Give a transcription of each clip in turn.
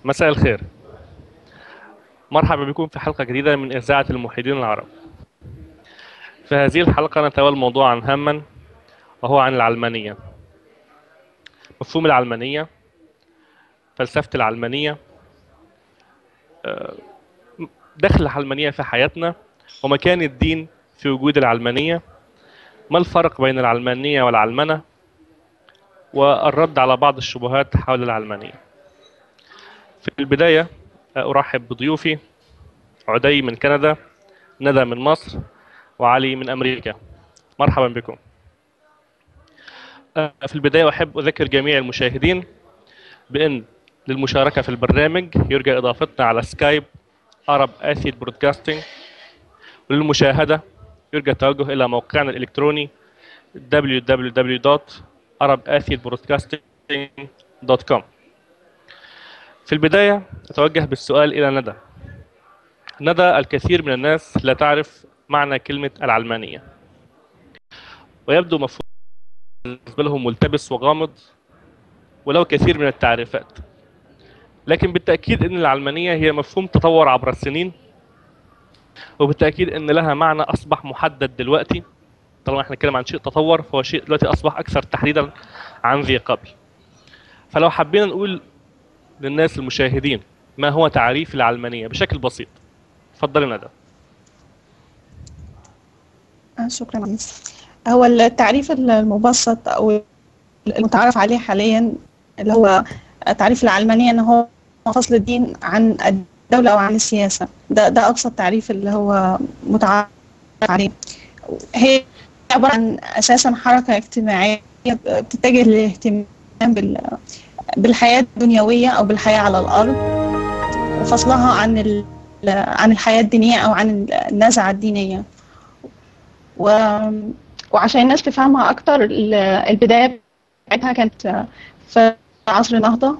مساء الخير مرحبا بكم في حلقة جديدة من إذاعة الموحدين العرب في هذه الحلقة نتناول موضوعا هاما وهو عن العلمانية مفهوم العلمانية فلسفة العلمانية آه، دخل العلمانية في حياتنا ومكان الدين في وجود العلمانية ما الفرق بين العلمانية والعلمنة والرد على بعض الشبهات حول العلمانية في البداية أرحب بضيوفي عدي من كندا ندى من مصر وعلي من أمريكا مرحبا بكم في البداية أحب أذكر جميع المشاهدين بأن للمشاركة في البرنامج يرجى إضافتنا على سكايب Arab Acid Broadcasting وللمشاهدة يرجى التوجه إلى موقعنا الإلكتروني www.arabacidbroadcasting.com في البداية أتوجه بالسؤال إلى ندى ندى الكثير من الناس لا تعرف معنى كلمة العلمانية ويبدو مفهوم بالنسبة لهم ملتبس وغامض ولو كثير من التعريفات لكن بالتأكيد أن العلمانية هي مفهوم تطور عبر السنين وبالتأكيد أن لها معنى أصبح محدد دلوقتي طالما احنا نتكلم عن شيء تطور فهو شيء دلوقتي أصبح أكثر تحديدا عن ذي قبل فلو حبينا نقول للناس المشاهدين ما هو تعريف العلمانية بشكل بسيط اتفضلي ندى شكرا هو التعريف المبسط او المتعارف عليه حاليا اللي هو تعريف العلمانية ان هو فصل الدين عن الدولة او عن السياسة ده ده ابسط تعريف اللي هو متعارف عليه هي عبارة عن اساسا حركة اجتماعية بتتجه للاهتمام بال بالحياة الدنيوية او بالحياة على الارض وفصلها عن عن الحياة الدينية او عن النزعة الدينية و... وعشان الناس تفهمها اكتر البداية بتاعتها كانت في عصر النهضة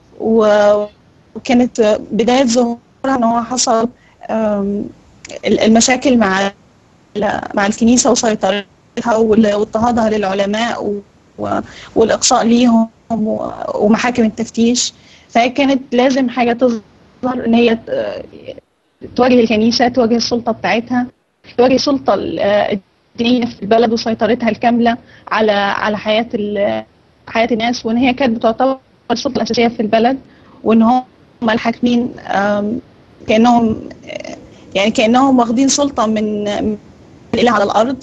وكانت بداية ظهورها ان هو حصل المشاكل مع مع الكنيسة وسيطرتها واضطهادها للعلماء والإقصاء ليهم ومحاكم التفتيش فهي كانت لازم حاجة تظهر ان هي تواجه الكنيسة تواجه السلطة بتاعتها تواجه السلطة الدينية في البلد وسيطرتها الكاملة على على حياة حياة الناس وان هي كانت بتعتبر السلطة الأساسية في البلد وان هم الحاكمين كأنهم يعني كأنهم واخدين سلطة من من الإله على الأرض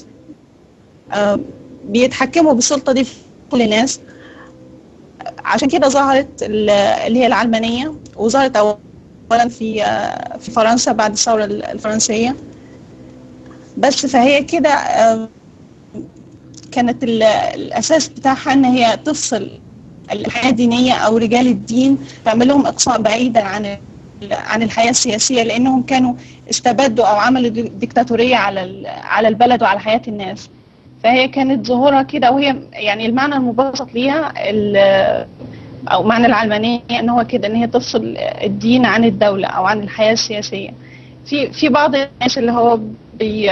بيتحكموا بالسلطة دي في كل الناس عشان كده ظهرت اللي هي العلمانية وظهرت أولا في في فرنسا بعد الثورة الفرنسية بس فهي كده كانت الأساس بتاعها إن هي تفصل الحياة الدينية أو رجال الدين تعمل لهم إقصاء بعيدا عن عن الحياة السياسية لأنهم كانوا استبدوا أو عملوا ديكتاتورية على على البلد وعلى حياة الناس فهي كانت ظهورها كده وهي يعني المعنى المبسط ليها أو معنى العلمانية إن هو كده إن هي تفصل الدين عن الدولة أو عن الحياة السياسية في في بعض الناس اللي هو بي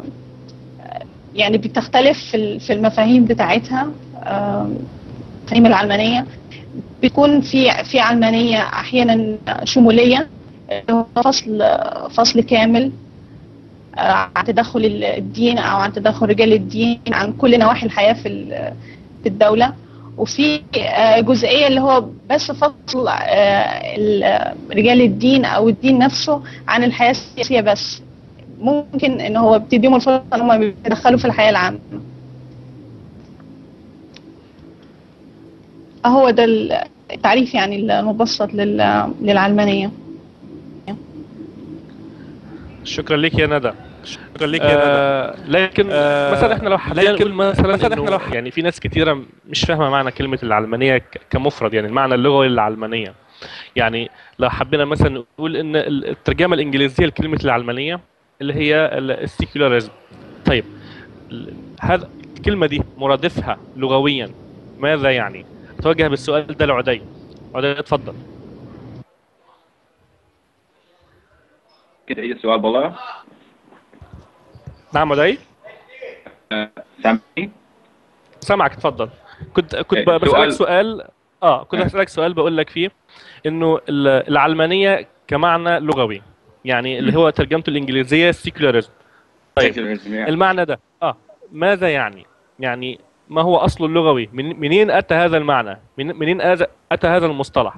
يعني بتختلف في في المفاهيم بتاعتها المفاهيم العلمانية بيكون في في علمانية أحيانا شمولية فصل فصل كامل عن تدخل الدين أو عن تدخل رجال الدين عن كل نواحي الحياة في في الدولة وفي جزئية اللي هو بس فصل رجال الدين أو الدين نفسه عن الحياة السياسية بس ممكن ان هو بتديهم الفرصه ان هم يتدخلوا في الحياه العامه هو ده التعريف يعني المبسط للعلمانيه شكرا لك يا ندى شكرا لك يا آه ندى لكن آه مثلا احنا لو حبينا نقول مثلا, مثلا احنا لو يعني في ناس كتيره مش فاهمه معنى كلمه العلمانيه كمفرد يعني المعنى اللغوي للعلمانيه يعني لو حبينا مثلا نقول ان الترجمه الانجليزيه لكلمه العلمانيه اللي هي السيكولاريزم طيب هذا الكلمة دي مرادفها لغويا ماذا يعني؟ أتوجه بالسؤال ده لعدي عدي اتفضل كده ايه السؤال بالله؟ نعم عدي أه سامعني؟ سامعك اتفضل كنت كنت إيه، بسألك سؤال- سؤال اه كنت آه. هسألك سؤال بقول لك فيه انه ال- العلمانية كمعنى لغوي يعني اللي مم. هو ترجمته الإنجليزية secularism طيب secularism yeah. المعنى ده اه ماذا يعني يعني ما هو أصله اللغوي من منين أتى هذا المعنى من منين أتى أتى هذا المصطلح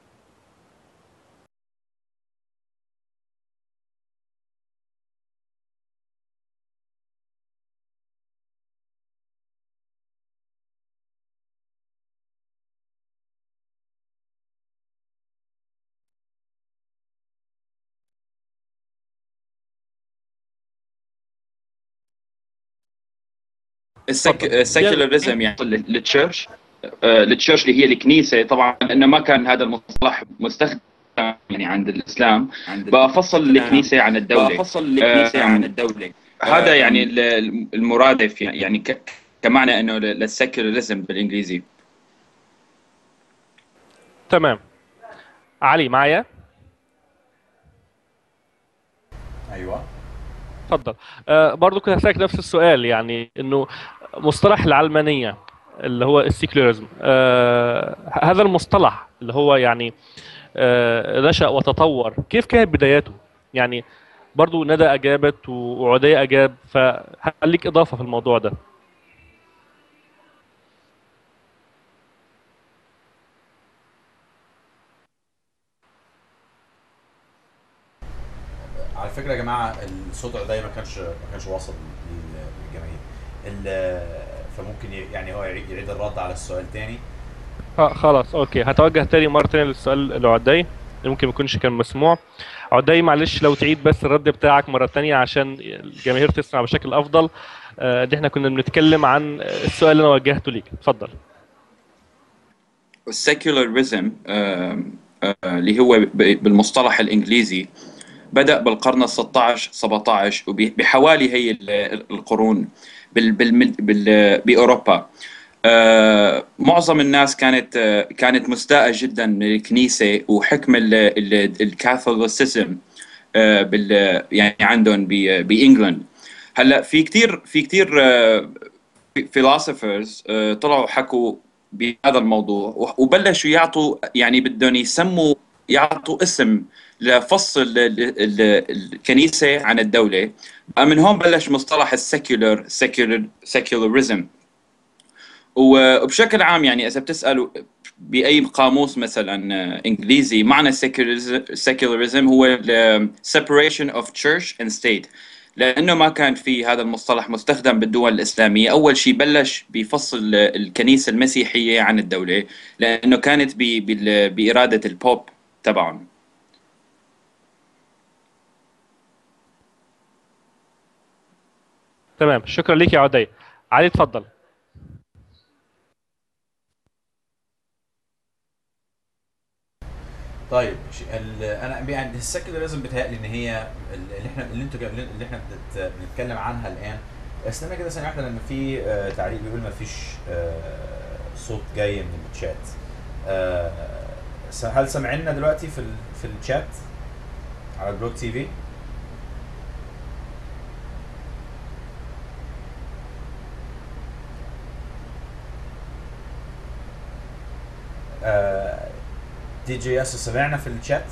السك... اتفضل. السكولاريزم يعني للتشيرش للتشيرش اللي هي الكنيسه طبعا انه ما كان هذا المصطلح مستخدم يعني عند الاسلام بقى فصل الكنيسه عن الدوله فصل الكنيسة آه، عن الدولة هذا آه، يعني ال- المرادف يعني ك... كمعنى انه للسكولاريزم بالانجليزي تمام علي معايا ايوه اتفضل آه برضو كنت هسألك نفس السؤال يعني انه مصطلح العلمانية اللي هو السيكولاريزم آه هذا المصطلح اللي هو يعني آه نشأ وتطور كيف كانت بداياته يعني برضو ندى أجابت وعدي أجاب فهل ليك إضافة في الموضوع ده على فكره يا جماعه الصوت ده ما كانش ما كانش واصل لل- للجماهير ال- فممكن ي- يعني هو يعيد يعيد الرد على السؤال تاني آه خلاص أوكي هتوجه تاني مرة تانية للسؤال لعدي اللي ممكن ما يكونش كان مسموع عدي معلش لو تعيد بس الرد بتاعك مرة تانية عشان الجماهير تسمع بشكل أفضل آه دي احنا كنا بنتكلم عن السؤال اللي أنا وجهته ليك اتفضل السكولاريزم اللي هو ب- بالمصطلح الانجليزي بدأ بالقرن ال 16 17 وبحوالي هي ال- القرون بال بال بال باوروبا آه، معظم الناس كانت آه، كانت مستاءة جدا من الكنيسة وحكم الكاثوليسيزم بال يعني عندهم ب- بانجلند هلا في كثير في كثير فيلوسوفرز طلعوا حكوا بهذا الموضوع و- وبلشوا يعطوا يعني بدهم يسموا يعطوا اسم لفصل ال- ال- ال- الكنيسة عن الدولة من هون بلش مصطلح السكيولر سكيولر سكيولاريزم وبشكل عام يعني اذا بتسالوا باي قاموس مثلا آه، انجليزي معنى secularism هو ال separation of church and state لانه ما كان في هذا المصطلح مستخدم بالدول الاسلاميه اول شيء بلش بفصل الكنيسه المسيحيه عن الدوله لانه كانت ب- بال- باراده البوب تبعهم تمام شكرا ليك يا عدي علي اتفضل طيب ش- ال- انا يعني السكولاريزم بتهيألي ان هي اللي احنا اللي انتوا جا- اللي احنا بنت- بنتكلم عنها الان استنى كده ثانيه واحده لان في آه، تعليق بيقول ما فيش آه، صوت جاي من الشات آه، س- هل سامعيننا دلوقتي في ال- في الشات على بلوك تي في آه، دي جي اس سمعنا في الشات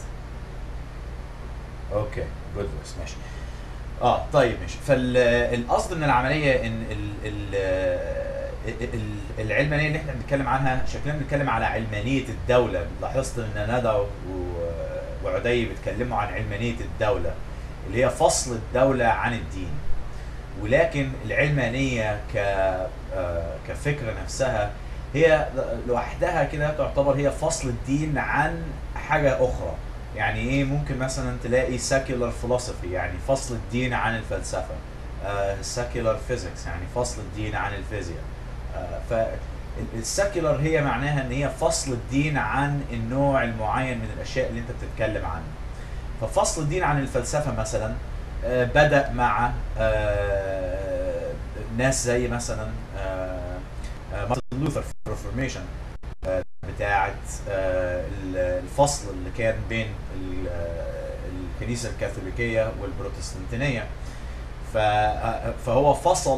اوكي جود فويس ماشي اه طيب ماشي فالقصد من العمليه ان ال ال ال- العلمانيه اللي احنا بنتكلم عنها شكلنا بنتكلم على علمانيه الدوله لاحظت ان ندى و- وعدي بيتكلموا عن علمانيه الدوله اللي هي فصل الدوله عن الدين ولكن العلمانيه ك آه، كفكره نفسها هي لوحدها كده تعتبر هي فصل الدين عن حاجه اخرى يعني ايه ممكن مثلا تلاقي secular philosophy يعني فصل الدين عن الفلسفه آه secular physics يعني فصل الدين عن الفيزياء آه فالسكيولر هي معناها ان هي فصل الدين عن النوع المعين من الاشياء اللي انت بتتكلم عنها ففصل الدين عن الفلسفه مثلا آه بدا مع آه ناس زي مثلا آه آه مارتن لوثر في الريفورميشن بتاعه آه، الفصل اللي كان بين ال- آه، الكنيسه الكاثوليكيه والبروتستانتينيه ف- آه، فهو فصل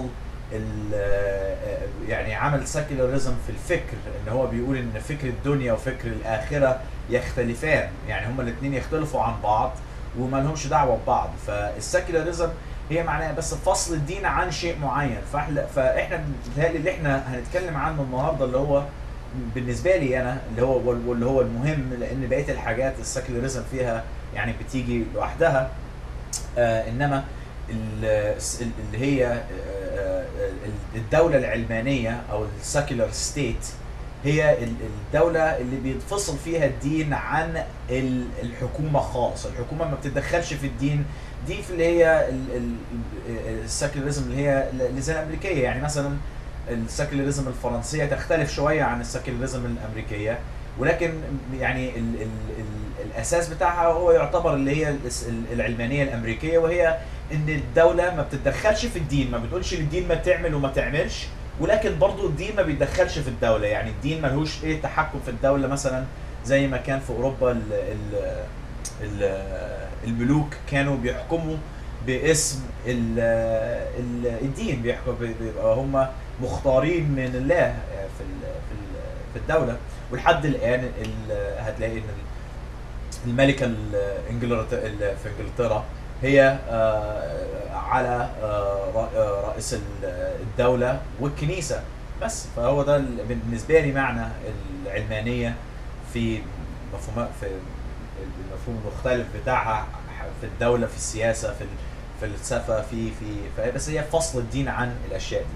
ال- آه، يعني عمل سكيولاريزم في الفكر ان هو بيقول ان فكر الدنيا وفكر الاخره يختلفان يعني هما الاثنين يختلفوا عن بعض وما لهمش دعوه ببعض فالسكيولاريزم هي معناها بس فصل الدين عن شيء معين فاحنا فاحنا بيتهيألي اللي احنا هنتكلم عنه النهارده اللي هو بالنسبه لي انا اللي هو واللي هو المهم لان بقيه الحاجات السكيولاريزم فيها يعني بتيجي لوحدها آه انما ال- اللي هي آه، آه، الدوله العلمانيه او السكيولار ستيت هي ال- الدولة اللي بيتفصل فيها الدين عن ال- الحكومة خالص، الحكومة ما بتتدخلش في الدين دي في اللي هي السكيولاريزم اللي هي اللي زي الأمريكية يعني مثلا السكيولاريزم الفرنسية تختلف شوية عن السكيولاريزم الأمريكية ولكن يعني ال ال ال الأساس بتاعها هو يعتبر اللي هي الس- العلمانية الأمريكية وهي إن الدولة ما بتتدخلش في الدين ما بتقولش للدين ما تعمل وما تعملش ولكن برضو الدين ما بيتدخلش في الدولة يعني الدين ملهوش ايه تحكم في الدولة مثلا زي ما كان في اوروبا ال ال ال الملوك كانوا بيحكموا باسم ال ال الدين بيحكموا بيبقى هم مختارين من الله في ال في ال في الدولة ولحد الان ال- هتلاقي ان ال- الملكة الانجلترا في انجلترا هي آه، على آه، رأ- آه، رئيس ال- الدولة والكنيسة بس فهو ده ال- بالنسبة لي معنى العلمانية في مفهوم في المفهوم المختلف بتاعها في الدولة في السياسة في ال- في الفلسفة في في فهي- بس هي فصل الدين عن الأشياء دي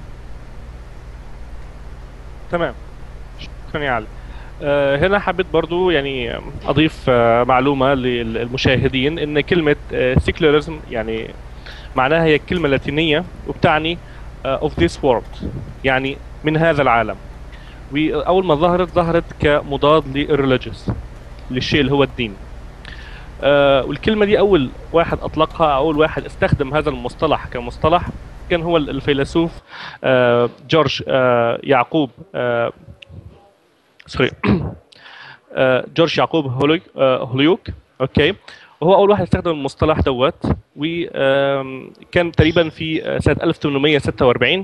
تمام شكرا يا علي آه، هنا حبيت برضو يعني اضيف آه، معلومه للمشاهدين ان كلمه سيكولاريزم يعني معناها هي كلمه لاتينيه وبتعني آه، of this world يعني من هذا العالم واول ما ظهرت ظهرت كمضاد للريليجيوس للشيء اللي هو الدين آه، والكلمه دي اول واحد اطلقها اول واحد استخدم هذا المصطلح كمصطلح كان هو الفيلسوف آه، جورج آه، يعقوب آه، سوري آه، جورج يعقوب هوليك آه، هوليوك اوكي وهو اول واحد استخدم المصطلح دوت وكان تقريبا في آه، سنه 1846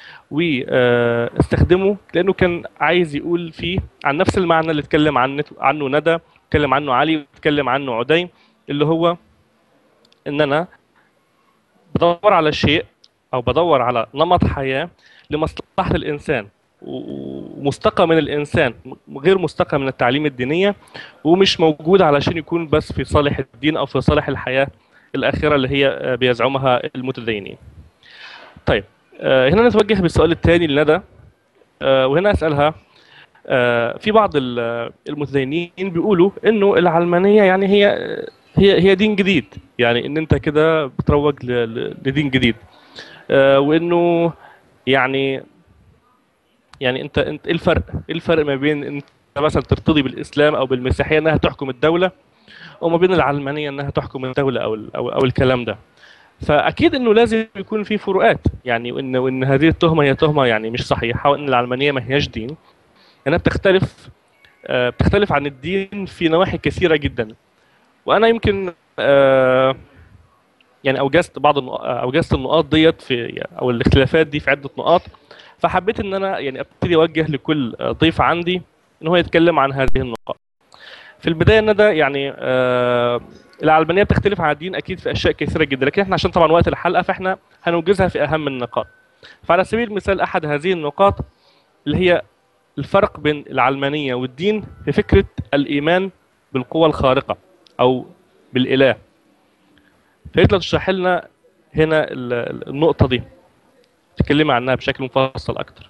واستخدمه لانه كان عايز يقول فيه عن نفس المعنى اللي اتكلم عنه عنه ندى اتكلم عنه علي واتكلم عنه عدي اللي هو ان انا بدور على شيء او بدور على نمط حياه لمصلحه الانسان و- ومستقى من الانسان م- غير مستقى من التعليم الدينيه ومش موجود علشان يكون بس في صالح الدين او في صالح الحياه الاخره اللي هي آه، بيزعمها المتدينين. طيب آه، هنا نتوجه بالسؤال الثاني لندى آه، وهنا اسالها آه، في بعض ال- المتدينين بيقولوا انه العلمانيه يعني هي هي هي دين جديد يعني ان انت كده بتروج ل- ل- لدين جديد آه، وانه يعني يعني انت انت ايه الفرق؟ ايه الفرق ما بين انت مثلا ترتضي بالاسلام او بالمسيحيه انها تحكم الدوله وما بين العلمانيه انها تحكم الدوله او ال- او, أو الكلام ده. فاكيد انه لازم يكون في فروقات يعني وان وان هذه التهمه هي تهمه يعني مش صحيحه وان العلمانيه ما هياش دين انها بتختلف آه، بتختلف عن الدين في نواحي كثيره جدا. وانا يمكن آه، يعني اوجزت بعض النق- اوجزت النقاط ديت في او الاختلافات دي في عده نقاط فحبيت ان انا يعني ابتدي اوجه لكل ضيف عندي ان هو يتكلم عن هذه النقاط. في البدايه ندى يعني آه العلمانيه بتختلف عن الدين اكيد في اشياء كثيره جدا لكن احنا عشان طبعا وقت الحلقه فاحنا هنوجزها في اهم النقاط. فعلى سبيل المثال احد هذه النقاط اللي هي الفرق بين العلمانيه والدين في فكره الايمان بالقوى الخارقه او بالاله. فياريت لو تشرح لنا هنا ال- ال- النقطه دي تكلمي عنها بشكل مفصل اكتر.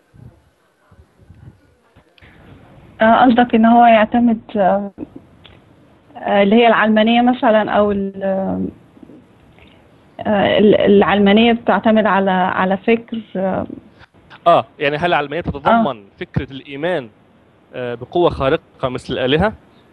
آه، قصدك ان هو يعتمد آه، آه، اللي هي العلمانية مثلا او ال- آه، ال- العلمانية بتعتمد على على فكر آه، اه يعني هل العلمانيه تتضمن فكره الايمان آه، بقوه خارقه مثل الالهه؟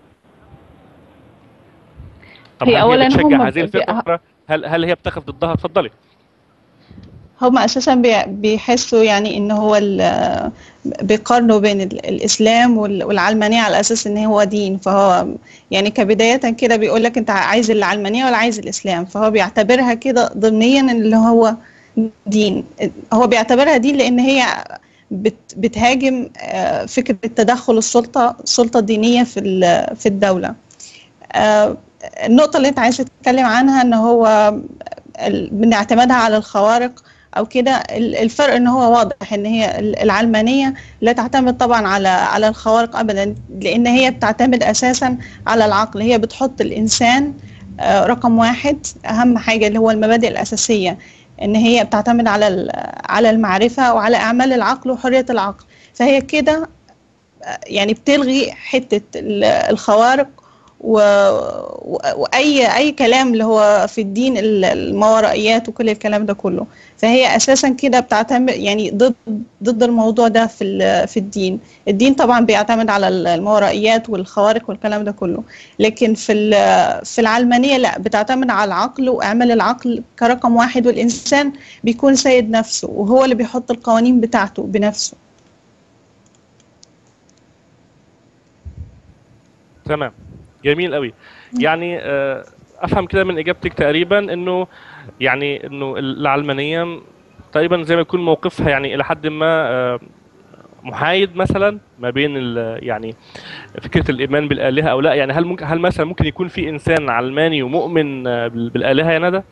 طب هي هل أولاً هي بتشجع هم هذه ب- الفكره؟ هل هل هي بتقف ضدها؟ اتفضلي. هم اساسا بي- بيحسوا يعني ان هو ال- بيقارنوا بين ال- الاسلام وال- والعلمانيه على اساس ان هو دين فهو يعني كبدايه كده بيقول لك انت عايز العلمانيه ولا عايز الاسلام فهو بيعتبرها كده ضمنيا اللي هو دين هو بيعتبرها دين لان هي بت بتهاجم آه، فكره تدخل السلطه السلطه الدينيه في ال- في الدوله آه، النقطه اللي انت عايز تتكلم عنها ان هو ال- من اعتمادها على الخوارق او كده ال- الفرق ان هو واضح ان هي ال- العلمانيه لا تعتمد طبعا على على الخوارق ابدا لان هي بتعتمد اساسا على العقل هي بتحط الانسان آه، رقم واحد اهم حاجه اللي هو المبادئ الاساسيه ان هي بتعتمد على ال- على المعرفه وعلى اعمال العقل وحريه العقل فهي كده آه، يعني بتلغي حته ال- الخوارق و... و... واي اي كلام اللي هو في الدين ال- الماورائيات وكل الكلام ده كله فهي اساسا كده بتعتمد يعني ضد ضد الموضوع ده في ال- في الدين الدين طبعا بيعتمد على ال- الماورائيات والخوارق والكلام ده كله لكن في ال- في العلمانيه لا بتعتمد على العقل واعمال العقل كرقم واحد والانسان بيكون سيد نفسه وهو اللي بيحط القوانين بتاعته بنفسه تمام جميل قوي يعني آه، افهم كده من اجابتك تقريبا انه يعني انه العلمانيه تقريبا زي ما يكون موقفها يعني الى حد ما آه، محايد مثلا ما بين ال- يعني فكره الايمان بالالهه او لا يعني هل ممكن هل مثلا ممكن يكون في انسان علماني ومؤمن آه، بال- بالالهه يا ندى؟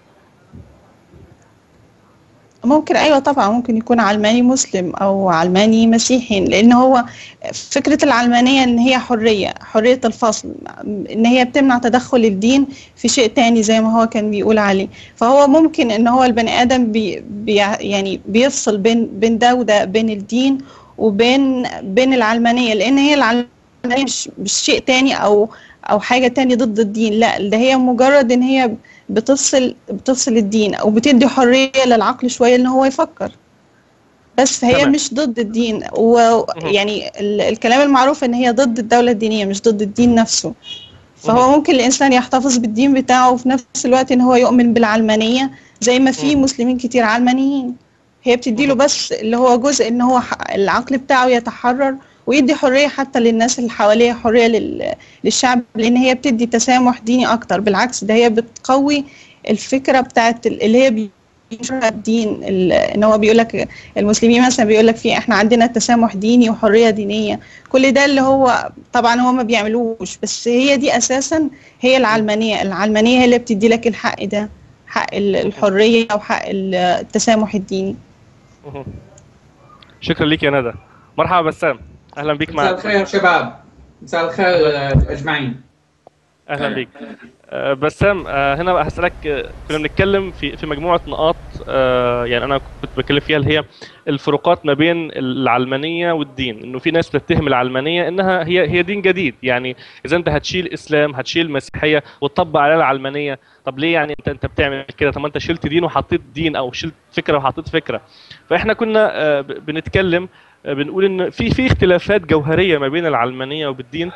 ممكن ايوه طبعا ممكن يكون علماني مسلم او علماني مسيحي لان هو فكره العلمانيه ان هي حريه حريه الفصل ان هي بتمنع تدخل الدين في شيء تاني زي ما هو كان بيقول عليه فهو ممكن ان هو البني ادم بي بي يعني بيفصل بين بين ده وده بين الدين وبين بين العلمانيه لان هي العلمانيه مش مش شيء تاني او او حاجه تاني ضد الدين لا ده هي مجرد ان هي بتفصل بتفصل الدين او بتدي حريه للعقل شويه ان هو يفكر بس فهي تمام. مش ضد الدين ويعني ال- الكلام المعروف ان هي ضد الدوله الدينيه مش ضد الدين نفسه فهو ممكن الانسان يحتفظ بالدين بتاعه وفي نفس الوقت ان هو يؤمن بالعلمانيه زي ما في مم. مسلمين كتير علمانيين هي بتديله بس اللي هو جزء ان هو ح- العقل بتاعه يتحرر ويدي حريه حتى للناس اللي حواليه حريه لل- للشعب لان هي بتدي تسامح ديني اكتر بالعكس ده هي بتقوي الفكره بتاعت ال- اللي هي بي- بينشرها الدين ال- ان هو بيقول لك المسلمين مثلا بيقول لك في احنا عندنا تسامح ديني وحريه دينيه كل ده اللي هو طبعا هو ما بيعملوش بس هي دي اساسا هي العلمانيه العلمانيه هي اللي بتدي لك الحق ده حق ال- الحريه او حق ال- التسامح الديني مهم. شكرا ليك يا ندى مرحبا بسام اهلا بيك مساء معنا الخير شباب مساء الخير آه، اجمعين اهلا بيك آه، بسام آه، هنا بقى هسألك آه، كنا بنتكلم في في مجموعة نقاط آه، يعني أنا كنت بتكلم فيها اللي هي الفروقات ما بين العلمانية والدين إنه في ناس بتتهم العلمانية إنها هي هي دين جديد يعني إذا أنت هتشيل إسلام هتشيل مسيحية وتطبق عليها العلمانية طب ليه يعني أنت أنت بتعمل كده طب ما أنت شلت دين وحطيت دين أو شلت فكرة وحطيت فكرة فإحنا كنا آه، ب- بنتكلم آه، بنقول إن في في اختلافات جوهرية ما بين العلمانية وبالدين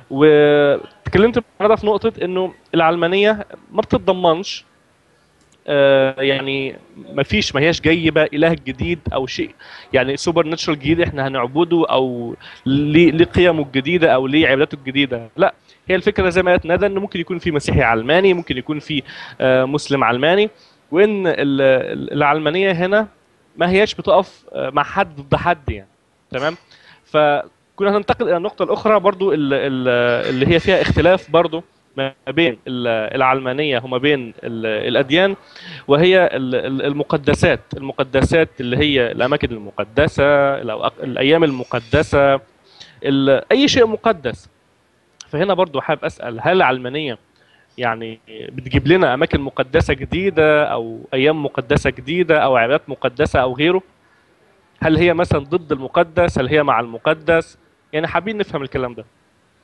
وتكلمت النهارده في نقطة إنه العلمانية ما بتتضمنش آه، يعني ما فيش ما هياش جايبه اله جديد او شيء يعني سوبر ناتشرال جديد احنا هنعبده او ليه ليه قيمه الجديده او ليه عبادته الجديده لا هي الفكره زي ما قالت ندى انه ممكن يكون في مسيحي علماني ممكن يكون في آه، مسلم علماني وان ال- ال- العلمانيه هنا ما هياش بتقف آه، مع حد ضد حد يعني تمام فكنا هننتقل الى النقطه الاخرى برضو ال- ال- اللي هي فيها اختلاف برضو ما بين ال- العلمانيه وما بين ال- الاديان وهي ال- ال- المقدسات المقدسات اللي هي الاماكن المقدسه الأوق- الايام المقدسه ال- اي شيء مقدس فهنا برضو حابب اسال هل العلمانيه يعني بتجيب لنا اماكن مقدسه جديده او ايام مقدسه جديده او عبادات مقدسه او غيره هل هي مثلا ضد المقدس هل هي مع المقدس يعني حابين نفهم الكلام ده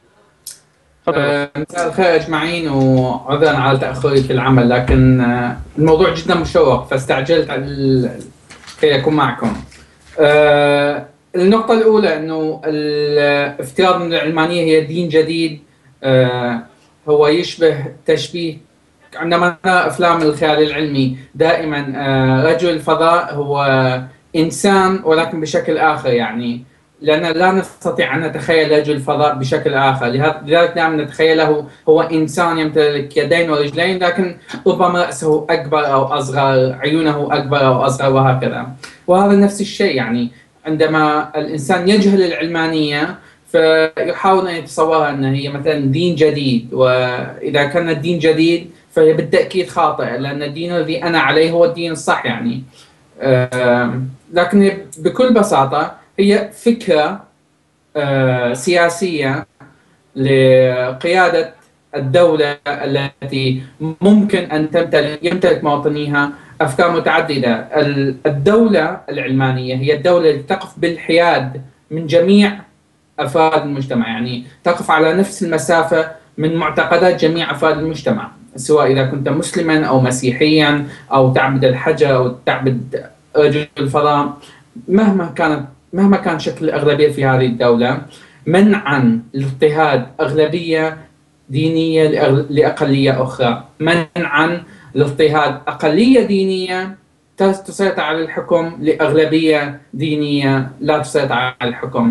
اتفضل يا آه، مساء الخير اجمعين وعذرا على تاخري في العمل لكن آه، الموضوع جدا مشوق فاستعجلت على ال- كي اكون معكم. آه، النقطة الأولى أنه الافتراض أن العلمانية هي دين جديد آه، هو يشبه تشبيه عندما نرى أفلام الخيال العلمي دائما آه، رجل الفضاء هو إنسان ولكن بشكل آخر يعني لأن لا نستطيع أن نتخيل رجل الفضاء بشكل آخر لهذا- لذلك دائما نتخيله هو إنسان يمتلك يدين ورجلين لكن ربما رأسه أكبر أو أصغر عيونه أكبر أو أصغر وهكذا وهذا نفس الشيء يعني عندما الإنسان يجهل العلمانية فيحاول أن يتصورها أن هي مثلا دين جديد وإذا كان الدين جديد فهي بالتأكيد خاطئة لأن الدين الذي أنا عليه هو الدين الصح يعني آم، لكن هي بكل بساطة هي فكرة آه، سياسية لقيادة الدولة التي ممكن أن تمتلك يمتلك مواطنيها أفكار متعددة ال- الدولة العلمانية هي الدولة التي تقف بالحياد من جميع أفراد المجتمع يعني تقف على نفس المسافة من معتقدات جميع أفراد المجتمع سواء إذا كنت مسلما أو مسيحيا أو تعبد الحجر أو تعبد رجل الفضاء مهما كانت مهما كان شكل الأغلبية في هذه الدولة منعا لاضطهاد أغلبية دينية لأغل- لأقلية أخرى منعا لاضطهاد أقلية دينية تس- تسيطر على الحكم لأغلبية دينية لا تسيطر على الحكم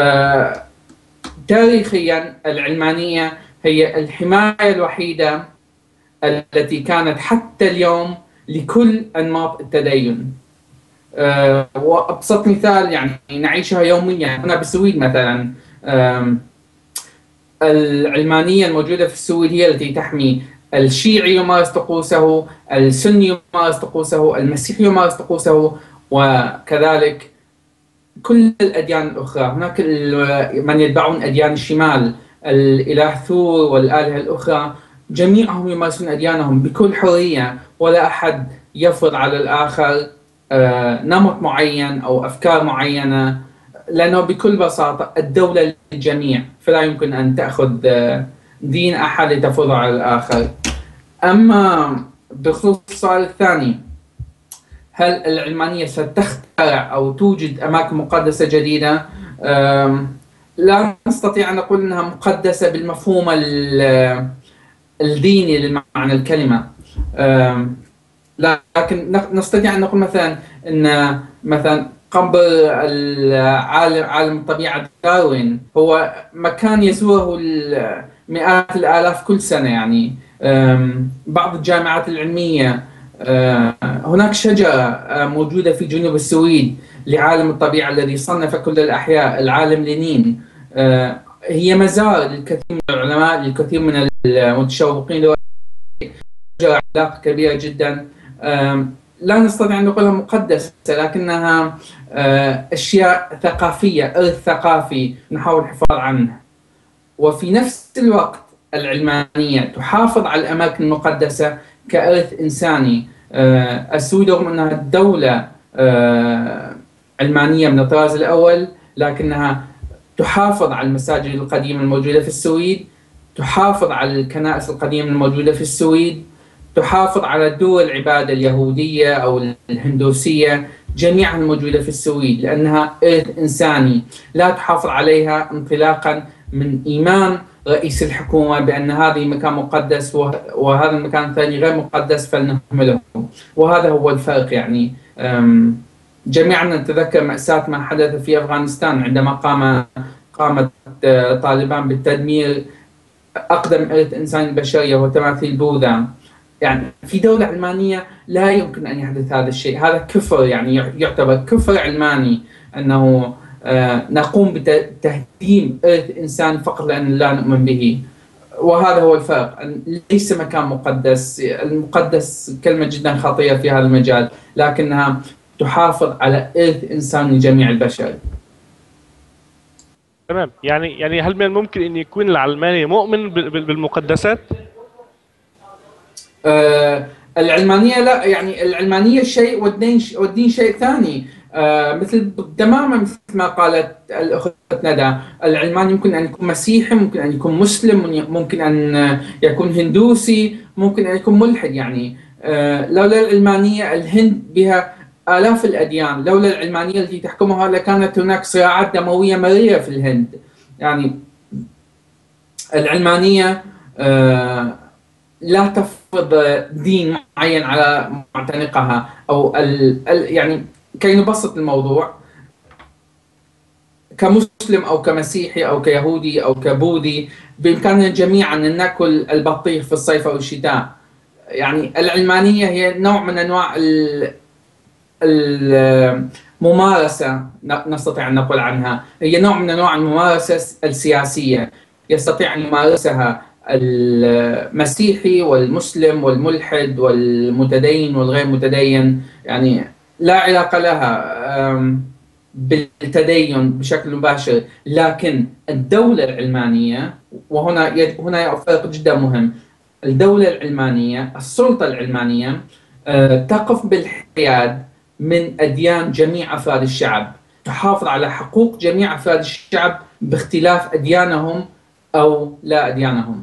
فتاريخيا العلمانية هي الحماية الوحيدة التي كانت حتى اليوم لكل أنماط التدين آه، وابسط مثال يعني نعيشها يوميا هنا بالسويد مثلا آم، العلمانيه الموجوده في السويد هي التي تحمي الشيعي يمارس طقوسه، السني يمارس طقوسه، المسيحي يمارس طقوسه وكذلك كل الاديان الاخرى، هناك ال- من يتبعون اديان الشمال، الاله ثور والالهه الاخرى جميعهم يمارسون اديانهم بكل حريه ولا احد يفرض على الاخر آه، نمط معين او افكار معينه لانه بكل بساطه الدوله للجميع فلا يمكن ان تاخذ آه، دين احد لتفرضه على الاخر. اما بخصوص السؤال الثاني هل العلمانيه ستخترع او توجد اماكن مقدسه جديده؟ آم، لا نستطيع ان نقول انها مقدسه بالمفهوم ال- الديني لمعنى الكلمه. آم، لكن نق- نستطيع ان نقول مثلا ان مثلا قبر العالم عالم الطبيعه داروين هو مكان يزوره ال- مئات الالاف كل سنه يعني أم، بعض الجامعات العلميه أه، هناك شجره أه، موجوده في جنوب السويد لعالم الطبيعه الذي صنف كل الاحياء العالم لينين أه، هي مزار للكثير من العلماء للكثير من المتشوقين له شجره علاقه كبيره جدا أم، لا نستطيع أن نقولها مقدسة لكنها آه، أشياء ثقافية إرث ثقافي نحاول الحفاظ عنه وفي نفس الوقت العلمانية تحافظ على الأماكن المقدسة كإرث إنساني آه، السويد رغم أنها دولة آه، علمانية من الطراز الأول لكنها تحافظ على المساجد القديمة الموجودة في السويد تحافظ على الكنائس القديمة الموجودة في السويد تحافظ على دور العبادة اليهودية أو الهندوسية جميعها الموجودة في السويد لأنها إرث إنساني لا تحافظ عليها انطلاقا من إيمان رئيس الحكومة بأن هذا مكان مقدس وه- وهذا المكان الثاني غير مقدس فلنهمله وهذا هو الفرق يعني أم، جميعنا نتذكر مأساة ما حدث في أفغانستان عندما قام قامت آه، طالبان بالتدمير أقدم إرث إنساني البشرية وهو تماثيل بوذا يعني في دولة علمانية لا يمكن أن يحدث هذا الشيء هذا كفر يعني يعتبر كفر علماني أنه آه، نقوم بتهديم إرث إنسان فقط لأن لا نؤمن به وهذا هو الفرق أن ليس مكان مقدس المقدس كلمة جدا خطيرة في هذا المجال لكنها تحافظ على إرث إنسان لجميع البشر تمام يعني يعني هل من الممكن ان يكون العلماني مؤمن بال- بال- بالمقدسات؟ آه، العلمانية لا يعني العلمانية شيء والدين ش- والدين شيء ثاني آه، مثل تماما مثل ما قالت الأخت ندى العلماني يمكن أن يكون مسيحي ممكن أن يكون مسلم ممكن أن يكون هندوسي ممكن أن يكون ملحد يعني آه، لولا العلمانية الهند بها آلاف الأديان لولا العلمانية التي تحكمها لكانت هناك صراعات دموية مريرة في الهند يعني العلمانية آه، لا تفرض دين معين على معتنقها او ال ال يعني كي نبسط الموضوع كمسلم او كمسيحي او كيهودي او كبوذي بامكاننا جميعا ان ناكل البطيخ في الصيف او الشتاء يعني العلمانيه هي نوع من انواع ال- الممارسه نستطيع ان نقول عنها هي نوع من انواع الممارسه السياسيه يستطيع ان يمارسها المسيحي والمسلم والملحد والمتدين والغير متدين يعني لا علاقه لها أم، بالتدين بشكل مباشر لكن الدولة العلمانية وهنا يد- هنا فرق جدا مهم الدولة العلمانية السلطة العلمانية آه، تقف بالحياد من أديان جميع أفراد الشعب تحافظ على حقوق جميع أفراد الشعب باختلاف أديانهم أو لا أديانهم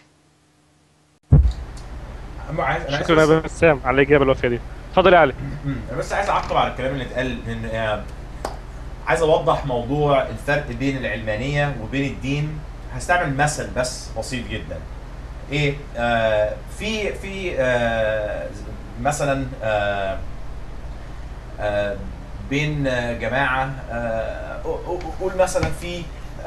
أما عايز أنا عايز شكرا بس- يا بسام على الاجابه الوافيه دي اتفضل يا علي مم. انا بس عايز اعقب على الكلام اللي اتقال ان آه، عايز اوضح موضوع الفرق بين العلمانيه وبين الدين هستعمل مثل بس بسيط جدا ايه آه في في آه مثلا آه آه بين آه، جماعه آه قو- قو- قول مثلا في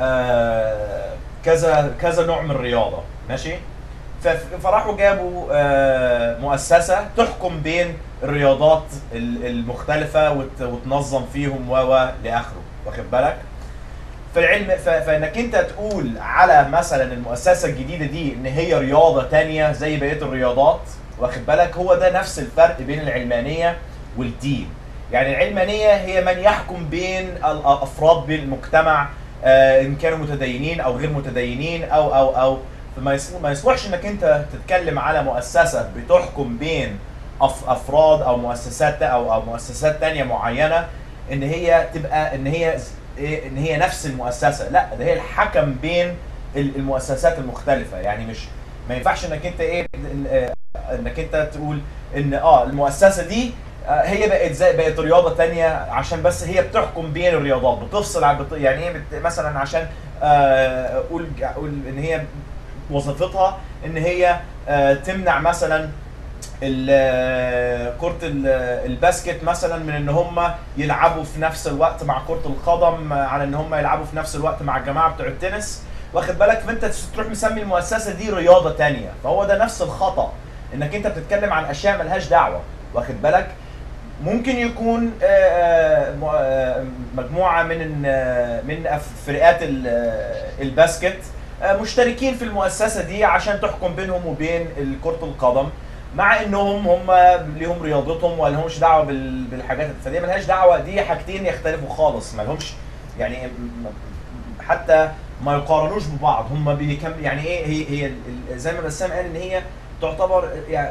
آه كذا كذا نوع من الرياضه ماشي ف- فراحوا جابوا آه، مؤسسه تحكم بين الرياضات ال- المختلفه وت- وتنظم فيهم و و لاخره واخد بالك فالعلم ف- فانك انت تقول على مثلا المؤسسه الجديده دي ان هي رياضه تانية زي بقيه الرياضات واخد بالك هو ده نفس الفرق بين العلمانيه والدين يعني العلمانيه هي من يحكم بين الافراد بالمجتمع آه، ان كانوا متدينين او غير متدينين او او او فما يصل- ما يصلحش انك انت تتكلم على مؤسسه بتحكم بين أف افراد او مؤسسات او او مؤسسات تانية معينه ان هي تبقى ان هي ز- إيه، ان هي نفس المؤسسه لا ده هي الحكم بين ال- المؤسسات المختلفه يعني مش ما ينفعش انك انت ايه ال- آه، انك انت تقول ان اه المؤسسه دي آه، هي بقت زي بقت رياضه تانية عشان بس هي بتحكم بين الرياضات بتفصل عن بت... يعني ايه بت... مثلا عشان آه، اقول اقول ان هي وظيفتها ان هي آه، تمنع مثلا ال- آه، كرة ال- آه، الباسكت مثلا من ان هم يلعبوا في نفس الوقت مع كرة القدم آه، على ان هم يلعبوا في نفس الوقت مع الجماعة بتوع التنس واخد بالك فانت تروح مسمي المؤسسة دي رياضة تانية فهو ده نفس الخطأ انك انت بتتكلم عن اشياء ملهاش دعوة واخد بالك ممكن يكون آه، آه، م- آه، مجموعه من آه، من أف- فرقات ال- آه، الباسكت آه، مشتركين في المؤسسه دي عشان تحكم بينهم وبين كره القدم مع انهم هم ليهم رياضتهم ولا لهمش دعوه بال- بالحاجات فدي ملهاش دعوه دي حاجتين يختلفوا خالص ما لهمش يعني م- م- حتى ما يقارنوش ببعض هم بيكم يعني ايه هي هي ال- ال- زي ما بسام قال ان هي تعتبر يعني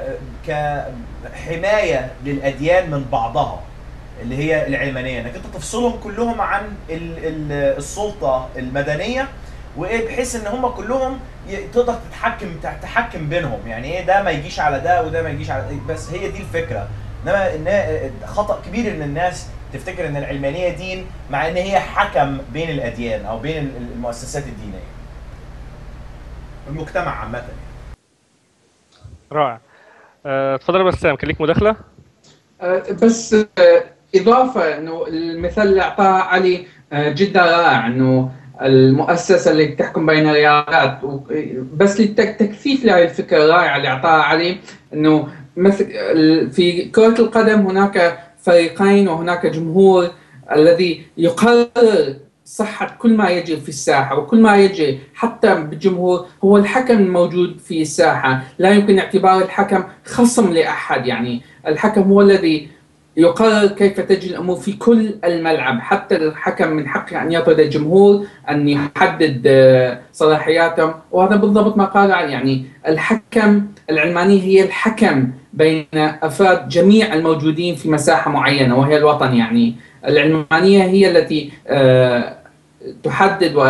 كحمايه للاديان من بعضها اللي هي العلمانيه انك انت تفصلهم كلهم عن ال- ال- السلطه المدنيه وايه بحيث ان هم كلهم ي- تقدر تتحكم تحكم بينهم يعني ايه ده ما يجيش على ده وده ما يجيش على بس هي دي الفكره انما ان خطا كبير ان الناس تفتكر ان العلمانيه دين مع ان هي حكم بين الاديان او بين ال- المؤسسات الدينيه المجتمع عامه رائع آه، اتفضل يا بسام كان ليك مداخله آه، بس آه، اضافه انه المثال اللي اعطاه علي آه، جدا رائع انه المؤسسه اللي تحكم بين الرياضات و- بس للتكثيف لهذه الفكره الرائعه اللي اعطاها علي انه مثل ال- في كره القدم هناك فريقين وهناك جمهور الذي يقرر صحة كل ما يجري في الساحة وكل ما يجري حتى بالجمهور هو الحكم الموجود في الساحة لا يمكن اعتبار الحكم خصم لأحد يعني الحكم هو الذي يقرر كيف تجري الامور في كل الملعب حتى الحكم من حقه ان يطرد الجمهور ان يحدد آه، صلاحياتهم وهذا بالضبط ما قال علي يعني الحكم العلماني هي الحكم بين افراد جميع الموجودين في مساحه معينه وهي الوطن يعني العلمانيه هي التي آه، تحدد و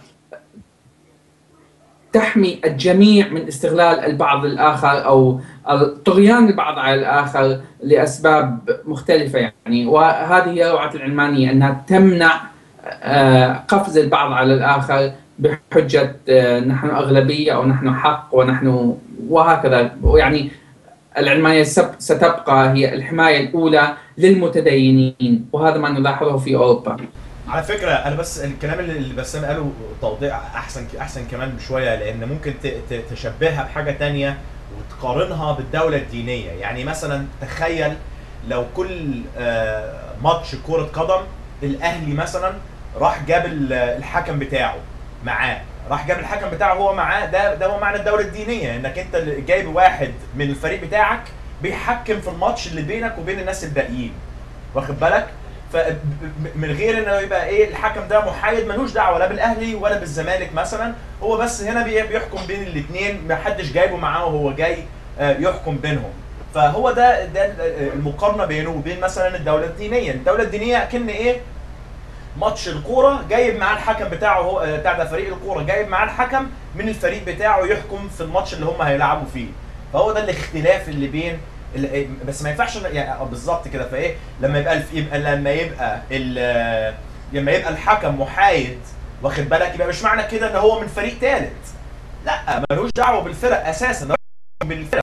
تحمي الجميع من استغلال البعض الاخر او طغيان البعض على الاخر لاسباب مختلفه يعني وهذه هي روعه العلمانيه انها تمنع آه، قفز البعض على الاخر بحجه آه، نحن اغلبيه او نحن حق ونحن وهكذا يعني العلمانيه سب- ستبقى هي الحمايه الاولى للمتدينين وهذا ما نلاحظه في اوروبا. على فكره انا بس الكلام اللي اللي بسام قاله توضيح احسن احسن كمان بشويه لان ممكن ت- ت- تشبهها بحاجه تانية وتقارنها بالدوله الدينيه يعني مثلا تخيل لو كل آه، ماتش كره قدم الاهلي مثلا راح جاب ال- الحكم بتاعه معاه راح جاب الحكم بتاعه هو معاه ده ده هو معنى الدوله الدينيه انك انت اللي جايب واحد من الفريق بتاعك بيحكم في الماتش اللي بينك وبين الناس الباقيين واخد بالك فمن غير انه يبقى ايه الحكم ده محايد ملوش دعوه لا بالاهلي ولا بالزمالك مثلا هو بس هنا بي- بيحكم بين الاثنين ما حدش جايبه معاه وهو جاي آه، يحكم بينهم فهو ده ده المقارنه بينه وبين مثلا الدوله الدينيه الدوله الدينيه اكن ايه ماتش الكوره جايب معاه الحكم بتاعه هو آه، بتاع ده فريق الكوره جايب معاه الحكم من الفريق بتاعه يحكم في الماتش اللي هم هيلعبوا فيه فهو ده الاختلاف اللي بين ال- بس ما ينفعش يعني آه، بالظبط كده فايه لما يبقى الف- يبقى لما يبقى ال- لما يبقى الحكم محايد واخد بالك يبقى مش معنى كده ان هو من فريق ثالث لا ملوش دعوه بالفرق اساسا ده بالفرق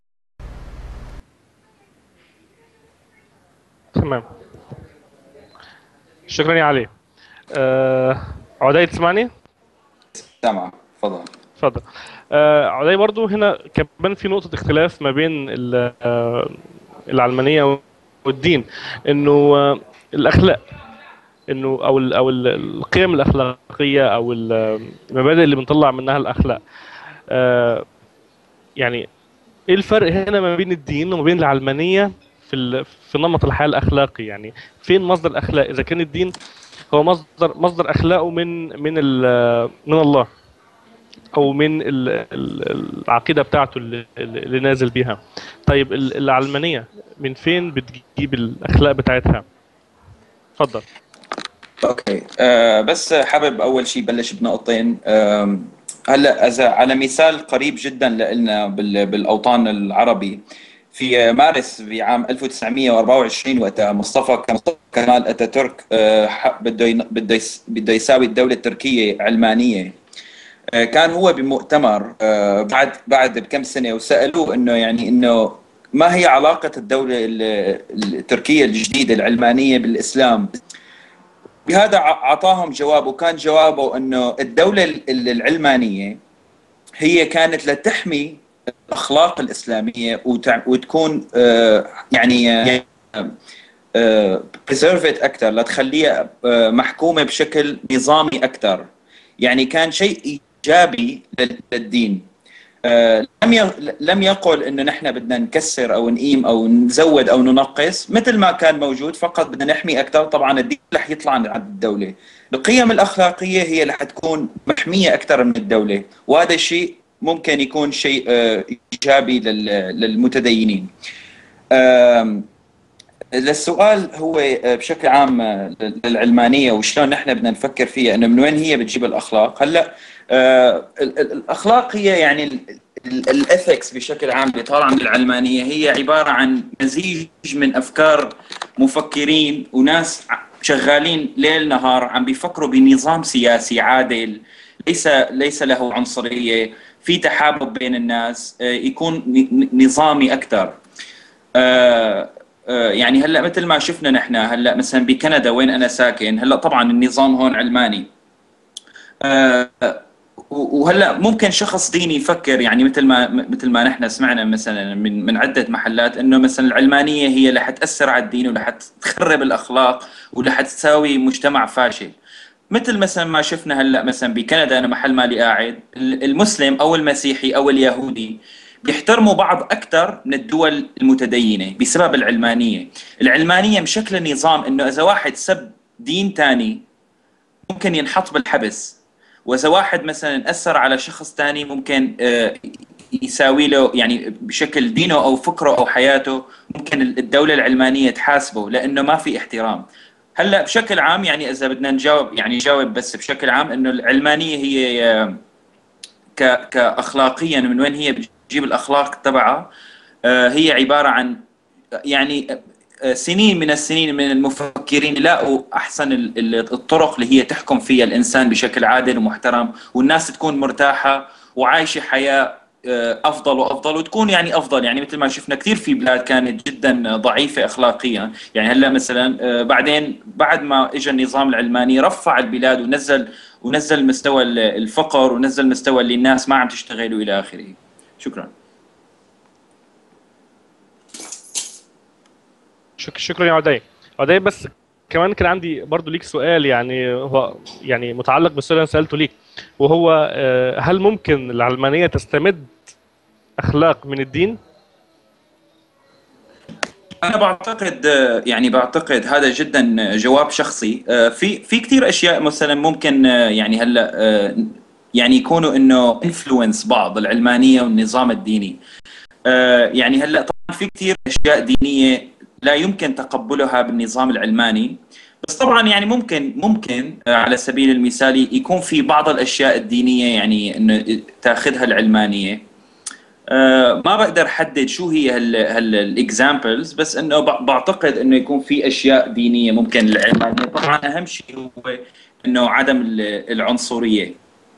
تمام شكرا يا علي آه عدي تسمعني؟ سامع تفضل اتفضل آه عدي برضو هنا كمان في نقطة اختلاف ما بين ال- آه العلمانية والدين انه آه الاخلاق انه او ال او ال القيم الاخلاقية او ال- المبادئ اللي بنطلع منها الاخلاق آه يعني ايه الفرق هنا ما بين الدين وما بين العلمانية في ال- في نمط الحياة الاخلاقي يعني فين مصدر الاخلاق اذا كان الدين هو مصدر مصدر اخلاقه من من ال- من الله او من ال- ال- العقيده بتاعته اللي, اللي نازل بيها طيب ال- العلمانيه من فين بتجيب الاخلاق بتاعتها اتفضل اوكي أه بس حابب اول شيء بلش بنقطتين أم، هلا اذا على مثال قريب جدا لنا بال- بالاوطان العربي في مارس في عام 1924 وقتها مصطفى مصطفى كمال اتاتورك أه، ح- بده ين- بده يس- بده يساوي الدوله التركيه علمانيه أه، كان هو بمؤتمر أه، بعد بعد بكم سنه وسالوه انه يعني انه ما هي علاقه الدوله ال- التركيه الجديده العلمانيه بالاسلام بهذا ع- اعطاهم جواب وكان جوابه انه الدوله ال- ال- العلمانيه هي كانت لتحمي الاخلاق الاسلاميه وتع- وتكون آه، يعني بريزرفت اكثر لتخليها آه، محكومه بشكل نظامي اكثر يعني كان شيء ايجابي لل- للدين آه، لم ي- لم يقل انه نحن بدنا نكسر او نقيم او نزود او ننقص مثل ما كان موجود فقط بدنا نحمي اكثر طبعا الدين رح يطلع عن عن الدوله القيم الاخلاقيه هي رح تكون محميه اكثر من الدوله وهذا الشيء ممكن يكون شيء آه، ايجابي لل- للمتدينين آم، للسؤال هو آه، بشكل عام آه، للعلمانيه وشلون نحن بدنا نفكر فيها انه من وين هي بتجيب الاخلاق هلا آه، ال- ال- الاخلاق هي يعني الاثكس بشكل عام اللي طالعه من العلمانيه هي عباره عن مزيج من افكار مفكرين وناس ع- شغالين ليل نهار عم بيفكروا بنظام سياسي عادل ليس ليس له عنصريه في تحابب بين الناس آه، يكون ن- ن- نظامي اكثر آه، آه، يعني هلا مثل ما شفنا نحن هلا مثلا بكندا وين انا ساكن هلا طبعا النظام هون علماني آه، و- وهلا ممكن شخص ديني يفكر يعني مثل ما مثل ما نحن سمعنا مثلا من من عده محلات انه مثلا العلمانيه هي رح تاثر على الدين ورح تخرب الاخلاق ورح تساوي مجتمع فاشل مثل مثلا ما شفنا هلا مثلا بكندا انا محل مالي قاعد ال- المسلم او المسيحي او اليهودي بيحترموا بعض اكثر من الدول المتدينه بسبب العلمانيه، العلمانيه مشكله نظام انه اذا واحد سب دين ثاني ممكن ينحط بالحبس واذا واحد مثلا اثر على شخص ثاني ممكن آه، يساوي له يعني بشكل دينه او فكره او حياته ممكن الدوله العلمانيه تحاسبه لانه ما في احترام هلا بشكل عام يعني اذا بدنا نجاوب يعني جاوب بس بشكل عام انه العلمانيه هي آه، ك كاخلاقيا من وين هي بتجيب الاخلاق تبعها آه، هي عباره عن يعني آه، سنين من السنين من المفكرين لقوا احسن ال- ال- الطرق اللي هي تحكم فيها الانسان بشكل عادل ومحترم والناس تكون مرتاحه وعايشه حياه آه، افضل وافضل وتكون يعني افضل يعني مثل ما شفنا كثير في بلاد كانت جدا ضعيفه اخلاقيا يعني هلا مثلا آه، بعدين بعد ما اجى النظام العلماني رفع البلاد ونزل ونزل مستوى ال- الفقر ونزل مستوى اللي الناس ما عم تشتغل والى اخره شكرا شك شكرا يا عدي عدي بس كمان كان عندي برضو ليك سؤال يعني هو يعني متعلق بالسؤال اللي انا سالته ليك وهو آه، هل ممكن العلمانيه تستمد اخلاق من الدين؟ انا بعتقد آه، يعني بعتقد هذا جدا جواب شخصي آه، في في كثير اشياء مثلا ممكن آه، يعني هلا آه، يعني يكونوا انه انفلونس بعض العلمانيه والنظام الديني آه، يعني هلا طبعا في كثير اشياء دينيه لا يمكن تقبلها بالنظام العلماني بس طبعا يعني ممكن ممكن آه، على سبيل المثال يكون في بعض الاشياء الدينيه يعني انه تاخذها العلمانيه آه، ما بقدر احدد شو هي هال هالاكزامبلز بس انه ب- بعتقد انه يكون في اشياء دينيه ممكن العلمانيه طبعا اهم شيء هو انه عدم ال- العنصريه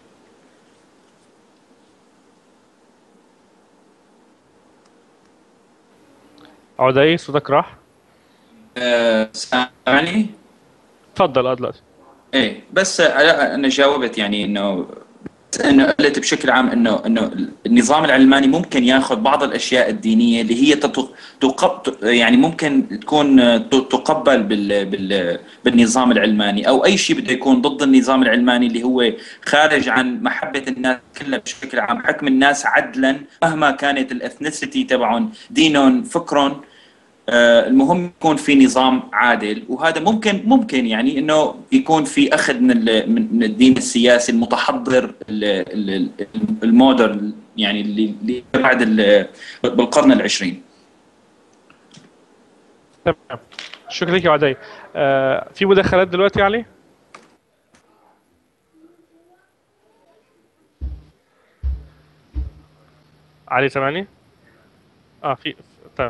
عدي صوتك راح آه، سامعني؟ اتفضل اه دلوقتي ايه بس آه، لا انا جاوبت يعني انه بس انه قلت بشكل عام انه انه النظام العلماني ممكن ياخذ بعض الاشياء الدينيه اللي هي تت- تقب يعني ممكن تكون آه، ت- تقبل بال بال بالنظام العلماني او اي شيء بده يكون ضد النظام العلماني اللي هو خارج عن محبه الناس كلها بشكل عام حكم الناس عدلا مهما كانت الاثنيسيتي تبعهم دينهم فكرهم آه، المهم يكون في نظام عادل وهذا ممكن ممكن يعني انه يكون في اخذ من ال- من من الدين السياسي المتحضر ال- ال- المودرن يعني اللي اللي بعد ال- بالقرن العشرين تمام شكرا لك يا عدي آه، في مداخلات دلوقتي علي؟ علي سامعني؟ اه في تمام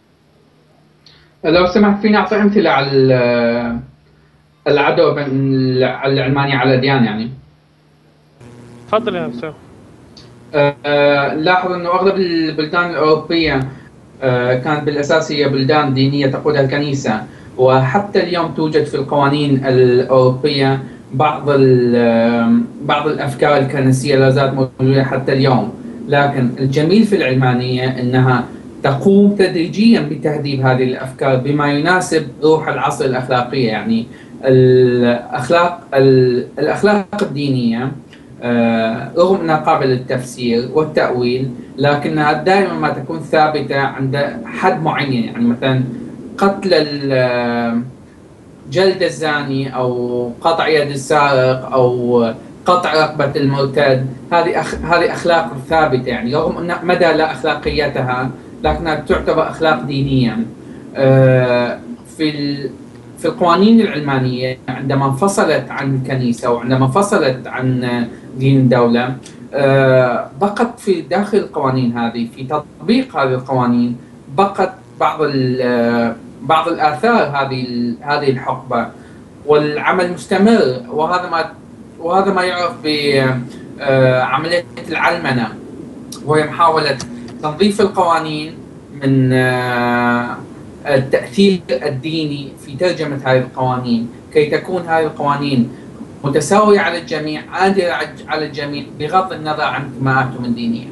لو سمحت فيني اعطي امثله على ال- العدوى بين الع- العلماني على الاديان يعني تفضل يا استاذ آه، نلاحظ انه اغلب البلدان الاوروبيه آه، كانت بالاساس هي بلدان دينيه تقودها الكنيسه وحتى اليوم توجد في القوانين الاوروبيه بعض ال- بعض الافكار الكنسيه لا زالت موجوده حتى اليوم لكن الجميل في العلمانيه انها تقوم تدريجيا بتهذيب هذه الافكار بما يناسب روح العصر الاخلاقيه يعني الاخلاق ال- الاخلاق الدينيه آه، رغم انها قابله للتفسير والتاويل لكنها دائما ما تكون ثابته عند حد معين يعني مثلا قتل ال- جلد الزاني او قطع يد السارق او قطع رقبه المرتد هذه أخ... هذه اخلاق ثابته يعني رغم ان مدى لا اخلاقيتها لكنها تعتبر اخلاق دينيه آه، في ال... في القوانين العلمانيه عندما انفصلت عن الكنيسه وعندما انفصلت عن دين الدوله آه، بقت في داخل القوانين هذه في تطبيق هذه القوانين بقت بعض ال- بعض الاثار هذه ال- هذه الحقبه والعمل مستمر وهذا ما وهذا ما يعرف بعمليه العلمنه وهي محاوله تنظيف القوانين من آه، التاثير الديني في ترجمه هذه القوانين كي تكون هذه القوانين متساويه على الجميع عادله على الجميع بغض النظر عن انتماءاتهم الدينيه.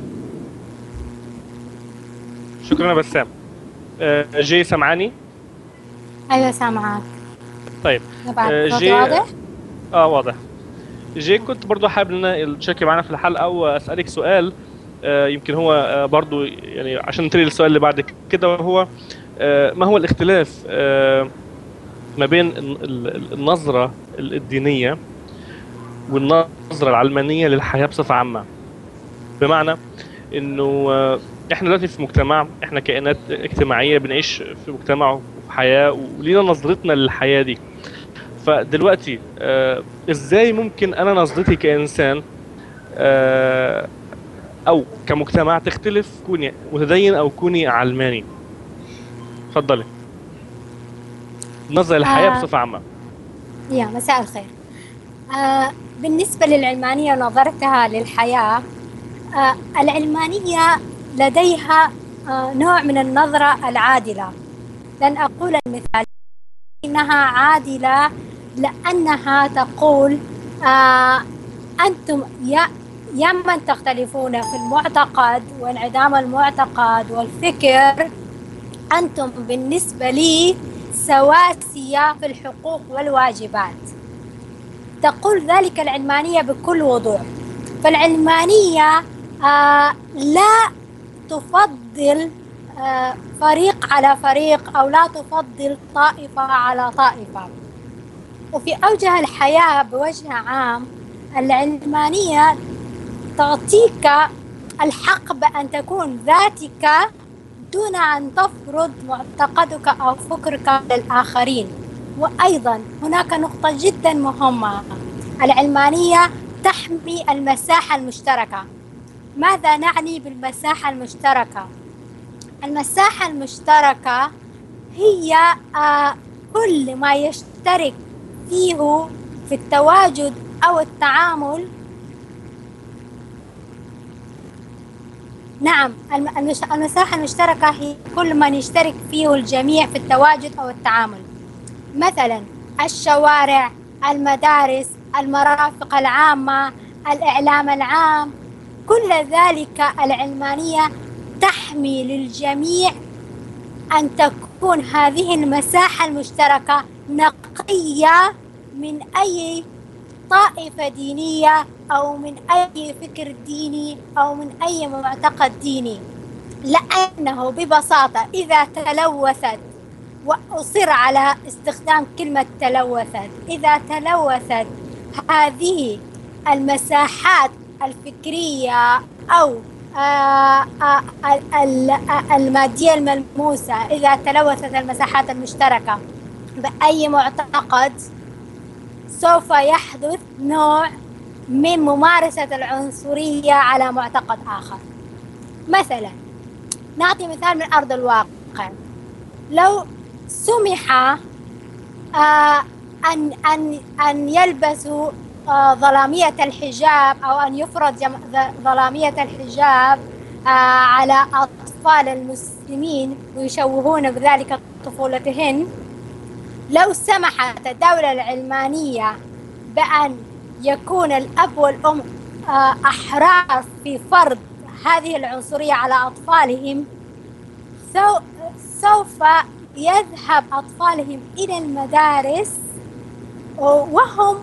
شكرا يا بسام آه، جي سامعاني؟ ايوه سامعاك طيب نبعت آه، صوتي جي واضح؟ اه واضح جي كنت برضو حابب ان تشاركي معنا في الحلقه واسالك سؤال آه، يمكن هو آه، برضو يعني عشان ننتقل للسؤال اللي بعد كده وهو آه، ما هو الاختلاف آه، ما بين ال- ال- النظره الدينيه والنظره العلمانيه للحياه بصفه عامه بمعنى انه آه، احنا دلوقتي في مجتمع احنا كائنات اجتماعيه بنعيش في مجتمع وفي حياه ولينا نظرتنا للحياه دي فدلوقتي آه ازاي ممكن انا نظرتي كانسان آه او كمجتمع تختلف كوني متدين او كوني علماني اتفضلي نظرة للحياة آه. بصفة عامة يا مساء الخير آه بالنسبة للعلمانية ونظرتها للحياة آه، العلمانية لديها آه، نوع من النظرة العادلة لن أقول المثال إنها عادلة لأنها تقول آه، أنتم يا يا من تختلفون في المعتقد وانعدام المعتقد والفكر أنتم بالنسبة لي سواسية في الحقوق والواجبات تقول ذلك العلمانية بكل وضوح فالعلمانية آه لا تفضل آه فريق على فريق أو لا تفضل طائفة على طائفة وفي أوجه الحياة بوجه عام العلمانية تعطيك الحق بأن تكون ذاتك دون أن تفرض معتقدك أو فكرك للآخرين وأيضا هناك نقطة جدا مهمة العلمانية تحمي المساحة المشتركة ماذا نعني بالمساحة المشتركة؟ المساحة المشتركة هي آه كل ما يشترك فيه في التواجد أو التعامل نعم الم- المش- المساحة المشتركة هي كل من يشترك فيه الجميع في التواجد أو التعامل مثلا الشوارع المدارس المرافق العامة الإعلام العام كل ذلك العلمانية تحمي للجميع أن تكون هذه المساحة المشتركة نقية من أي طائفة دينية أو من أي فكر ديني أو من أي معتقد ديني لأنه ببساطة إذا تلوثت وأصر على استخدام كلمة تلوثت إذا تلوثت هذه المساحات الفكرية أو آه، آه، ال- ال- آه، المادية الملموسة إذا تلوثت المساحات المشتركة بأي معتقد سوف يحدث نوع من ممارسة العنصرية على معتقد آخر مثلا نعطي مثال من أرض الواقع لو سمح آه أن أن أن يلبسوا آه ظلامية الحجاب أو أن يفرض جم- ظ- ظلامية الحجاب آه على أطفال المسلمين ويشوهون بذلك طفولتهن لو سمحت الدولة العلمانية بأن يكون الأب والأم آه، أحرار في فرض هذه العنصرية على أطفالهم سو- سوف يذهب أطفالهم إلى المدارس وهم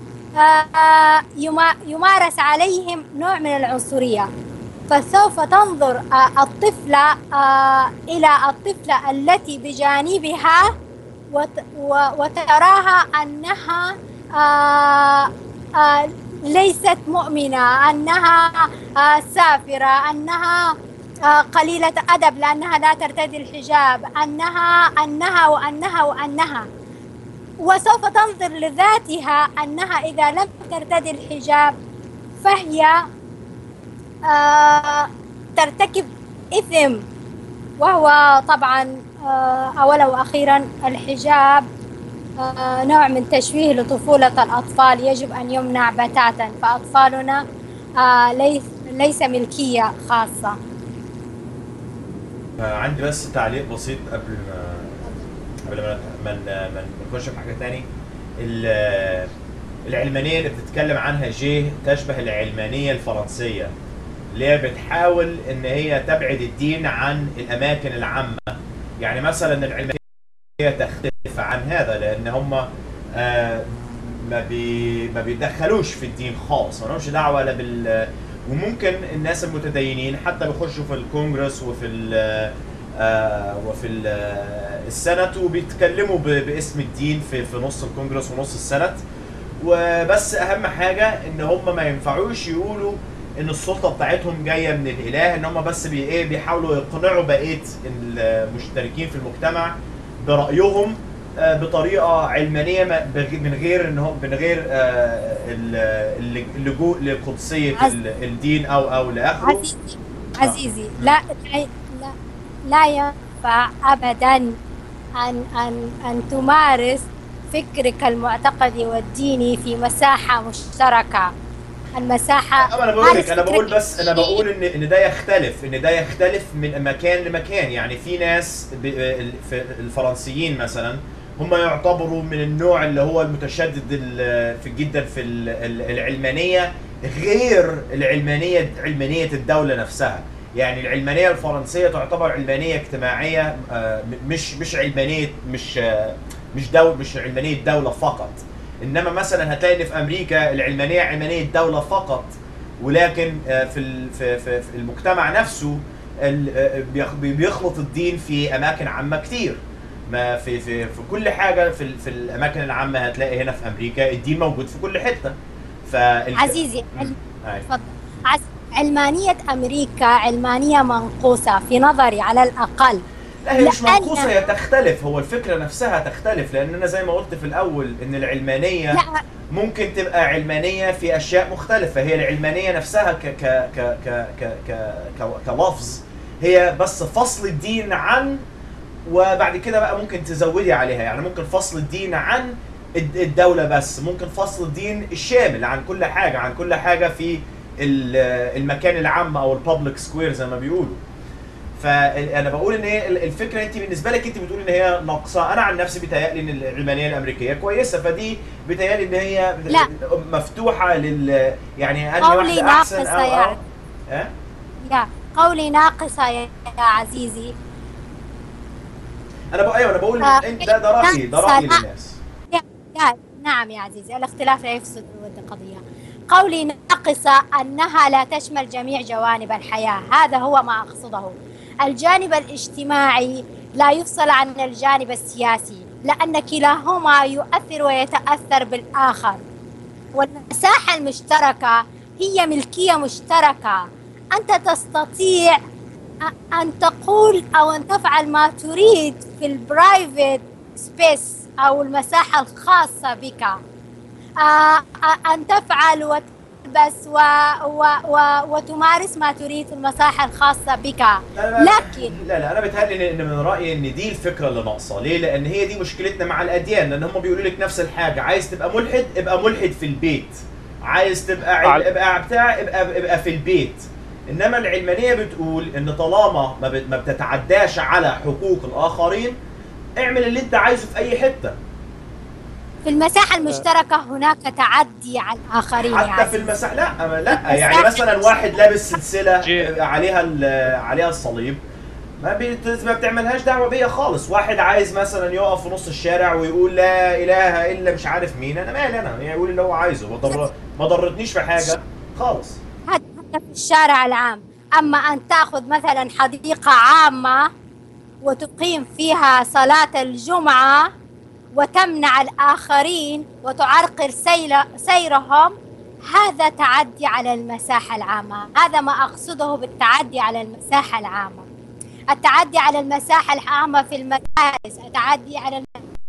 آه، يما- يمارس عليهم نوع من العنصرية فسوف تنظر آه، الطفلة آه، إلى الطفلة التي بجانبها وت- و- وتراها أنها آه، آه، ليست مؤمنة أنها آه، سافرة أنها آه، قليلة أدب لأنها لا ترتدي الحجاب أنها أنها وأنها وأنها وسوف تنظر لذاتها أنها إذا لم ترتدي الحجاب فهي آه، ترتكب إثم وهو طبعا آه، أولا وأخيرا الحجاب آه، نوع من تشويه لطفولة الأطفال يجب أن يمنع بتاتا فأطفالنا آه، ليس ليس ملكية خاصة آه، عندي بس تعليق بسيط قبل ما قبل ما ما ما- ما نخش في حاجه تاني ال- العلمانيه اللي بتتكلم عنها جيه تشبه العلمانيه الفرنسيه اللي هي بتحاول ان هي تبعد الدين عن الاماكن العامه يعني مثلا العلمانيه تختلف عن هذا لان هم آه، ما بي ما بيدخلوش في الدين خالص ما لهمش دعوه لا بال وممكن الناس المتدينين حتى بيخشوا في الكونجرس وفي ال آه، وفي ال- آه، السنت وبيتكلموا ب- باسم الدين في في نص الكونجرس ونص السنت وبس اهم حاجه ان هم ما ينفعوش يقولوا ان السلطه بتاعتهم جايه من الاله ان هم بس بي ايه بيحاولوا يقنعوا بقيه المشتركين في المجتمع برايهم آه، بطريقه علمانيه ما- بغ- من غير ان هم من غير آه، ال- الل- اللجوء لقدسيه عز- ال- الدين او او لاخره عزيزي عزيزي لا لا لا ينفع ابدا ان ان ان تمارس فكرك المعتقدي والديني في مساحه مشتركه المساحة أما انا بقول لك هذه انا بقول فكرة بس انا بقول ان ان ده يختلف ان ده يختلف من مكان لمكان يعني في ناس ب- ال- في- الفرنسيين مثلا هم يعتبروا من النوع اللي هو المتشدد ال- في جدا في ال- ال- العلمانيه غير العلمانيه علمانيه الدوله نفسها يعني العلمانيه الفرنسيه تعتبر علمانيه اجتماعيه آه، م- مش مش علمانيه مش آه، مش دول مش علمانيه دوله فقط انما مثلا هتلاقي ان في امريكا العلمانيه علمانيه دوله فقط ولكن آه، في ال- في في في المجتمع نفسه ال- آه، بيخ- بيخلط الدين في اماكن عامه كتير ما في في في كل حاجه في ال- في الاماكن العامه هتلاقي هنا في امريكا الدين موجود في كل حته فال عزيزي مم. أي. تفضل عز... علمانية أمريكا علمانية منقوصة في نظري على الأقل لا هي مش لأن- منقوصه هي تختلف هو الفكره نفسها تختلف لان انا زي ما قلت في الاول ان العلمانيه لا ممكن تبقى علمانيه في اشياء مختلفه هي العلمانيه نفسها ك ك ك ك ك ك ك كلفظ هي بس فصل الدين عن وبعد كده بقى ممكن تزودي عليها يعني ممكن فصل الدين عن الد- الدوله بس ممكن فصل الدين الشامل عن كل حاجه عن كل حاجه في ال- المكان العام او البابليك سكوير زي ما بيقولوا فانا بقول ان هي الفكره انت بالنسبه لك انت بتقول ان هي ناقصه انا عن نفسي بيتهيألي ان العلمانيه الامريكيه كويسه فدي بيتهيألي ان هي لا. مفتوحه لل يعني انهي قولي واحده احسن ناقصة او او يعني. ها يا قولي ناقصة يا يا عزيزي انا بقول ايوه انا بقول آه، انت ده, ده رايي ده رايي لا. للناس يا يا نعم يا عزيزي الاختلاف لا يفسد ود القضية قولي ناقصة أنها لا تشمل جميع جوانب الحياة هذا هو ما أقصده الجانب الاجتماعي لا يفصل عن الجانب السياسي لأن كلاهما يؤثر ويتأثر بالآخر والمساحة المشتركة هي ملكية مشتركة أنت تستطيع أ- أن تقول أو أن تفعل ما تريد في البرايفت سبيس أو المساحة الخاصة بك آه، آه، أن تفعل وتلبس و... و... و... وتمارس ما تريد في المساحة الخاصة بك لا لا لكن لا لا انا بيتهيألي ان من رايي ان دي الفكره اللي ناقصه ليه لان هي دي مشكلتنا مع الاديان لان هم بيقولوا لك نفس الحاجه عايز تبقى ملحد ابقى ملحد في البيت عايز تبقى عل... عل- ابقى بتاع ابقى ابقى في البيت انما العلمانيه بتقول ان طالما ما, بت... ما بتتعداش على حقوق الاخرين اعمل اللي انت عايزه في اي حته في المساحة المشتركة هناك تعدي على الآخرين يا حتى في عزيزي. المساح لا أما لا المساحة يعني مثلا واحد لابس سلسله جي. عليها ال- عليها الصليب ما بيت- ما بتعملهاش دعوه بيا خالص واحد عايز مثلا يقف في نص الشارع ويقول لا اله الا مش عارف مين انا مالي انا يعني يقول اللي هو عايزه ما ضر ما ضرتنيش في حاجه خالص حتى في الشارع العام أما أن تأخذ مثلا حديقة عامة وتقيم فيها صلاة الجمعة وتمنع الآخرين وتعرقل سيل- سيرهم هذا تعدي على المساحة العامة هذا ما أقصده بالتعدي على المساحة العامة التعدي على المساحة العامة في المدارس التعدي على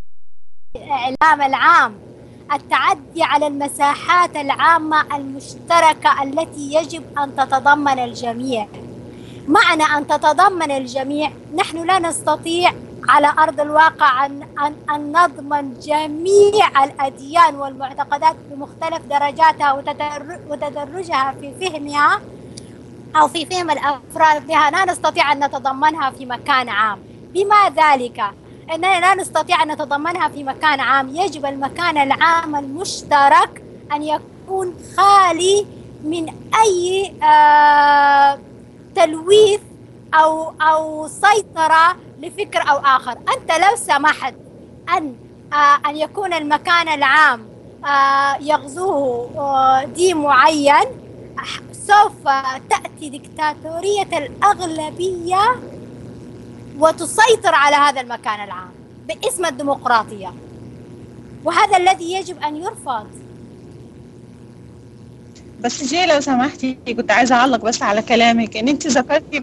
الإعلام العام التعدي على المساحات العامة المشتركة التي يجب أن تتضمن الجميع معنى أن تتضمن الجميع نحن لا نستطيع على أرض الواقع أن, أن, أن نضمن جميع الأديان والمعتقدات بمختلف درجاتها وتدر- وتدرجها في فهمها أو في فهم الأفراد بها لا نستطيع أن نتضمنها في مكان عام بما ذلك أننا لا نستطيع أن نتضمنها في مكان عام يجب المكان العام المشترك أن يكون خالي من أي آه تلويث أو أو سيطرة لفكر أو آخر أنت لو سمحت أن آه أن يكون المكان العام آه يغزوه آه دين معين سوف تأتي دكتاتورية الأغلبية وتسيطر على هذا المكان العام باسم الديمقراطية وهذا الذي يجب أن يرفض بس جي لو سمحتي كنت عايزة أعلق بس على كلامك إن أنت ذكرتي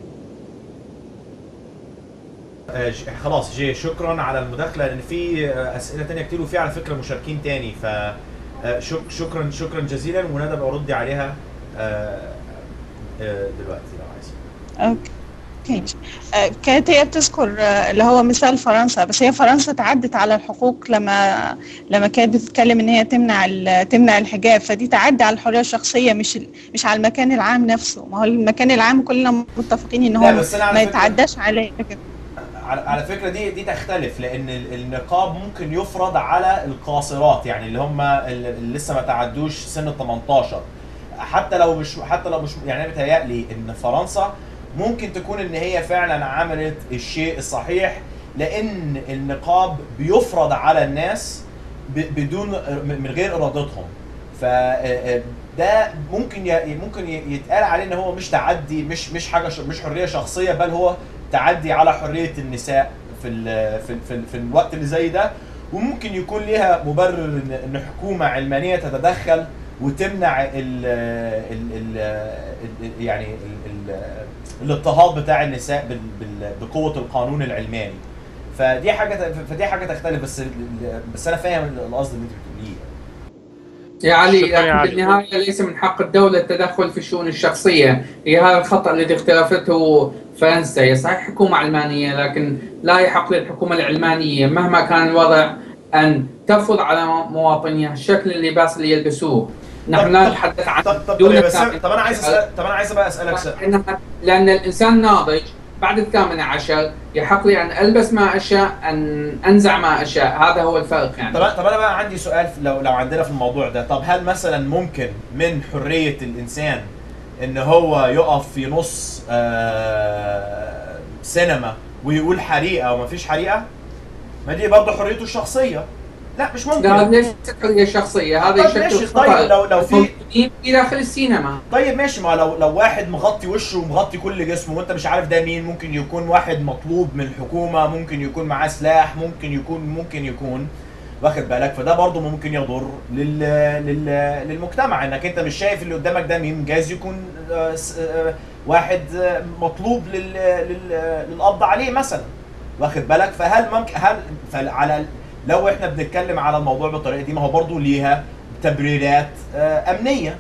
آه، ج- خلاص جي شكرا على المداخله لان في آه، اسئله تانية كتير وفي على فكره مشاركين تاني ف آه، شك- شكرا شكرا جزيلا وندى بقى ردي عليها آه، آه، دلوقتي لو عايز أوكي اوكي آه، كانت هي بتذكر آه، اللي هو مثال فرنسا بس هي فرنسا تعدت على الحقوق لما لما كانت بتتكلم ان هي تمنع ال- تمنع الحجاب فدي تعدي على الحريه الشخصيه مش ال- مش على المكان العام نفسه ما هو المكان العام كلنا متفقين ان لا هو بس انا على ما فكرة- يتعداش عليه لكن على على فكره دي دي تختلف لان ال- النقاب ممكن يفرض على القاصرات يعني اللي هم اللي اللي لسه ما تعدوش سن ال 18 حتى لو مش حتى لو مش يعني انا بيتهيألي ان فرنسا ممكن تكون ان هي فعلا عملت الشيء الصحيح لان النقاب بيفرض على الناس ب- بدون من غير ارادتهم ف ده ممكن ي- ممكن ي- يتقال عليه ان هو مش تعدي مش مش حاجه ش- مش حريه شخصيه بل هو تعدي على حريه النساء في ال في ال في, ال في الوقت اللي زي ده وممكن يكون ليها مبرر ان إن حكومه علمانيه تتدخل وتمنع ال ال ال ال يعني ال ال الاضطهاد بتاع النساء بال بال بقوه القانون العلماني فدي حاجه فدي حاجه تختلف بس بس انا فاهم القصد اللي انت بتقوليه يا علي شكراً يا لكن علي. بالنهاية ليس من حق الدولة التدخل في الشؤون الشخصية هي هذا الخطأ الذي اختلفته فرنسا هي صحيح حكومة علمانية لكن لا يحق للحكومة العلمانية مهما كان الوضع أن تفرض على مواطنيها شكل اللباس اللي يلبسوه نحن لا طب- نتحدث عن طب طب دون طب, بس التعقيد. طب انا عايز أسأل طب انا عايز بقى اسالك سؤال إنها- لأن الإنسان ناضج بعد الثامنة عشر يحق لي أن ألبس ما أشاء أن أنزع ما أشاء هذا هو الفرق يعني طب طب انا بقى عندي سؤال في- لو لو عندنا في الموضوع ده طب هل مثلا ممكن من حريه الانسان ان هو يقف في نص آه سينما ويقول حريقه وما فيش حريقه ما دي برضه حريته الشخصيه لا مش لا ممكن هذا ليست حرية شخصية هذا طيب يشكل ماشي، خطر طيب لو- لو في- موجودين في داخل السينما طيب ماشي ما لو لو واحد مغطي وشه ومغطي كل جسمه وانت مش عارف ده مين ممكن يكون واحد مطلوب من الحكومه ممكن يكون معاه سلاح ممكن يكون ممكن يكون واخد بالك فده برضه ممكن يضر لل... لل... للمجتمع انك انت مش شايف اللي قدامك ده مين جايز يكون آه، س- آه، واحد آه، مطلوب لل... لل... للقبض عليه مثلا واخد بالك فهل ممكن هل فعلى لو احنا بنتكلم على الموضوع بالطريقه دي ما هو برضه ليها تبريرات آه، امنيه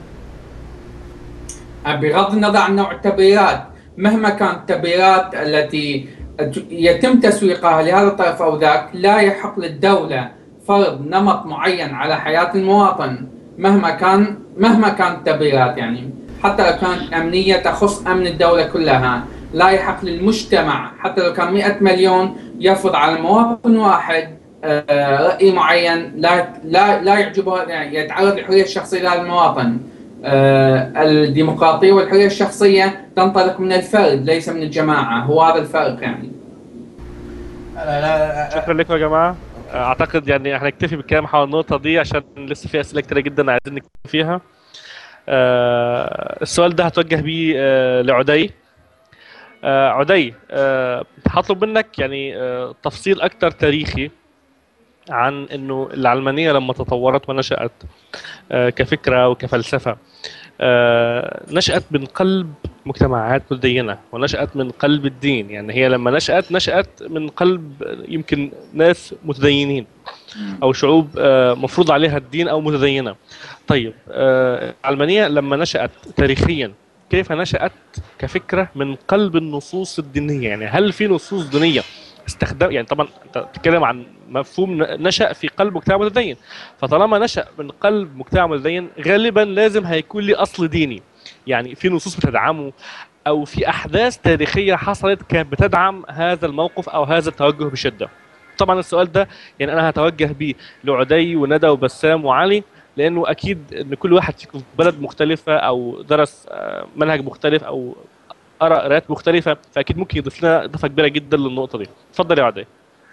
بغض النظر عن نوع التبريرات مهما كانت التبريرات التي يتم تسويقها لهذا الطرف او ذاك لا يحق للدوله فرض نمط معين على حياه المواطن مهما كان مهما كانت التبريرات يعني حتى لو كانت امنيه تخص امن الدوله كلها لا يحق للمجتمع حتى لو كان 100 مليون يفرض على مواطن واحد آه، راي معين لا لا لا يعجبه يعني يتعرض للحريه الشخصيه لهذا المواطن آه، الديمقراطيه والحريه الشخصيه تنطلق من الفرد ليس من الجماعه هو هذا الفرق يعني لا لا شكرا لكم يا جماعه اعتقد يعني احنا نكتفي بالكلام حول النقطه دي عشان لسه في اسئله كتيره جدا عايزين نكتفي فيها آه، السؤال ده هتوجه بيه آه، لعدي آه، عدي آه، هطلب منك يعني آه، تفصيل اكتر تاريخي عن انه العلمانيه لما تطورت ونشات آه، كفكره وكفلسفه آه، نشأت من قلب مجتمعات متدينة ونشأت من قلب الدين يعني هي لما نشأت نشأت من قلب يمكن ناس متدينين أو شعوب آه، مفروض عليها الدين أو متدينة طيب آه، العلمانية لما نشأت تاريخيا كيف نشأت كفكرة من قلب النصوص الدينية يعني هل في نصوص دينية استخدام يعني طبعا انت بتتكلم عن مفهوم نشأ في قلب مجتمع متدين فطالما نشأ من قلب مجتمع متدين غالبا لازم هيكون ليه اصل ديني يعني في نصوص بتدعمه او في احداث تاريخيه حصلت كانت بتدعم هذا الموقف او هذا التوجه بشده طبعا السؤال ده يعني انا هتوجه بيه لعدي وندى وبسام وعلي لانه اكيد ان كل واحد فيكم في بلد مختلفه او درس آه، منهج مختلف او قرا قراءات مختلفه فاكيد ممكن يضيف لنا اضافه كبيره جدا للنقطه دي اتفضل يا عدي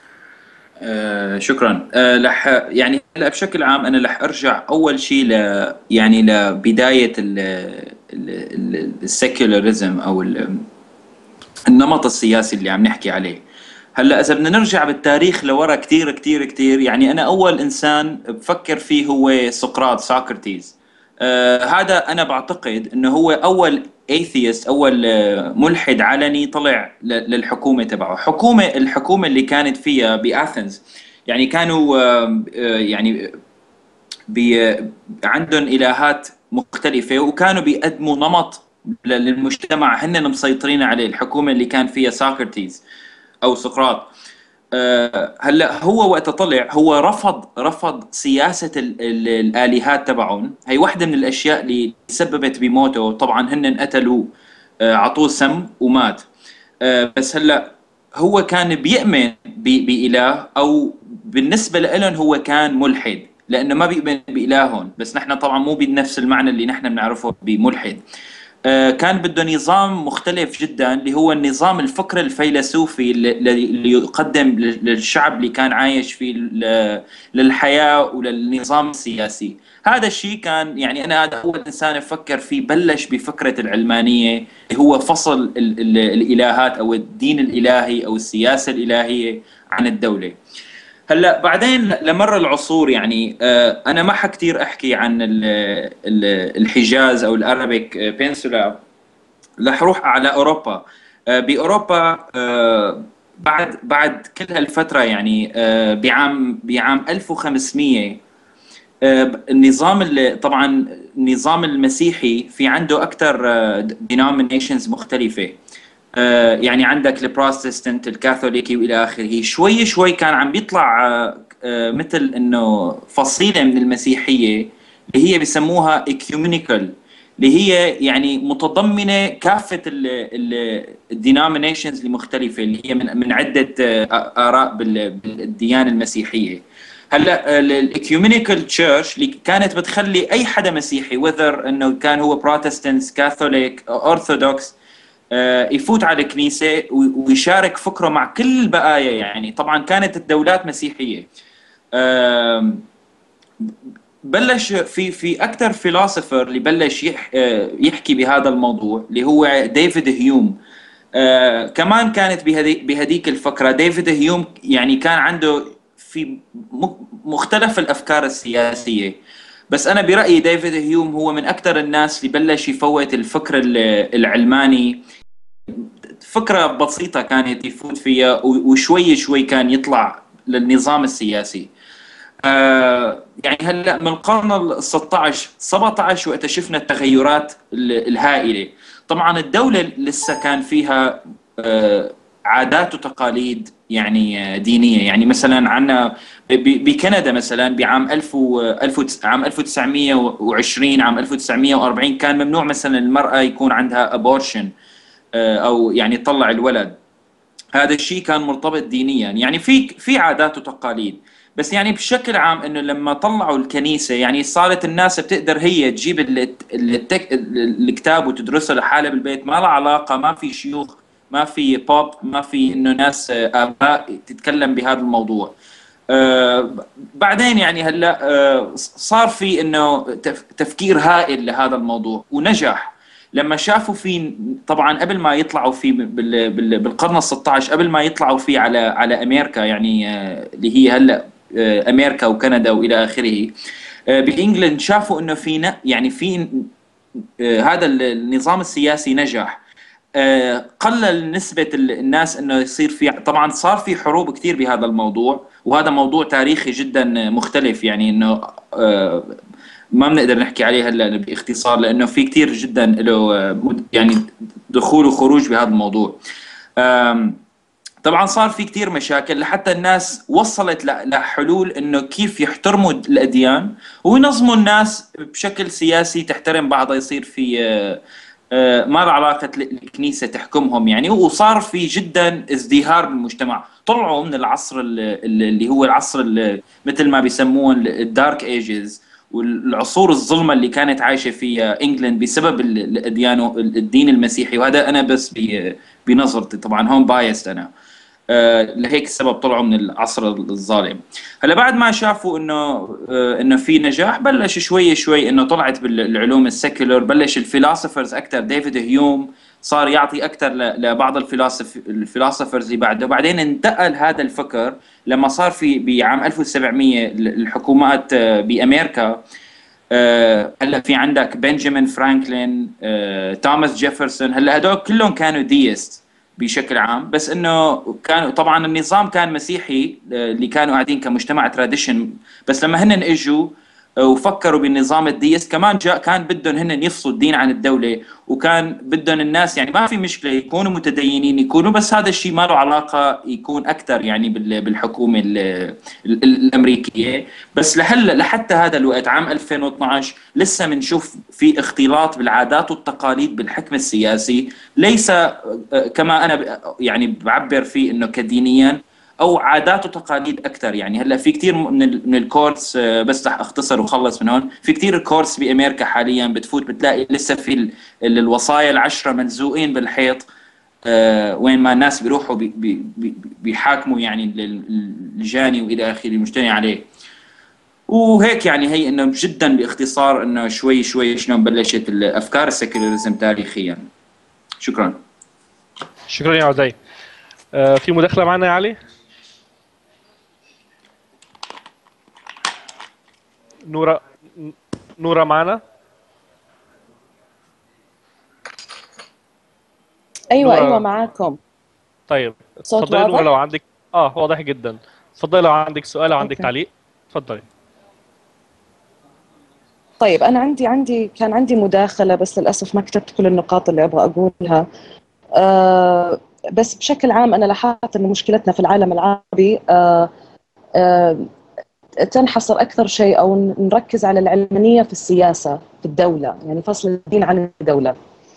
آه شكرا آه لح يعني هلا بشكل عام انا رح ارجع اول شيء ل يعني لبدايه السكيولاريزم او ال- النمط السياسي اللي عم نحكي عليه هلا اذا بدنا نرجع بالتاريخ لورا كتير كتير كتير يعني انا اول انسان بفكر فيه هو سقراط سوكرتيز آه هذا انا بعتقد انه هو اول ايثيست اول آه، ملحد علني طلع ل- للحكومه تبعه حكومه الحكومه اللي كانت فيها باثنز يعني كانوا آه، آه، يعني بي عندهم الهات مختلفه وكانوا بيقدموا نمط للمجتمع هن مسيطرين عليه الحكومه اللي كان فيها سوكرتيز او سقراط آه، هلا هو وقت طلع هو رفض رفض سياسه ال ال الالهات تبعهم هي واحده من الاشياء اللي سببت بموته طبعا هن قتلوه اعطوه سم ومات بس هلا هو كان بيؤمن بإله أو بالنسبة لهم هو كان ملحد لأنه ما بيؤمن بإلههم بس نحن طبعا مو بنفس المعنى اللي نحن بنعرفه بملحد آه، كان بده نظام مختلف جدا اللي هو النظام الفكر الفيلسوفي اللي يقدم للشعب اللي كان عايش فيه للحياه وللنظام السياسي هذا الشيء كان يعني انا هذا اول انسان افكر فيه بلش بفكره العلمانيه اللي هو فصل ال ال الالهات او الدين الالهي او السياسه الالهيه عن الدوله هلا بعدين لمر العصور يعني آه، انا ما حكثير احكي عن الحجاز او الارابيك بينسولا رح اروح على اوروبا آه، باوروبا آه، بعد بعد كل هالفتره يعني بعام بعام 1500 النظام طبعا النظام المسيحي في عنده اكثر denominations مختلفه آه، يعني عندك البروتستانت الكاثوليكي والى اخره شوي شوي كان عم بيطلع آه، آه، مثل انه فصيله من المسيحيه اللي هي بسموها ايكيومينيكال اللي هي يعني متضمنه كافه الدينومينيشنز المختلفه اللي هي من من عده اراء بالديانه المسيحيه هلا الايكيومينيكال تشيرش اللي كانت بتخلي اي حدا مسيحي وذر انه كان هو بروتستانت كاثوليك اورثودوكس آه، يفوت على الكنيسه ويشارك فكره مع كل البقايا يعني طبعا كانت الدولات مسيحيه بلش في في اكثر فيلوسفر اللي بلش آه، يحكي بهذا الموضوع اللي هو ديفيد هيوم آه، كمان كانت بهذيك الفكره ديفيد هيوم يعني كان عنده في مختلف الافكار السياسيه بس انا برايي ديفيد هيوم هو من اكثر الناس اللي بلش يفوت الفكر العلماني فكره بسيطه كانت يفوت فيها وشوي شوي كان يطلع للنظام السياسي آه يعني هلا من القرن ال 16 17 وقت شفنا التغيرات الهائله طبعا الدوله لسه كان فيها آه عادات وتقاليد يعني دينيه يعني مثلا عندنا بكندا مثلا بعام 1000 عام 1920 عام 1940 كان ممنوع مثلا المراه يكون عندها ابورشن آه، او يعني تطلع الولد هذا الشيء كان مرتبط دينيا يعني في في عادات وتقاليد بس يعني بشكل عام انه لما طلعوا الكنيسه يعني صارت الناس بتقدر هي تجيب التك... الكتاب وتدرسه لحالها بالبيت ما لها علاقه ما في شيوخ ما في بوب ما في انه ناس آه، اباء تتكلم بهذا الموضوع آه بعدين يعني هلا آه صار في انه تفكير هائل لهذا الموضوع ونجح لما شافوا في طبعا قبل ما يطلعوا في بالقرن ال 16 قبل ما يطلعوا فيه على على امريكا يعني آه اللي هي هلا آه امريكا وكندا والى اخره آه بانجلند شافوا انه في يعني في آه هذا النظام السياسي نجح آه، قلل نسبة الناس انه يصير في طبعا صار في حروب كثير بهذا الموضوع وهذا موضوع تاريخي جدا مختلف يعني انه آه، ما بنقدر نحكي عليه هلا باختصار لانه في كثير جدا له آه، يعني دخول وخروج بهذا الموضوع طبعا صار في كثير مشاكل لحتى الناس وصلت لحلول انه كيف يحترموا الاديان وينظموا الناس بشكل سياسي تحترم بعضها يصير في آه، ما له علاقه الكنيسه تحكمهم يعني وصار في جدا ازدهار بالمجتمع طلعوا من العصر اللي هو العصر اللي مثل ما بيسموه الدارك ايجز والعصور الظلمه اللي كانت عايشه فيها انجلند بسبب الاديان الدين المسيحي وهذا انا بس بنظرتي طبعا هون بايست انا آه، لهيك السبب طلعوا من العصر الظالم هلا بعد ما شافوا انه آه، انه في نجاح بلش شوي شوي انه طلعت بالعلوم السكولر بلش الفيلوسفرز اكثر ديفيد هيوم صار يعطي اكثر لبعض الفلاسف الفلاسفرز اللي بعده بعدين انتقل هذا الفكر لما صار في بعام 1700 الحكومات آه، بامريكا هلا في عندك بنجامين فرانكلين توماس جيفرسون هلا هدول كلهم كانوا ديست بشكل عام بس انه كان طبعا النظام كان مسيحي اللي كانوا قاعدين كمجتمع تراديشن بس لما هن اجوا وفكروا بالنظام الديست كمان جاء كان بدهم هن يفصلوا الدين عن الدوله وكان بدهم الناس يعني ما في مشكله يكونوا متدينين يكونوا بس هذا الشيء ما له علاقه يكون اكثر يعني بال- بالحكومه ال- ال- الامريكيه بس لهلا لحتى هذا الوقت عام 2012 لسه بنشوف في اختلاط بالعادات والتقاليد بالحكم السياسي ليس آه، كما انا ب- يعني بعبر فيه انه كدينيا او عادات وتقاليد اكثر يعني هلا في كثير من ال- من الكورس آه، بس رح اختصر وخلص من هون في كثير كورس بامريكا حاليا بتفوت بتلاقي لسه في ال- ال- الوصايا العشره ملزوقين بالحيط آه، وين ما الناس بيروحوا بي- بي- بي- بيحاكموا يعني ال- ال- الجاني والى اخره المجتمع عليه وهيك يعني هي انه جدا باختصار انه شوي شوي شلون بلشت الافكار السكولاريزم تاريخيا شكرا شكرا يا عزي آه، في مداخله معنا يا علي نورا نورا معنا ايوه نورا. ايوه معاكم طيب صوت اتفضلي يا نورا واضح؟ لو عندك اه واضح جدا اتفضلي لو عندك سؤال او عندك أوكي. تعليق اتفضلي طيب انا عندي عندي كان عندي مداخله بس للاسف ما كتبت كل النقاط اللي ابغى اقولها آه بس بشكل عام انا لاحظت ان مشكلتنا في العالم العربي آه آه تنحصر اكثر شيء او نركز على العلمانيه في السياسه في الدوله يعني فصل الدين عن الدوله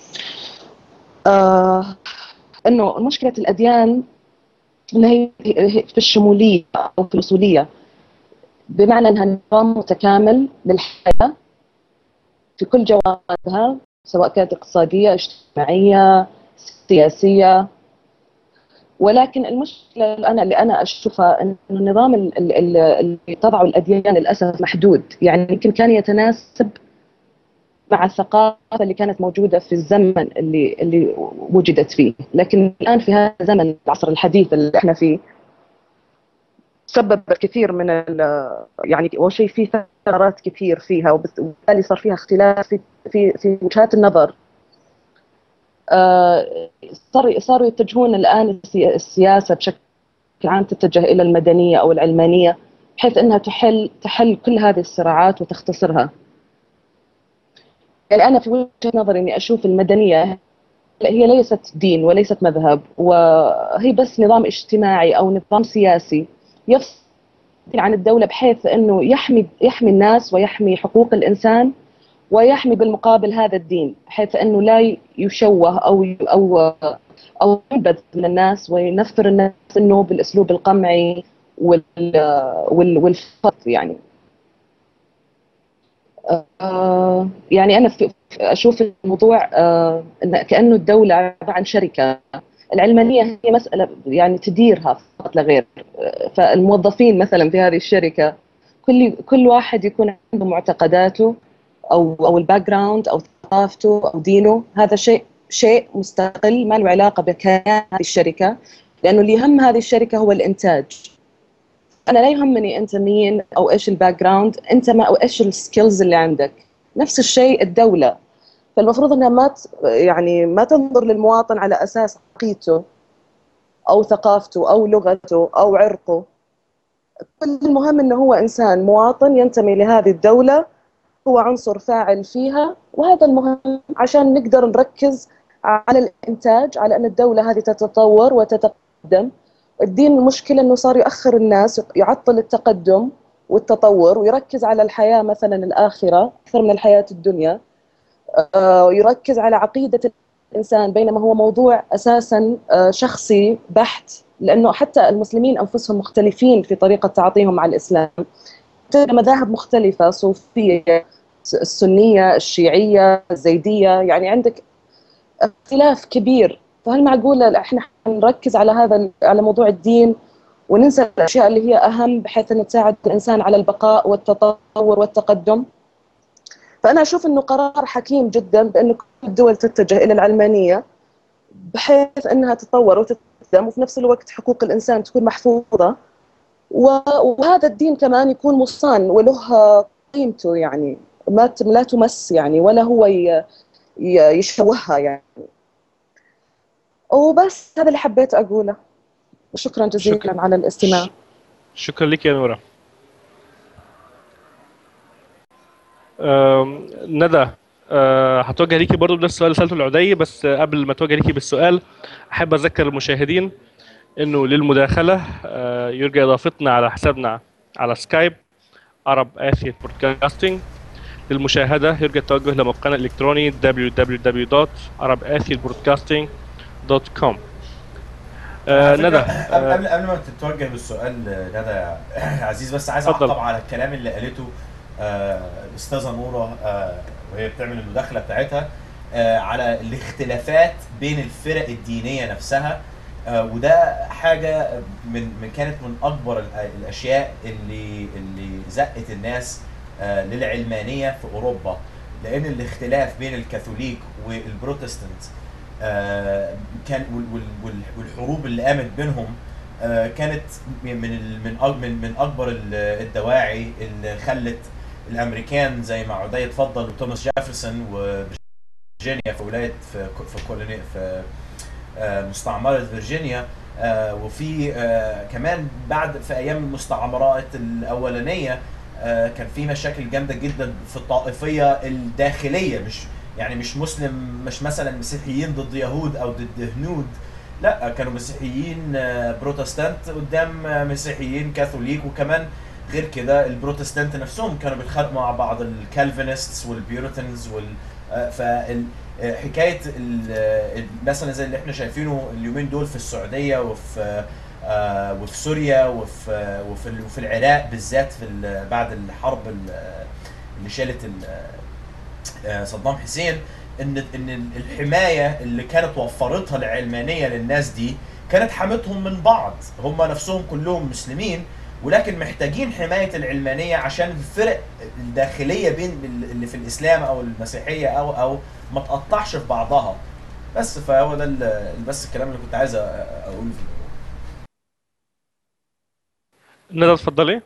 آه انه مشكله الاديان ان هي هي في الشموليه او في الاصوليه بمعنى انها نظام متكامل للحياه في كل جوانبها سواء كانت اقتصاديه اجتماعيه سياسيه ولكن المشكله اللي انا اللي انا اشوفها انه النظام ال- ال- ال- اللي تضعه الاديان للاسف محدود يعني يمكن كان يتناسب مع الثقافه اللي كانت موجوده في الزمن اللي اللي وجدت فيه لكن الان في هذا الزمن العصر الحديث اللي احنا فيه سببت كثير من ال- يعني اول شيء في ثغرات كثير فيها وبس- وبالتالي صار فيها اختلاف في في في وجهات النظر آه، صار صاروا يتجهون الان السي- السياسه بشكل عام تتجه الى المدنيه او العلمانيه بحيث انها تحل تحل كل هذه الصراعات وتختصرها. يعني انا في وجهه نظري اني اشوف المدنيه هي ليست دين وليست مذهب وهي بس نظام اجتماعي او نظام سياسي يفصل عن الدولة بحيث انه يحمي يحمي الناس ويحمي حقوق الانسان ويحمي بالمقابل هذا الدين بحيث انه لا يشوه او او او ينبذ من الناس وينفر الناس انه بالاسلوب القمعي وال وال والفرط يعني آه يعني انا في اشوف الموضوع آه إن كانه الدوله عباره عن شركه العلمانيه هي مساله يعني تديرها فقط لا غير فالموظفين مثلا في هذه الشركه كل كل واحد يكون عنده معتقداته او او الباك جراوند او ثقافته او دينه هذا شيء شيء مستقل ما له علاقه بكيان هذه الشركه لانه اللي يهم هذه الشركه هو الانتاج انا لا يهمني انت مين او ايش الباك جراوند انت ما او ايش السكيلز اللي عندك نفس الشيء الدوله فالمفروض انها ما ت- يعني ما تنظر للمواطن على اساس عقيدته او ثقافته او لغته او عرقه كل المهم انه هو انسان مواطن ينتمي لهذه الدوله هو عنصر فاعل فيها وهذا المهم عشان نقدر نركز على الانتاج على ان الدوله هذه تتطور وتتقدم الدين المشكله انه صار ياخر الناس يعطل التقدم والتطور ويركز على الحياه مثلا الاخره اكثر من الحياه الدنيا آه، ويركز على عقيده الانسان بينما هو موضوع اساسا آه، شخصي بحت لانه حتى المسلمين انفسهم مختلفين في طريقه تعاطيهم مع الاسلام مذاهب مختلفه صوفيه السنيه الشيعيه الزيديه يعني عندك اختلاف كبير فهل معقوله احنا نركز على هذا على موضوع الدين وننسى الاشياء اللي هي اهم بحيث ان تساعد الانسان على البقاء والتطور والتقدم فانا اشوف انه قرار حكيم جدا بانه كل الدول تتجه الى العلمانيه بحيث انها تتطور وتتقدم وفي نفس الوقت حقوق الانسان تكون محفوظه و- وهذا الدين كمان يكون مصان وله قيمته يعني ما ت- لا تمس يعني ولا هو ي- ي- يشوهها يعني وبس هذا اللي حبيت اقوله وشكرا جزيلا شكراً. على الاستماع شكرا لك يا نورا آم، ندى آه، هتوجه ليكي برضو بنفس السؤال اللي سالته العدي بس آه، قبل ما اتوجه ليكي بالسؤال احب اذكر المشاهدين انه للمداخله آه، يرجى اضافتنا على حسابنا على سكايب عرب آسيا بودكاستنج للمشاهده يرجى التوجه لموقعنا الالكتروني www.arabasiabroadcasting.com آه، على فكرة، ندى قبل آه، قبل قبل ما تتوجه بالسؤال ندى يا عزيز بس عايز اتفضل. اعقب على الكلام اللي قالته آه، الاستاذه نوره آه، وهي بتعمل المداخله بتاعتها آه، على الاختلافات بين الفرق الدينيه نفسها آه، وده حاجه من من كانت من اكبر الأ- الاشياء اللي اللي زقت الناس آه، للعلمانيه في اوروبا لان الاختلاف بين الكاثوليك والبروتستانت آه، كان وال- وال- وال- والحروب اللي قامت بينهم آه، كانت من ال- من أك- من من اكبر ال- الدواعي اللي خلت الامريكان زي ما عدي اتفضل وتوماس جيفرسون وفرجينيا في ولايه في ك- في كولوني في آه، مستعمره فيرجينيا آه، وفي آه، كمان بعد في ايام المستعمرات الاولانيه آه، كان في مشاكل جامده جدا في الطائفيه الداخليه مش يعني مش مسلم مش مثلا مسيحيين ضد يهود او ضد هنود لا كانوا مسيحيين آه، بروتستانت قدام آه، مسيحيين كاثوليك وكمان غير كده البروتستانت نفسهم كانوا بيتخانقوا مع بعض الكالفينستس والبيوريتنز وال آه، فال آه، حكايه ال- آه، مثلا زي اللي احنا شايفينه اليومين دول في السعوديه وفي آه، وفي سوريا وفي آه، وفي ال- وفي العراق بالذات في ال- بعد الحرب ال- آه، اللي شالت ال- آه، صدام حسين ان ان الحمايه اللي كانت وفرتها العلمانيه للناس دي كانت حمتهم من بعض هم نفسهم كلهم مسلمين ولكن محتاجين حمايه العلمانيه عشان الفرق الداخليه بين ال- اللي في الاسلام او المسيحيه او او ما تقطعش في بعضها بس فهو ده ال- بس الكلام اللي كنت عايز أ- اقوله في الموضوع ندى اتفضلي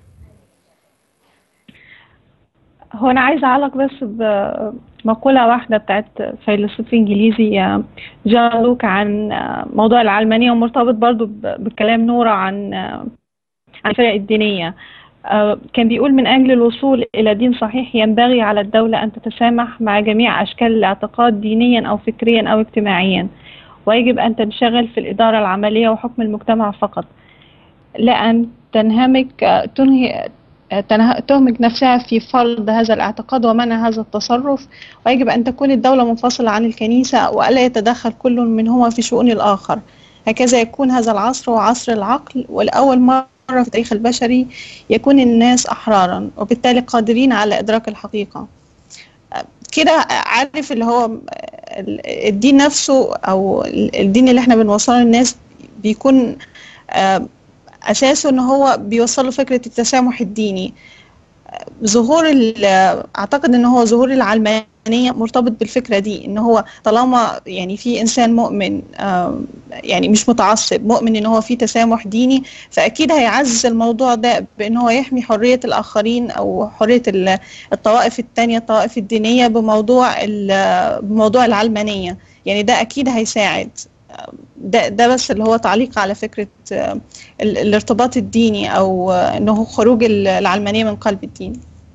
هو أنا عايزة أعلق بس بمقولة واحدة بتاعت فيلسوف إنجليزي آه، جان لوك عن آه، موضوع العلمانية ومرتبط برضو ب- بكلام نورة عن آه، عن الفرق الدينية آه، كان بيقول من أجل الوصول إلى دين صحيح ينبغي على الدولة أن تتسامح مع جميع أشكال الاعتقاد دينيا أو فكريا أو اجتماعيا ويجب أن تنشغل في الإدارة العملية وحكم المجتمع فقط لا أن تنهمك آه، تنهي آه، تنه- تهمك نفسها في فرض هذا الاعتقاد ومنع هذا التصرف ويجب أن تكون الدولة منفصلة عن الكنيسة وألا يتدخل كل منهما في شؤون الآخر هكذا يكون هذا العصر هو عصر العقل ولأول مرة في التاريخ البشري يكون الناس أحرارا وبالتالي قادرين على إدراك الحقيقة آه، كده عارف اللي هو ال- الدين نفسه أو الدين اللي احنا بنوصله للناس بيكون آه، أساسه إن هو بيوصله فكرة التسامح الديني ظهور ال- اعتقد ان هو ظهور العلمانيه مرتبط بالفكره دي ان هو طالما يعني في انسان مؤمن آم، يعني مش متعصب مؤمن ان هو في تسامح ديني فاكيد هيعزز الموضوع ده بان هو يحمي حريه الاخرين او حريه ال- الطوائف التانية الطوائف الدينيه بموضوع ال- بموضوع العلمانيه يعني ده اكيد هيساعد ده ده بس اللي هو تعليق على فكره آه، ال- الارتباط الديني او آه، انه خروج ال- العلمانيه من قلب الدين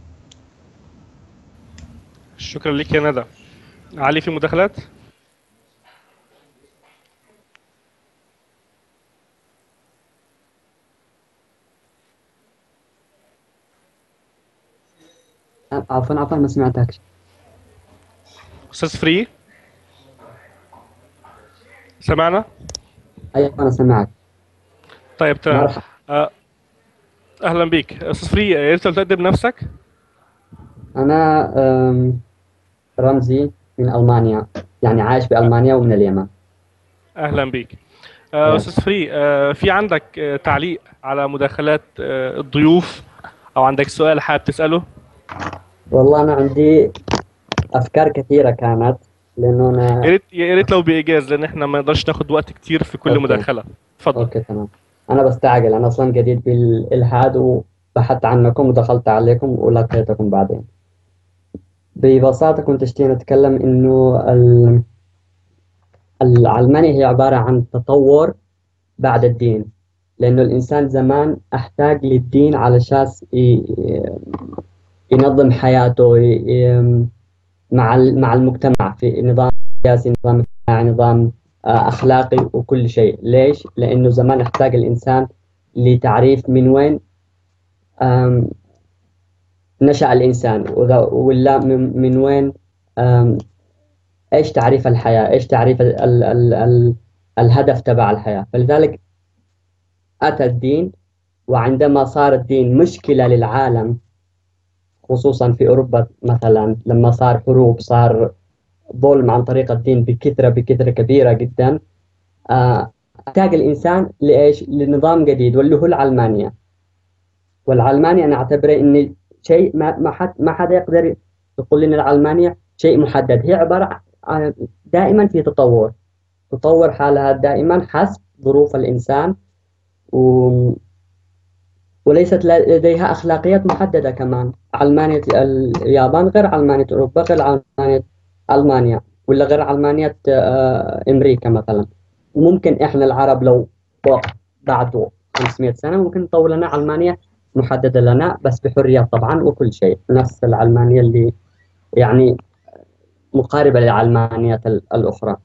شكرا لك يا ندى علي في مداخلات عفوا عفوا ما سمعتك استاذ فري سمعنا ايوه انا سمعك طيب تمام مرحبا آه، اهلا بيك استاذ فري يا ريت لو تقدم نفسك انا أم، رمزي من المانيا يعني عايش بالمانيا ومن اليمن اهلا بيك آه، أهلا. استاذ فري آه، في عندك آه، تعليق على مداخلات آه، الضيوف او عندك سؤال حابب تساله والله انا عندي افكار كثيره كانت لانه يا انا ريت يا ريت لو بايجاز لان احنا ما نقدرش ناخد وقت كتير في كل أوكي. مداخله اتفضل اوكي تمام انا بستعجل انا اصلا جديد بالالحاد وبحثت عنكم ودخلت عليكم ولقيتكم بعدين ببساطه كنت اشتي اتكلم انه ال- العلمانية هي عباره عن تطور بعد الدين لانه الانسان زمان احتاج للدين علشان ي- ينظم حياته ي- مع ال- مع المجتمع في نظام سياسي نظام اجتماعي نظام آه، أخلاقي وكل شيء ليش؟ لأنه زمان احتاج الإنسان لتعريف من وين آم، نشأ الإنسان وذا- ولا من, من وين آم، إيش تعريف الحياة إيش تعريف ال ال ال ال الهدف تبع الحياة فلذلك أتى الدين وعندما صار الدين مشكلة للعالم خصوصا في أوروبا مثلا لما صار حروب صار ظلم عن طريق الدين بكثرة بكثرة كبيرة جدا آه، احتاج الإنسان لإيش؟ لنظام جديد واللي هو العلمانية والعلمانية أنا أعتبره إن شيء ما ما حد ما حدا يقدر يقول لنا العلمانية شيء محدد هي عبارة عن دائما في تطور تطور حالها دائما حسب ظروف الإنسان و وليست لديها أخلاقيات محددة كمان علمانية اليابان غير علمانية أوروبا غير علمانية ألمانيا ولا غير علمانية آه، أمريكا مثلا وممكن إحنا العرب لو فوق بعد 500 سنة ممكن نطور لنا علمانية محددة لنا بس بحريات طبعا وكل شيء نفس العلمانية اللي يعني مقاربة للعلمانيات ال- الأخرى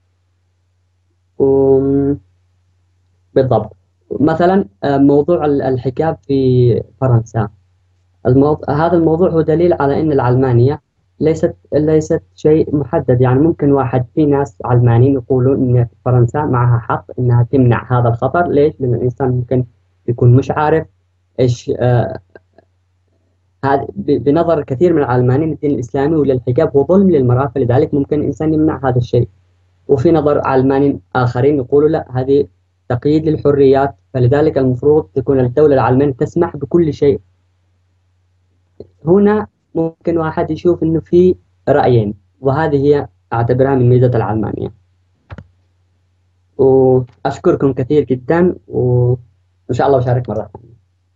و... بالضبط مثلا آه، موضوع ال- الحجاب في فرنسا الموضوع هذا الموضوع هو دليل على أن العلمانية ليست ليست شيء محدد يعني ممكن واحد في ناس علمانيين يقولوا ان فرنسا معها حق انها تمنع هذا الخطر ليش؟ لان الانسان ممكن يكون مش عارف ايش آه هذا ب- بنظر كثير من العلمانيين الدين الاسلامي وللحجاب هو ظلم للمراه فلذلك ممكن الانسان يمنع هذا الشيء وفي نظر علمانيين اخرين يقولوا لا هذه تقييد للحريات فلذلك المفروض تكون الدوله العلمانيه تسمح بكل شيء هنا ممكن واحد يشوف انه في رايين وهذه هي اعتبرها من ميزه العلمانيه واشكركم كثير جدا وان شاء الله بشارك مره ثانيه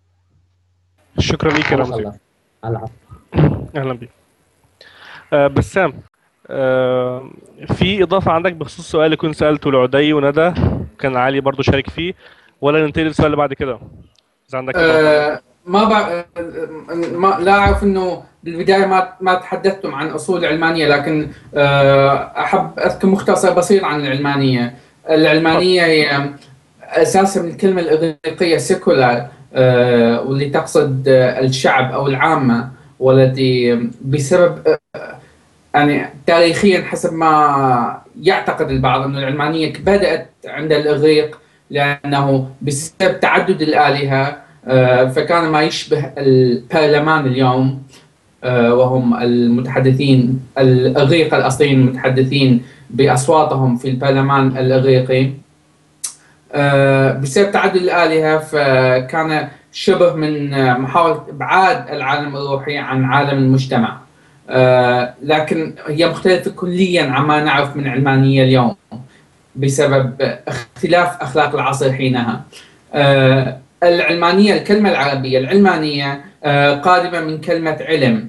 شكرا ليك يا أنا رمزي خلصت. العفو اهلا بك آه بسام آه في اضافه عندك بخصوص السؤال اللي كنت سالته لعدي وندى كان علي برضو شارك فيه ولا ننتقل للسؤال اللي بعد كده اذا عندك إضافة. آه، ما بع... ما لا اعرف انه بالبدايه ما ما تحدثتم عن اصول العلمانيه لكن آه، احب اذكر مختصر بسيط عن العلمانيه. العلمانيه هي اساسا من الكلمه الاغريقيه سيكولار واللي تقصد آه، الشعب او العامه والتي بسبب آه، يعني تاريخيا حسب ما يعتقد البعض انه العلمانيه بدات عند الاغريق لانه بسبب تعدد الالهه آه، فكان ما يشبه البرلمان اليوم آه، وهم المتحدثين الاغريق الاصليين المتحدثين باصواتهم في البرلمان الاغريقي آه، بسبب تعدد الالهه فكان شبه من آه، محاوله ابعاد العالم الروحي عن عالم المجتمع آه، لكن هي مختلفه كليا عما نعرف من علمانيه اليوم بسبب اختلاف اخلاق العصر حينها آه، العلمانيه الكلمه العربيه العلمانيه آه، قادمه من كلمه علم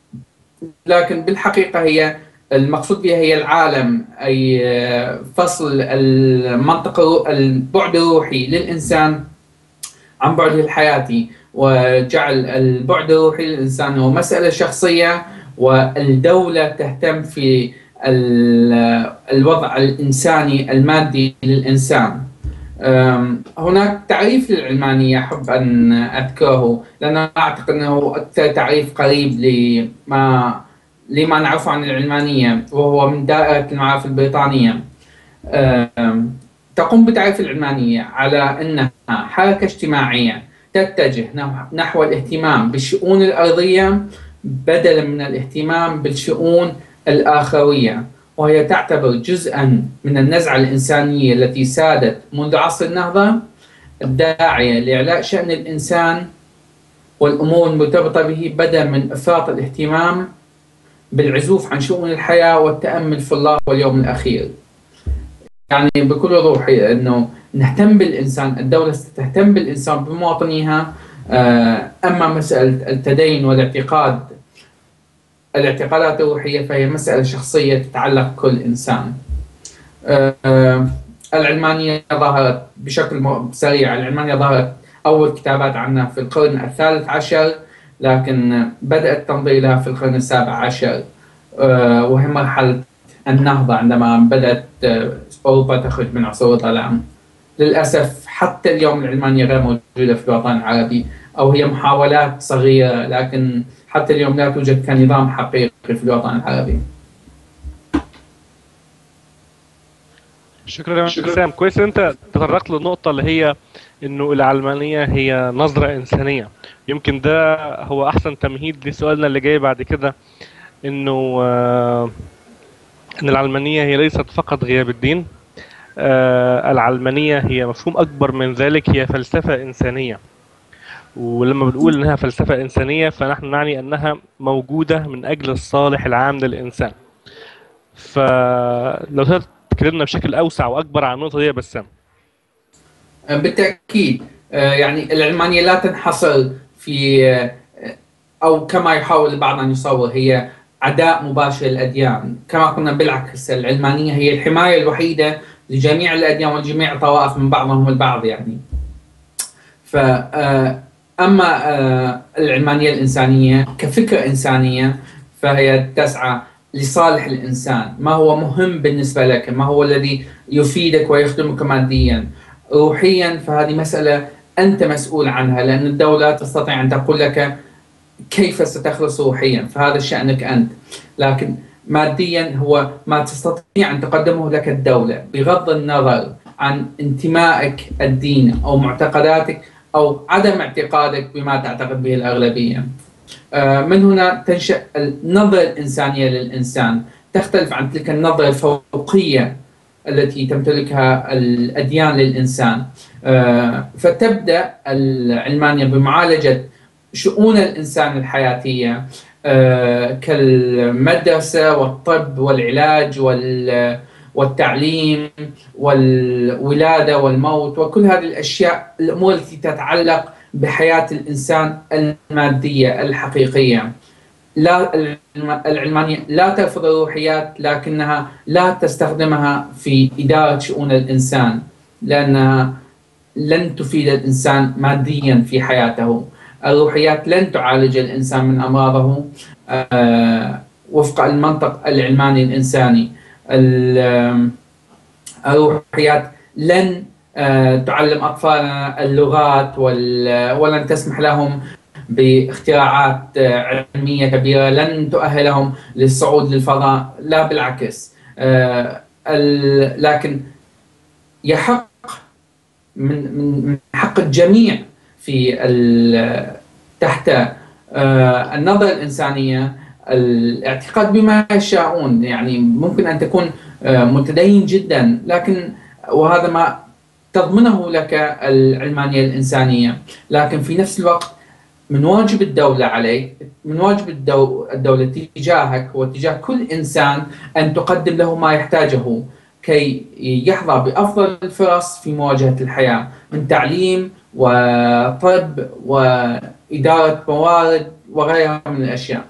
لكن بالحقيقه هي المقصود بها هي العالم اي آه، فصل المنطق الرو- البعد الروحي للانسان عن بعده الحياتي وجعل البعد الروحي للانسان هو مساله شخصيه والدوله تهتم في ال- الوضع الانساني المادي للانسان. أم، هناك تعريف للعلمانيه احب ان اذكره لان اعتقد انه اكثر تعريف قريب لما لما نعرفه عن العلمانيه وهو من دائره المعارف البريطانيه. أم، تقوم بتعريف العلمانيه على انها حركه اجتماعيه تتجه نحو- نحو الاهتمام بالشؤون الارضيه بدلا من الاهتمام بالشؤون الاخرويه وهي تعتبر جزءا من النزعه الانسانيه التي سادت منذ عصر النهضه الداعيه لاعلاء شان الانسان والامور المرتبطه به بدلا من افراط الاهتمام بالعزوف عن شؤون الحياه والتامل في الله واليوم الاخير. يعني بكل وضوح انه نهتم بالانسان، الدوله ستهتم بالانسان بمواطنيها آه، اما مساله التدين والاعتقاد الاعتقادات الروحيه فهي مساله شخصيه تتعلق بكل انسان. آه، آه، العلمانيه ظهرت بشكل م- سريع، العلمانيه ظهرت اول كتابات عنها في القرن الثالث عشر لكن بدأت تمضي لها في القرن السابع عشر آه، وهي مرحلة النهضة عندما بدأت آه، أوروبا تخرج من عصور الظلام للأسف حتى اليوم العلمانية غير موجودة في الوطن العربي أو هي محاولات صغيرة لكن حتى اليوم لا توجد كنظام حقيقي في الوطن العربي شكرا يا سام كويس ان انت تطرقت للنقطة اللي هي انه العلمانية هي نظرة انسانية يمكن ده هو احسن تمهيد لسؤالنا اللي جاي بعد كده انه آه ان العلمانية هي ليست فقط غياب الدين آه العلمانية هي مفهوم اكبر من ذلك هي فلسفة انسانية ولما بنقول انها فلسفة انسانية فنحن نعني انها موجودة من اجل الصالح العام للانسان فلو تقدر تكلمنا بشكل اوسع واكبر عن النقطة دي يا بسام بالتأكيد آه، يعني العلمانية لا تنحصر في آه، أو كما يحاول البعض أن يصور هي عداء مباشر للأديان كما قلنا بالعكس العلمانية هي الحماية الوحيدة لجميع الأديان وجميع الطوائف من بعضهم البعض يعني ف آه، أما العلمانية الإنسانية كفكرة إنسانية فهي تسعى لصالح الإنسان ما هو مهم بالنسبة لك ما هو الذي يفيدك ويخدمك ماديا روحيا فهذه مسألة أنت مسؤول عنها لأن الدولة تستطيع أن تقول لك كيف ستخلص روحيا فهذا شأنك أنت لكن ماديا هو ما تستطيع أن تقدمه لك الدولة بغض النظر عن انتمائك الديني أو معتقداتك أو عدم اعتقادك بما تعتقد به الأغلبية آه، من هنا تنشأ النظرة الإنسانية للإنسان تختلف عن تلك النظرة الفوقية التي تمتلكها الأديان للإنسان آه، فتبدأ العلمانية بمعالجة شؤون الإنسان الحياتية آه، كالمدرسة والطب والعلاج والتعليم والولادة والموت وكل هذه الأشياء الأمور التي تتعلق بحياة الإنسان المادية الحقيقية لا العلمانية لا ترفض الروحيات لكنها لا تستخدمها في إدارة شؤون الإنسان لأنها لن تفيد الإنسان ماديا في حياته الروحيات لن تعالج الإنسان من أمراضه آه، وفق المنطق العلماني الإنساني الروحيات لن آه، تعلم أطفالنا اللغات ولن تسمح لهم باختراعات آه، علميه كبيره لن تؤهلهم للصعود للفضاء لا بالعكس آه، لكن يحق من من حق الجميع في تحت آه، النظره الانسانيه الاعتقاد بما يشاءون يعني ممكن ان تكون متدين جدا لكن وهذا ما تضمنه لك العلمانيه الانسانيه لكن في نفس الوقت من واجب الدولة عليك من واجب الدولة تجاهك وتجاه كل إنسان أن تقدم له ما يحتاجه كي يحظى بأفضل الفرص في مواجهة الحياة من تعليم وطب وإدارة موارد وغيرها من الأشياء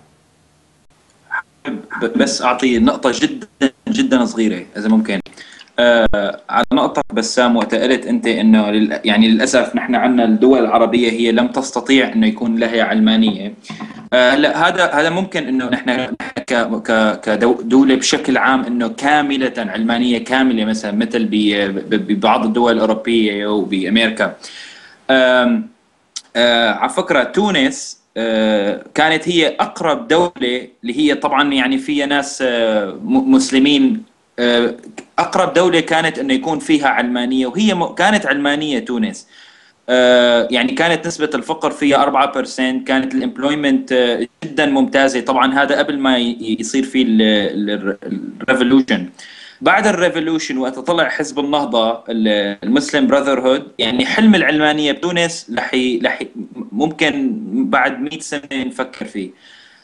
بس أعطي نقطة جدا جدا صغيرة إذا ممكن آه على نقطة بسام وقت قلت أنت إنه لل... يعني للأسف نحن عندنا الدول العربية هي لم تستطيع إنه يكون لها علمانية آه لا هذا هذا ممكن إنه نحن ك... ك... كدولة بشكل عام إنه كاملة علمانية كاملة مثلا مثل ب... ببعض الدول الأوروبية وبأمريكا آه آه على فكرة تونس آه، كانت هي اقرب دوله اللي هي طبعا يعني فيها ناس آه، مسلمين آه، اقرب دوله كانت انه يكون فيها علمانيه وهي كانت علمانيه تونس آه، يعني كانت نسبة الفقر فيها 4% كانت الامبلويمنت آه، جدا ممتازة طبعا هذا قبل ما يصير في الريفولوشن بعد الريفولوشن وقت طلع حزب النهضة المسلم براذر هود يعني حلم العلمانية بتونس رح ممكن بعد 100 سنة نفكر فيه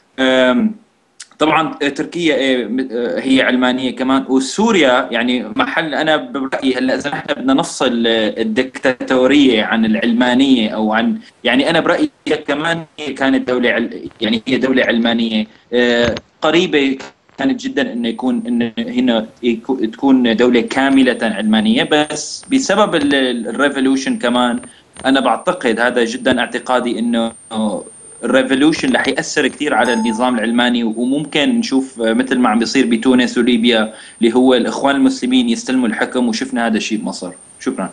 طبعا تركيا إيه، آه، هي علمانيه كمان وسوريا يعني محل انا برايي هلا اذا احنا بدنا نفصل الدكتاتوريه عن العلمانيه او عن يعني انا برايي كمان هي كانت دوله يعني هي دوله علمانيه آه، قريبه كانت جدا انه يكون انه هنا تكون دوله كامله علمانيه بس بسبب الريفولوشن كمان انا بعتقد هذا جدا اعتقادي انه الريفولوشن رح ياثر كثير على النظام العلماني وممكن نشوف آه، مثل ما عم بيصير بتونس وليبيا اللي هو الاخوان المسلمين يستلموا الحكم وشفنا هذا الشيء بمصر شكرا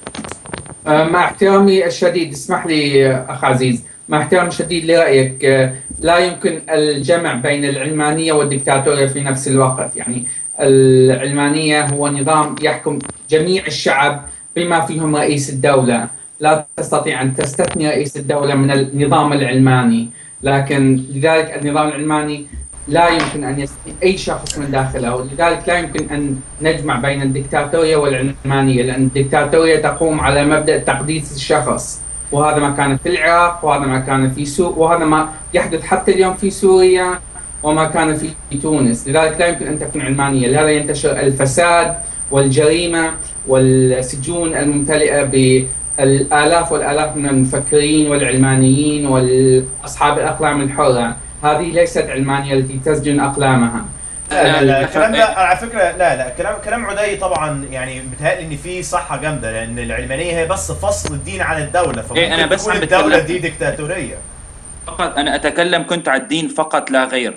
آه، مع احترامي الشديد اسمح لي آه، اخ عزيز مع احترامي الشديد لرايك آه، لا يمكن الجمع بين العلمانيه والدكتاتوريه في نفس الوقت يعني العلمانيه هو نظام يحكم جميع الشعب بما فيهم رئيس الدوله لا تستطيع ان تستثني رئيس الدوله من النظام العلماني لكن لذلك النظام العلماني لا يمكن ان يستثني اي شخص من داخله ولذلك لا يمكن ان نجمع بين الدكتاتوريه والعلمانيه لان الدكتاتوريه تقوم على مبدا تقديس الشخص وهذا ما كان في العراق وهذا ما كان في سوريا وهذا ما يحدث حتى اليوم في سوريا وما كان في تونس لذلك لا يمكن ان تكون علمانيه لهذا ينتشر الفساد والجريمه والسجون الممتلئه بالالاف والالاف من المفكرين والعلمانيين واصحاب الاقلام الحره هذه ليست علمانيه التي تسجن اقلامها لا لا الكلام ده على فكره لا لا كلام كلام عدي طبعا يعني بيتهيألي ان في صحه جامده لان العلمانيه هي بس فصل الدين عن الدوله فممكن إيه، أنا بس تكون عم الدوله بتكلم. دي ديكتاتوريه فقط انا اتكلم كنت على الدين فقط لا غير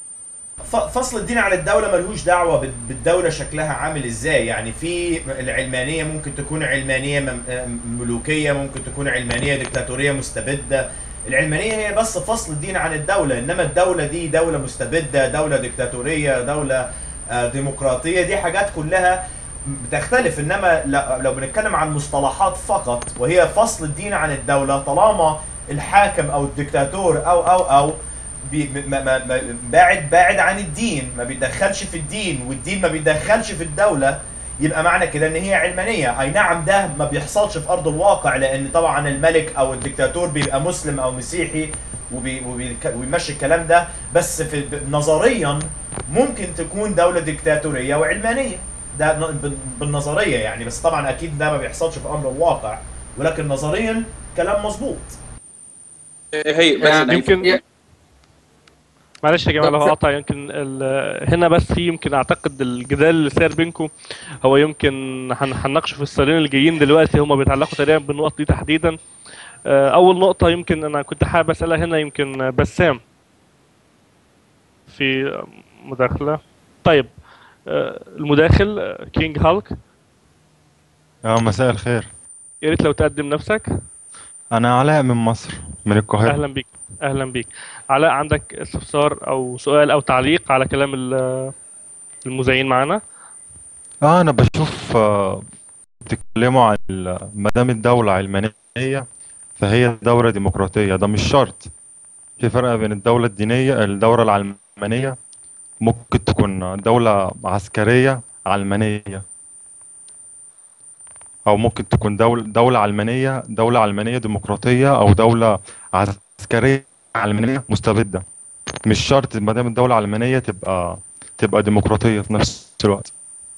ف- فصل الدين عن الدولة ملهوش دعوة بال- بالدولة شكلها عامل ازاي يعني في العلمانية ممكن تكون علمانية مم- ملوكية ممكن تكون علمانية ديكتاتورية مستبدة العلمانية هي بس فصل الدين عن الدولة انما الدولة دي دولة مستبدة دولة ديكتاتورية دولة آه، ديمقراطية دي حاجات كلها بتختلف انما ل- لو بنتكلم عن مصطلحات فقط وهي فصل الدين عن الدولة طالما الحاكم او الدكتاتور او او او بي ما ما ما باعد باعد عن الدين ما بيدخلش في الدين والدين ما بيدخلش في الدولة يبقى معنى كده ان هي علمانية اي نعم ده ما بيحصلش في ارض الواقع لان طبعا الملك او الدكتاتور بيبقى مسلم او مسيحي وبي وبي ويمشي الكلام ده بس في ب- نظريا ممكن تكون دولة ديكتاتورية وعلمانية ده ن- بال- بالنظرية يعني بس طبعا اكيد ده ما بيحصلش في امر الواقع ولكن نظريا كلام مظبوط هي بس يعني أنا يمكن معلش يا جماعه لو هقطع يمكن ال- هنا بس في يمكن اعتقد الجدال اللي سار بينكم هو يمكن هن- هنناقشه في السؤالين اللي جايين دلوقتي هم بيتعلقوا تقريبا بالنقط دي تحديدا آه، اول نقطه يمكن انا كنت حابب اسالها هنا يمكن بسام في مداخله طيب آه، المداخل آه، كينج هالك اه مساء الخير يا ريت لو تقدم نفسك انا علاء من مصر من القاهرة اهلا بيك اهلا بيك علاء عندك استفسار او سؤال او تعليق على كلام ال- المذيعين معانا اه انا بشوف آه، بتتكلموا عن ال- ما دام الدولة علمانية فهي دولة ديمقراطية ده مش شرط في فرق بين الدولة الدينية الدولة العلمانية ممكن تكون دولة عسكرية علمانية أو ممكن تكون دولة دولة علمانية دولة علمانية ديمقراطية أو دولة عسكرية علمانية مستبدة مش شرط ما دام الدولة علمانية تبقى تبقى ديمقراطية في نفس الوقت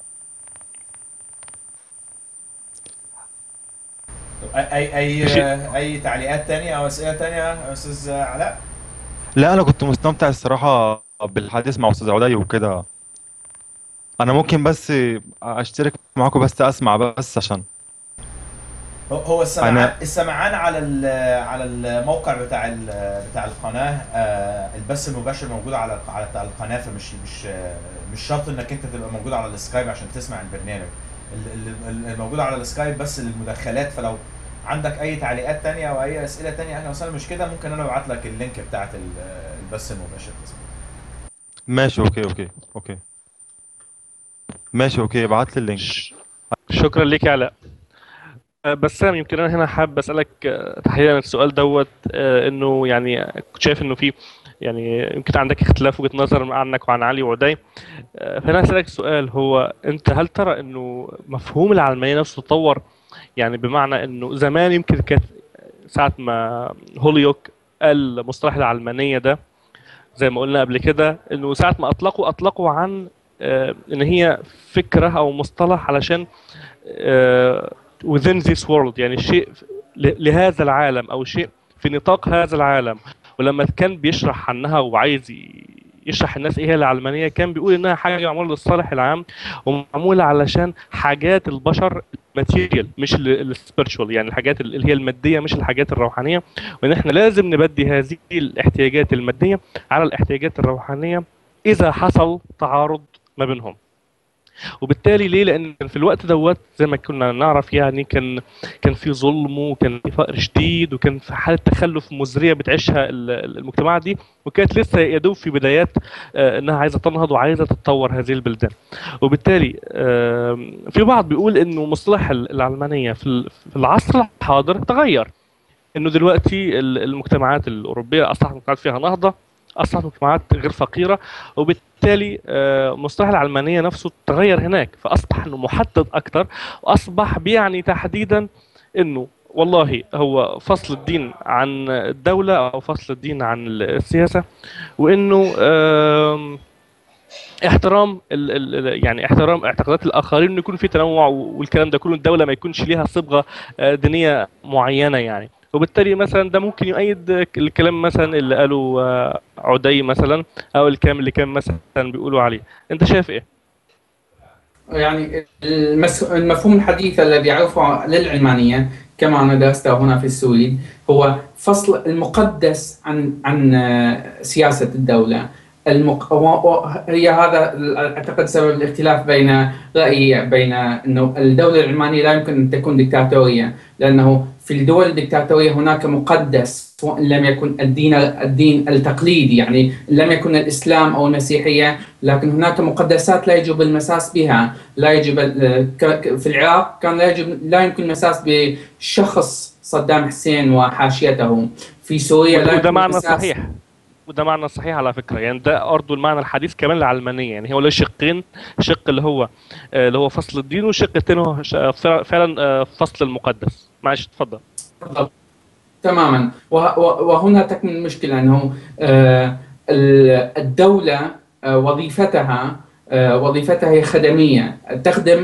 اي اي شيء. اي, أي تعليقات تانية او اسئله تانية يا استاذ علاء لا انا كنت مستمتع الصراحه بالحديث مع استاذ عدي وكده انا ممكن بس اشترك معاكم بس اسمع بس عشان هو- هو السمعان أنا- السمعان على ال- على الموقع بتاع ال- بتاع القناه آه، البث المباشر موجود على على بتاع القناه فمش مش آه، مش شرط انك انت تبقى موجود على السكايب عشان تسمع البرنامج ال- ال- الموجود على السكايب بس للمداخلات فلو عندك اي تعليقات تانية او اي اسئله تانية اهلا وسهلا مش كده ممكن انا ابعت لك اللينك بتاعت ال- البث المباشر تسمع ماشي اوكي اوكي اوكي ماشي اوكي ابعت لي اللينك ش- شكرا ليك يا علاء آه، بسام يمكن انا هنا حابب اسالك آه، تحديدا السؤال دوت آه، انه يعني كنت شايف انه في يعني يمكن عندك اختلاف وجهة نظر عنك وعن علي وعدي آه، فانا اسالك سؤال هو انت هل ترى انه مفهوم العلمانيه نفسه تطور يعني بمعنى انه زمان يمكن كانت ساعه ما هوليوك قال مصطلح العلمانيه ده زي ما قلنا قبل كده انه ساعه ما اطلقوا اطلقوا عن آه، ان هي فكره او مصطلح علشان آه، within this world يعني شيء ل- لهذا العالم او شيء في نطاق هذا العالم ولما كان بيشرح عنها وعايز ي- يشرح الناس ايه هي العلمانيه كان بيقول انها حاجه معموله للصالح العام ومعموله علشان حاجات البشر ماتيريال مش السبيرتشوال يعني الحاجات اللي هي الماديه مش الحاجات الروحانيه وان احنا لازم نبدي هذه الاحتياجات الماديه على الاحتياجات الروحانيه اذا حصل تعارض ما بينهم وبالتالي ليه لان في الوقت دوت زي ما كنا نعرف يعني كان كان في ظلم وكان في فقر شديد وكان في حاله تخلف مزريه بتعيشها ال- المجتمعات دي وكانت لسه يدوب في بدايات آه، انها عايزه تنهض وعايزه تتطور هذه البلدان وبالتالي آم، في بعض بيقول انه مصطلح ال- العلمانيه في ال- في العصر الحاضر تغير انه دلوقتي ال- المجتمعات الاوروبيه اصبحت مجتمعات فيها نهضه اصبحت مجتمعات غير فقيره وبالتالي آه، مصطلح العلمانيه نفسه تغير هناك فاصبح انه محدد اكثر واصبح بيعني تحديدا انه والله هو فصل الدين عن الدوله او فصل الدين عن السياسه وانه آم، احترام ال ال يعني احترام اعتقادات الاخرين انه يكون في تنوع والكلام ده كله الدوله ما يكونش ليها صبغه آه، دينيه معينه يعني وبالتالي مثلا ده ممكن يؤيد الكلام مثلا اللي قاله آه، عدي مثلا او الكلام اللي كان مثلا بيقولوا عليه انت شايف ايه يعني المس- المفهوم الحديث الذي يعرفه للعلمانية كما أنا درسته هنا في السويد هو فصل المقدس عن عن آه، سياسة الدولة المق... و- و- هي هذا ال- اعتقد سبب الاختلاف بين رايي بين انه الدوله العلمانيه لا يمكن ان تكون دكتاتوريه لانه في الدول الدكتاتوريه هناك مقدس وان لم يكن الدين الدين التقليدي يعني إن لم يكن الاسلام او المسيحيه لكن هناك مقدسات لا يجب المساس بها لا يجب ال- ك- ك- في العراق كان لا يجب لا يمكن المساس بشخص صدام حسين وحاشيته في سوريا لا وده يمكن معنى المساس صحيح وده معنى صحيح على فكره يعني ده برضه المعنى الحديث كمان للعلمانيه يعني هو له شقين شق اللي هو آه، اللي هو فصل الدين والشق الثاني هو ش- فعلا- فعلا آه، فصل المقدس معلش اتفضل بالضبط. تماما وه- و- وهنا تكمن المشكله انه آه، ال- الدوله آه، وظيفتها آه، وظيفتها هي خدميه تخدم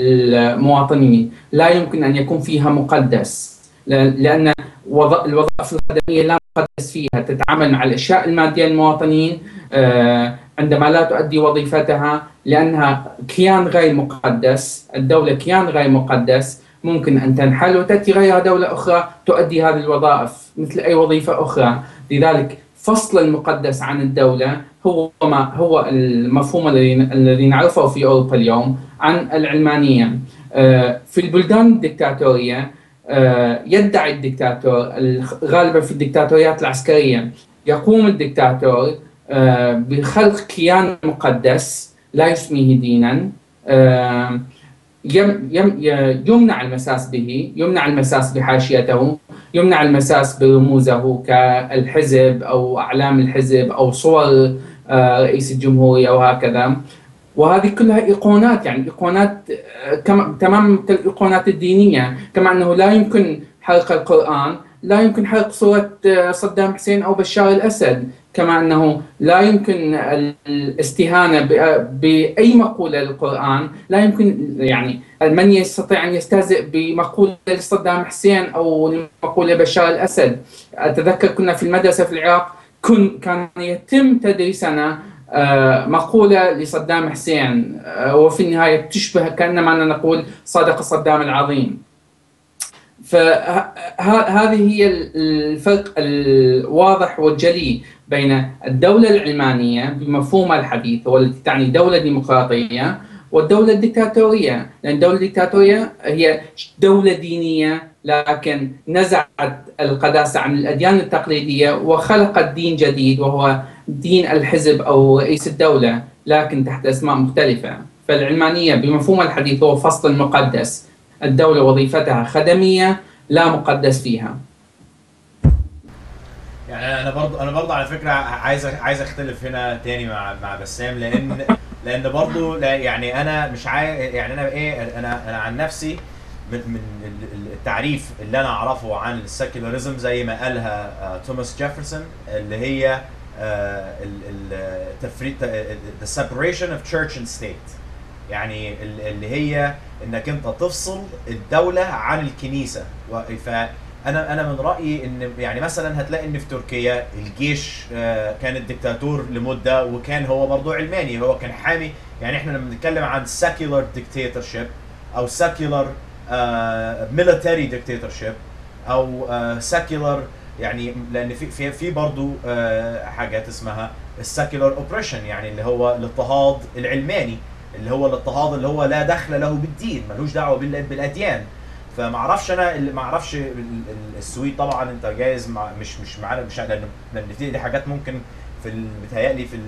المواطنين لا يمكن ان يكون فيها مقدس ل- لان وظ- الوظائف الخدميه لا مقدس فيها تتعامل مع الاشياء الماديه للمواطنين آه، عندما لا تؤدي وظيفتها لانها كيان غير مقدس الدوله كيان غير مقدس ممكن ان تنحل وتاتي غيرها دوله اخرى تؤدي هذه الوظائف مثل اي وظيفه اخرى لذلك فصل المقدس عن الدوله هو ما هو المفهوم الذي الذي نعرفه في اوروبا اليوم عن العلمانيه آه، في البلدان الدكتاتوريه آه، يدعي الدكتاتور الخ- غالبا في الدكتاتوريات العسكريه يقوم الدكتاتور آه، بخلق كيان مقدس لا يسميه دينا آه، يم يم ي- يمنع المساس به يمنع المساس بحاشيته يمنع المساس برموزه كالحزب او اعلام الحزب او صور آه، رئيس الجمهوريه وهكذا وهذه كلها ايقونات يعني ايقونات آه، كما تماما كالايقونات الدينيه كما انه لا يمكن حرق القران لا يمكن حرق صوره آه، صدام حسين او بشار الاسد كما انه لا يمكن ال- الاستهانه ب- باي مقوله للقران لا يمكن يعني من يستطيع ان يستهزئ بمقوله لصدام حسين او مقوله بشار الاسد اتذكر كنا في المدرسه في العراق كن كان يتم تدريسنا آه، مقولة لصدام حسين آه، وفي النهاية تشبه كأنما أننا نقول صدق صدام العظيم فهذه هي الفرق الواضح والجلي بين الدولة العلمانية بمفهومها الحديث والتي تعني دولة ديمقراطية والدولة الدكتاتورية لأن الدولة الدكتاتورية هي دولة دينية لكن نزعت القداسة عن الأديان التقليدية وخلقت دين جديد وهو دين الحزب أو رئيس الدولة لكن تحت أسماء مختلفة فالعلمانية بمفهومها الحديث هو فصل المقدس الدولة وظيفتها خدمية لا مقدس فيها يعني انا برضو انا برضو على فكره عايز عايز اختلف هنا تاني مع مع بسام لان لان برضو لا يعني انا مش عايز يعني انا ايه انا انا عن نفسي من من ال- ال- التعريف اللي انا اعرفه عن السكولاريزم زي ما قالها آه، توماس جيفرسون اللي هي التفريق the separation of church and state يعني ال- اللي هي انك انت تفصل الدوله عن الكنيسه و- ف انا انا من رايي ان يعني مثلا هتلاقي ان في تركيا الجيش آه، كان الدكتاتور لمده وكان هو برضه علماني هو كان حامي يعني احنا لما بنتكلم عن secular dictatorship او secular آه، military dictatorship او آه، secular يعني لان في في في برضه آه، حاجات اسمها السكيولار اوبريشن يعني اللي هو الاضطهاد العلماني اللي هو الاضطهاد اللي هو لا دخل له بالدين ملوش دعوه بال- بالاديان فما اعرفش انا اللي ما اعرفش ال- ال- السويد طبعا انت جايز مع مش مش معانا مش لان لان دي دي حاجات ممكن في ال- بتهيألي في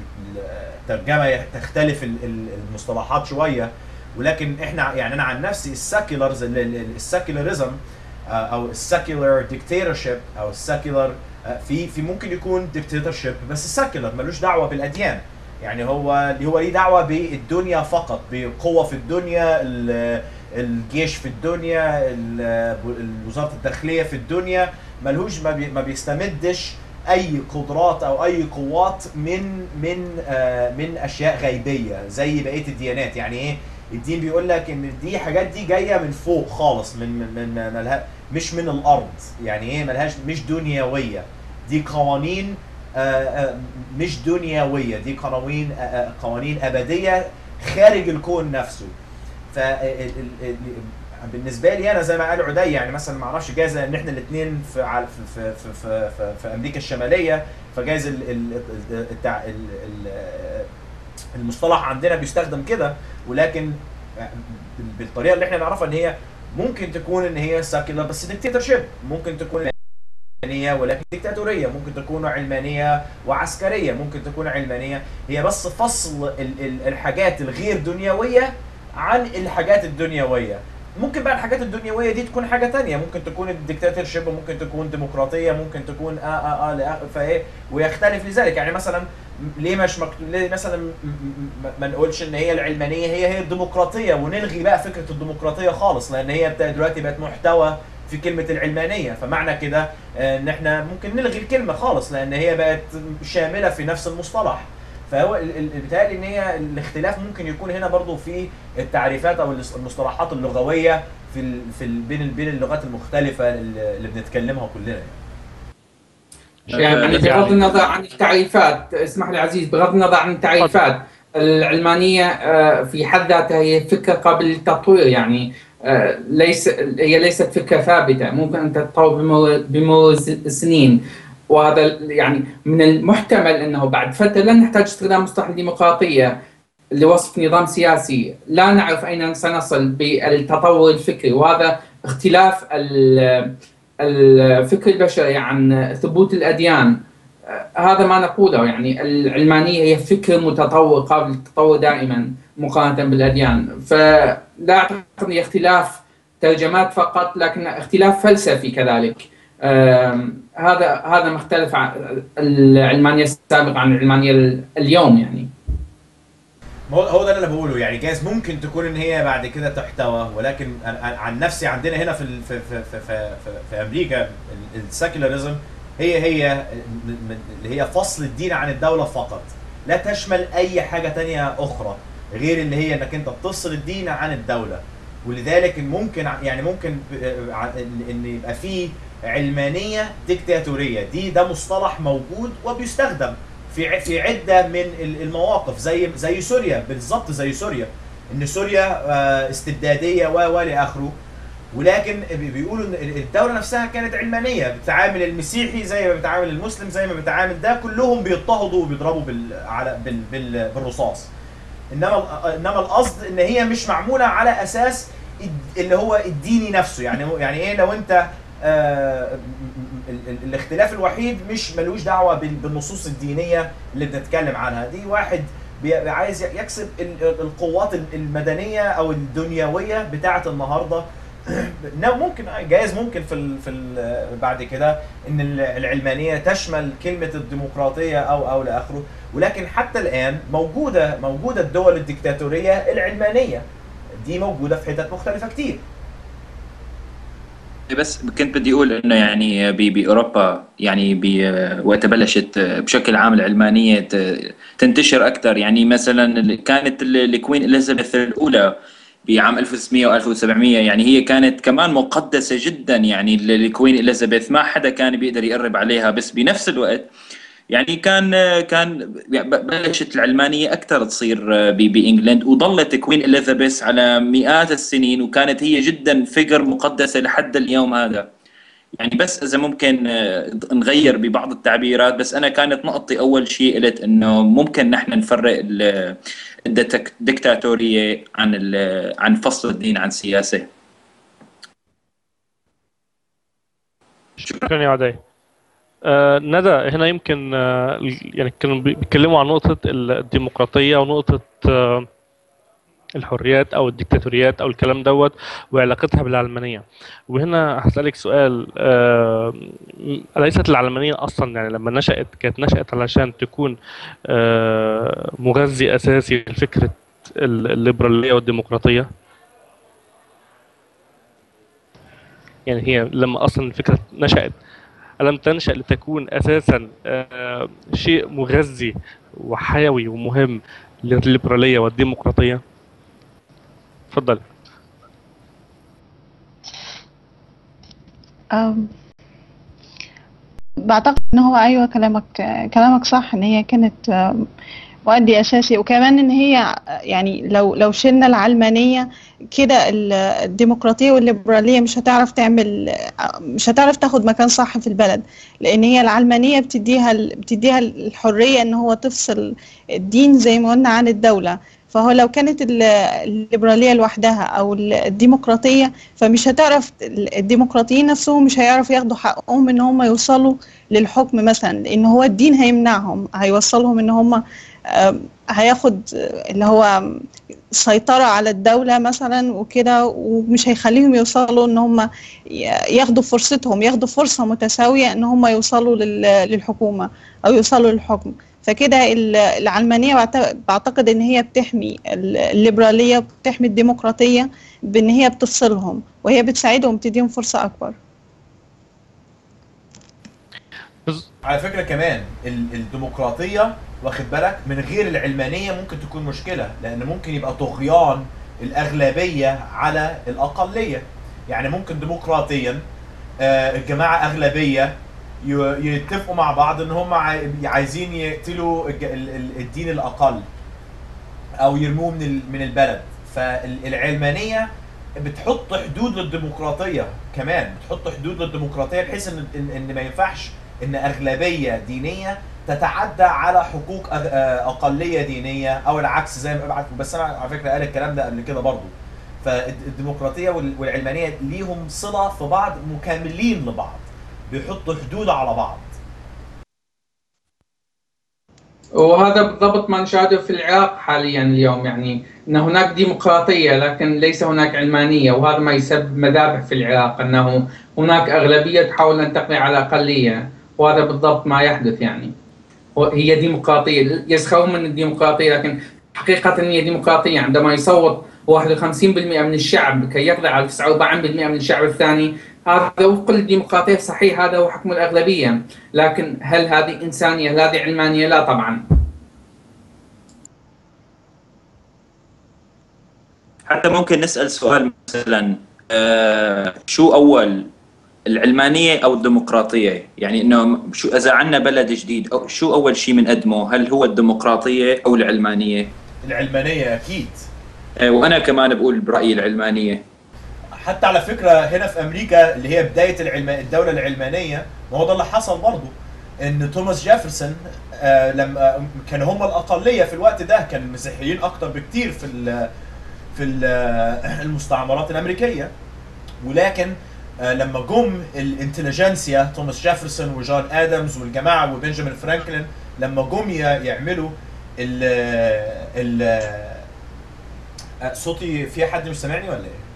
الترجمه تختلف ال- ال- المصطلحات شويه ولكن احنا يعني انا عن نفسي السكيولرز السكيولاريزم او السكيولار ديكتاتورشيب او السكيولار في في ممكن يكون ديكتاتورشيب بس سكيولر ملوش دعوه بالاديان يعني هو هو ليه دعوه بالدنيا فقط بقوه في الدنيا ال- الجيش في الدنيا ال- وزاره الداخليه في الدنيا ملهوش ما, بي ما بيستمدش اي قدرات او اي قوات من من آه من اشياء غيبيه زي بقيه الديانات يعني ايه الدين بيقول لك ان دي حاجات دي جايه من فوق خالص من من, من ملها مش من الارض يعني ايه ملهاش مش دنيويه دي قوانين آه، آه، مش دنيويه دي قوانين آه، آه، قوانين ابديه خارج الكون نفسه ف ال- ال- ال- بالنسبه لي انا زي ما قال عدي يعني مثلا ما اعرفش جايز ان احنا الاثنين في عل- في في في, في, في, في امريكا الشماليه فجايز ال- ال- ال- التع- ال- ال- المصطلح عندنا بيستخدم كده ولكن بالطريقه اللي احنا نعرفها ان هي ممكن تكون ان هي ساكيولار بس ديكتاتورشيب ممكن تكون علمانيه ولكن ديكتاتوريه ممكن تكون علمانيه وعسكريه ممكن تكون علمانيه هي بس فصل ال- ال- الحاجات الغير دنيويه عن الحاجات الدنيويه ممكن بقى الحاجات الدنيويه دي تكون حاجه تانية ممكن تكون الديكتاتورشيب ممكن تكون ديمقراطيه ممكن تكون اه اه اه لآ- فايه ويختلف لذلك يعني مثلا ليه مش مكتوب ليه مثلا م- م- ما نقولش ان هي العلمانيه هي هي الديمقراطيه ونلغي بقى فكره الديمقراطيه خالص لان هي بتا- دلوقتي بقت محتوى في كلمه العلمانيه فمعنى كده آه، ان احنا ممكن نلغي الكلمه خالص لان هي بقت شامله في نفس المصطلح فهو ال- ال- بيتهيألي ان هي الاختلاف ممكن يكون هنا برضو في التعريفات او الاس- المصطلحات اللغويه في ال في ال بين ال- بين اللغات المختلفه اللي اللي بنتكلمها كلنا يعني. يعني بغض النظر عن التعريفات اسمح لي عزيز بغض النظر عن التعريفات العلمانية آه، في حد ذاتها هي فكرة قابلة للتطوير يعني آه، ليس هي ليست فكرة ثابتة ممكن أن تتطور بمرور بمرور الس- السنين وهذا يعني من المحتمل أنه بعد فترة لن نحتاج استخدام مصطلح الديمقراطية لوصف نظام سياسي لا نعرف أين سنصل بالتطور الفكري وهذا اختلاف ال- الفكر البشري عن ثبوت الأديان آه، هذا ما نقوله يعني العلمانية هي فكر متطور قابل للتطور دائما مقارنة بالأديان فلا أعتقد هي اختلاف ترجمات فقط لكن اختلاف فلسفي كذلك آم، هذا هذا مختلف عن العلمانية السابقة عن العلمانية ال- اليوم يعني ما هو هو ده اللي انا بقوله يعني جايز ممكن تكون ان هي بعد كده تحتوى ولكن أنا- أنا عن نفسي عندنا هنا في ال- في في في, في, في, في امريكا السكولاريزم هي هي م- م- اللي هي فصل الدين عن الدوله فقط لا تشمل اي حاجه تانية اخرى غير اللي هي انك انت بتفصل الدين عن الدوله ولذلك ممكن ع- يعني ممكن ب- ع- ان إن يبقى في علمانيه ديكتاتوريه دي ده مصطلح موجود وبيستخدم في ع- في عده من ال- المواقف زي زي سوريا بالظبط زي سوريا ان سوريا آه، استبداديه و و اخره ولكن بي- بيقولوا ان ال- الدوله نفسها كانت علمانيه بتعامل المسيحي زي ما بتعامل المسلم زي ما بتعامل ده كلهم بيضطهدوا وبيضربوا بال على بال بال بالرصاص انما ال- انما القصد ان هي مش معموله على اساس الد- اللي هو الديني نفسه يعني هو- يعني ايه لو انت آه، م- م- ال- ال- الاختلاف الوحيد مش ملوش دعوه بال- بالنصوص الدينيه اللي بنتكلم عنها دي واحد بي- عايز يكسب ال- ال- القوات ال- المدنيه او الدنيويه بتاعه النهارده نو ممكن جايز ممكن في ال في ال بعد كده ان ال- العلمانيه تشمل كلمه الديمقراطيه او او لاخره ولكن حتى الان موجوده موجوده الدول الديكتاتوريه العلمانيه دي موجوده في حتت مختلفه كتير بس كنت بدي اقول انه يعني ب- باوروبا يعني ب- وقت بلشت بشكل عام العلمانيه ت- تنتشر اكثر يعني مثلا ال- كانت ال- الكوين اليزابيث الاولى بعام 1600 و 1700 يعني هي كانت كمان مقدسه جدا يعني ال- الكوين اليزابيث ما حدا كان بيقدر يقرب عليها بس بنفس الوقت يعني كان كان بلشت العلمانيه اكثر تصير ب- بانجلند وظلت كوين اليزابيث على مئات السنين وكانت هي جدا فيجر مقدسه لحد اليوم هذا يعني بس اذا ممكن آه، نغير ببعض التعبيرات بس انا كانت نقطتي اول شيء قلت انه ممكن نحن نفرق ال- الديك- الدكتاتوريه عن ال- عن فصل الدين عن السياسه شكرا يا عدي آه ندى هنا يمكن آه ال- يعني كانوا بي- بيتكلموا عن نقطة الديمقراطية ونقطة آه الحريات أو الديكتاتوريات أو الكلام دوت وعلاقتها بالعلمانية وهنا هسألك سؤال آه م- أليست العلمانية أصلا يعني لما نشأت كانت نشأت علشان تكون آه مغذي أساسي لفكرة ال- الليبرالية والديمقراطية يعني هي لما أصلا الفكرة نشأت ألم تنشأ لتكون أساسا آه، شيء مغذي وحيوي ومهم للليبرالية والديمقراطية؟ تفضل أم، بعتقد ان هو ايوه كلامك كلامك صح ان هي كانت أم، مؤدي اساسي وكمان ان هي يعني لو لو شلنا العلمانيه كده ال- الديمقراطيه والليبراليه مش هتعرف تعمل مش هتعرف تاخد مكان صح في البلد لان هي العلمانيه بتديها ال- بتديها الحريه ان هو تفصل الدين زي ما قلنا عن الدوله فهو لو كانت ال- الليبراليه لوحدها او الديمقراطيه فمش هتعرف الديمقراطيين نفسهم مش هيعرفوا ياخدوا حقهم ان هم يوصلوا للحكم مثلا لان هو الدين هيمنعهم هيوصلهم ان هم آم، هياخد آه، اللي هو سيطرة على الدولة مثلا وكده ومش هيخليهم يوصلوا ان هم ي- ياخدوا فرصتهم ياخدوا فرصة متساوية ان هم يوصلوا لل- للحكومة او يوصلوا للحكم فكده ال- العلمانية بعت- بعتقد ان هي بتحمي ال- الليبرالية وبتحمي الديمقراطية بان هي بتفصلهم وهي بتساعدهم تديهم فرصة اكبر بز- على فكره كمان ال- الديمقراطيه واخد بالك من غير العلمانيه ممكن تكون مشكله لان ممكن يبقى طغيان الاغلبيه على الاقليه يعني ممكن ديمقراطيا آه، الجماعه اغلبيه ي- يتفقوا مع بعض ان هم عاي- عايزين يقتلوا الج- ال- ال- الدين الاقل او يرموه من ال- من البلد فالعلمانيه بتحط حدود للديمقراطيه كمان بتحط حدود للديمقراطيه بحيث ان ان, إن ما ينفعش ان اغلبيه دينيه تتعدى على حقوق أغ- آه، اقليه دينيه او العكس زي ما بس انا على فكره قال الكلام ده قبل كده برضه فالديمقراطيه وال- والعلمانيه ليهم صله في بعض مكملين لبعض بيحطوا حدود على بعض وهذا بالضبط ما نشاهده في العراق حاليا اليوم يعني ان هناك ديمقراطيه لكن ليس هناك علمانيه وهذا ما يسبب مذابح في العراق انه هناك اغلبيه تحاول ان تقضي على اقليه وهذا بالضبط ما يحدث يعني هي ديمقراطيه يسخرون من الديمقراطيه لكن حقيقه هي ديمقراطيه عندما يصوت 51% من الشعب كي يقضي على 49% من الشعب الثاني هذا وفق الديمقراطيه صحيح هذا هو حكم الاغلبيه لكن هل هذه انسانيه هل هذه علمانيه لا طبعا حتى ممكن نسأل سؤال مثلا آه شو أول العلمانية أو الديمقراطية يعني إنه شو إذا عنا بلد جديد أو شو أول شيء بنقدمه هل هو الديمقراطية أو العلمانية العلمانيه اكيد آه وأنا كمان بقول برأيي العلمانية حتى على فكره هنا في امريكا اللي هي بدايه العلم... الدوله العلمانيه ما هو ده اللي حصل برضه ان توماس جيفرسون آه لما كانوا هم الاقليه في الوقت ده كان المسيحيين اكتر بكتير في ال... في ال- المستعمرات الامريكيه ولكن آه لما جم الانتليجنسيا توماس جيفرسون وجون ادمز والجماعه وبنجامين فرانكلين لما جم ي- يعملوا ال ال آه، صوتي في حد مش سامعني ولا ايه؟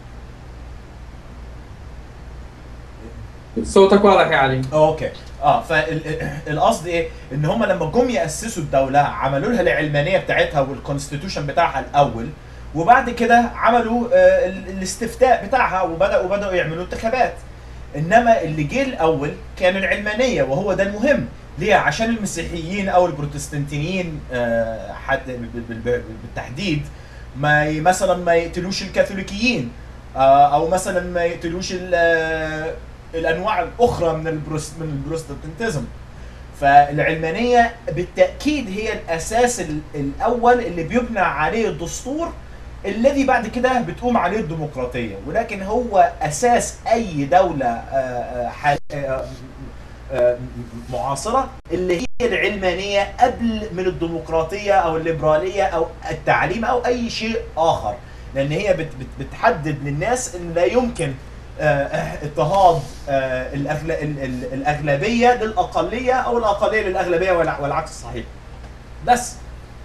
صوتك واضح يا علي اوكي اه فالقصد ايه ان هم لما جم ياسسوا الدوله عملوا لها العلمانيه بتاعتها والكونستيتيوشن بتاعها الاول وبعد كده عملوا آه ال- الاستفتاء بتاعها وبداوا بداوا يعملوا انتخابات انما اللي جه الاول كان العلمانيه وهو ده المهم ليه عشان المسيحيين او البروتستانتيين آه حد بال- بال- بال- بالتحديد ما ي- مثلا ما يقتلوش الكاثوليكيين آه، او مثلا ما يقتلوش ال- آه، الانواع الاخرى من البروس من البروستانتيزم فالعلمانيه بالتاكيد هي الاساس ال- الاول اللي بيبنى عليه الدستور الذي بعد كده بتقوم عليه الديمقراطيه ولكن هو اساس اي دوله آه، آه، حال- آه، آه، معاصره اللي هي العلمانيه قبل من الديمقراطيه او الليبراليه او التعليم او اي شيء اخر لان هي بت بت بتحدد للناس ان لا يمكن آه، آه، اضطهاد آه، الأغل- ال- ال- الاغلبيه للاقليه او الاقليه للاغلبيه والع- والعكس صحيح بس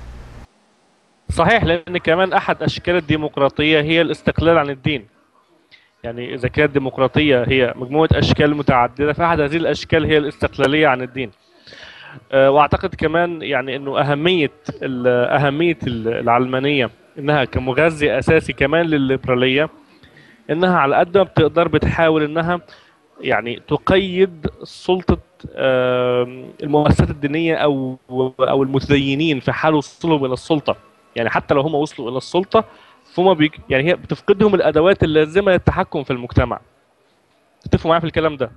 صحيح لان كمان احد اشكال الديمقراطيه هي الاستقلال عن الدين يعني اذا كانت الديمقراطيه هي مجموعه اشكال متعدده فاحد هذه الاشكال هي الاستقلاليه عن الدين آه، واعتقد كمان يعني انه اهميه ال- اهميه ال- العلمانيه انها كمغذي اساسي كمان للليبراليه انها على قد ما بتقدر بتحاول انها يعني تقيد سلطه آم، المؤسسات الدينيه او او المتدينين في حال وصولهم الى السلطه يعني حتى لو هم وصلوا الى السلطه فهم بيك يعني هي بتفقدهم الادوات اللازمه للتحكم في المجتمع تتفقوا معايا في الكلام ده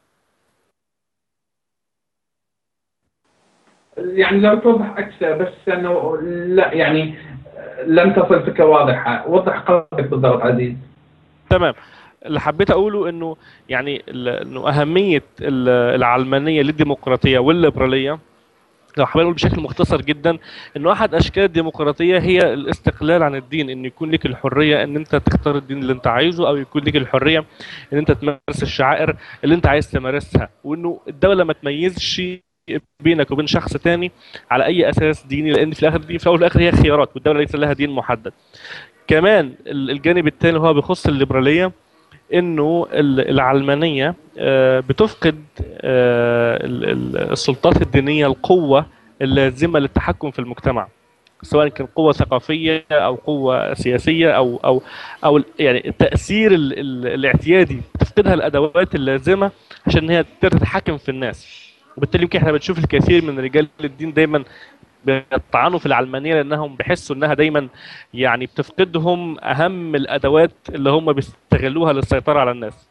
يعني لو توضح اكثر بس انه لا يعني لم تصل فكره واضحه وضح قصدك بالضبط عزيز تمام اللي حبيت اقوله انه يعني ال- انه اهميه ال- العلمانيه للديمقراطيه والليبراليه لو حابب اقول بشكل مختصر جدا انه احد اشكال الديمقراطيه هي الاستقلال عن الدين ان يكون لك الحريه ان انت تختار الدين اللي انت عايزه او يكون لك الحريه ان انت تمارس الشعائر اللي انت عايز تمارسها وانه الدوله ما تميزش بينك وبين شخص تاني على اي اساس ديني لان في الاخر دي في الاول والاخر هي خيارات والدوله ليس لها دين محدد كمان ال- الجانب الثاني هو بيخص الليبراليه انه ال- العلمانيه آه، بتفقد آه، ال- ال- السلطات الدينيه القوه اللازمه للتحكم في المجتمع سواء كان قوه ثقافيه او قوه سياسيه او او او ال- يعني التاثير ال- ال- الاعتيادي بتفقدها الادوات اللازمه عشان ان هي تقدر تتحكم في الناس وبالتالي يمكن احنا بنشوف الكثير من رجال الدين دايما بيطعنوا في العلمانيه لانهم بيحسوا انها دايما يعني بتفقدهم اهم الادوات اللي هم بيستغلوها للسيطره على الناس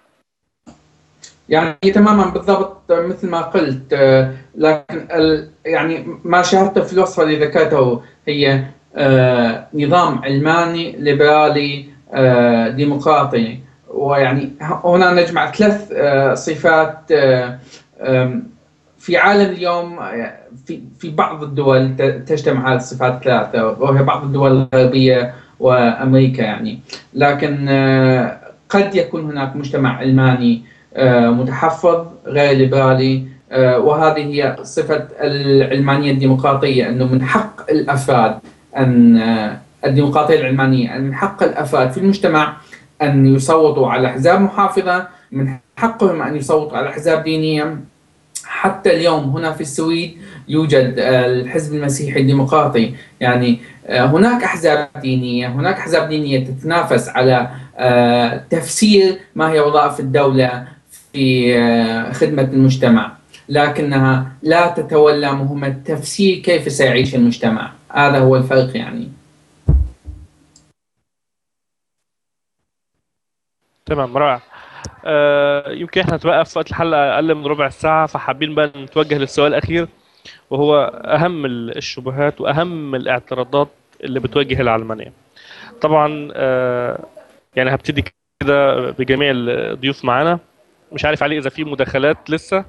يعني تماما بالضبط مثل ما قلت آه، لكن ال يعني ما شاهدته في الوصفه اللي ذكرته هي آه، نظام علماني ليبرالي آه، ديمقراطي ويعني هنا نجمع ثلاث آه، صفات آه، آم، في عالم اليوم آه، في في بعض الدول ت- تجتمع هذه الصفات الثلاثه وهي بعض الدول الغربيه وامريكا يعني لكن آه، قد يكون هناك مجتمع علماني آه، متحفظ غير ليبرالي آه، وهذه هي صفة العلمانية الديمقراطية أنه من حق الأفراد أن آه، الديمقراطية العلمانية أن من حق الأفراد في المجتمع أن يصوتوا على أحزاب محافظة من حقهم أن يصوتوا على أحزاب دينية حتى اليوم هنا في السويد يوجد آه، الحزب المسيحي الديمقراطي يعني آه، هناك أحزاب دينية هناك أحزاب دينية تتنافس على آه، تفسير ما هي وظائف الدولة في آه، خدمة المجتمع لكنها لا تتولى مهمة تفسير كيف سيعيش المجتمع هذا هو الفرق يعني تمام رائع آه يمكن احنا نتوقف في وقت الحلقه اقل من ربع ساعه فحابين بقى نتوجه للسؤال الاخير وهو اهم ال- الشبهات واهم الاعتراضات اللي بتواجه العلمانيه طبعا آه يعني هبتدي كده بجميع الضيوف معانا مش عارف علي اذا في مداخلات لسه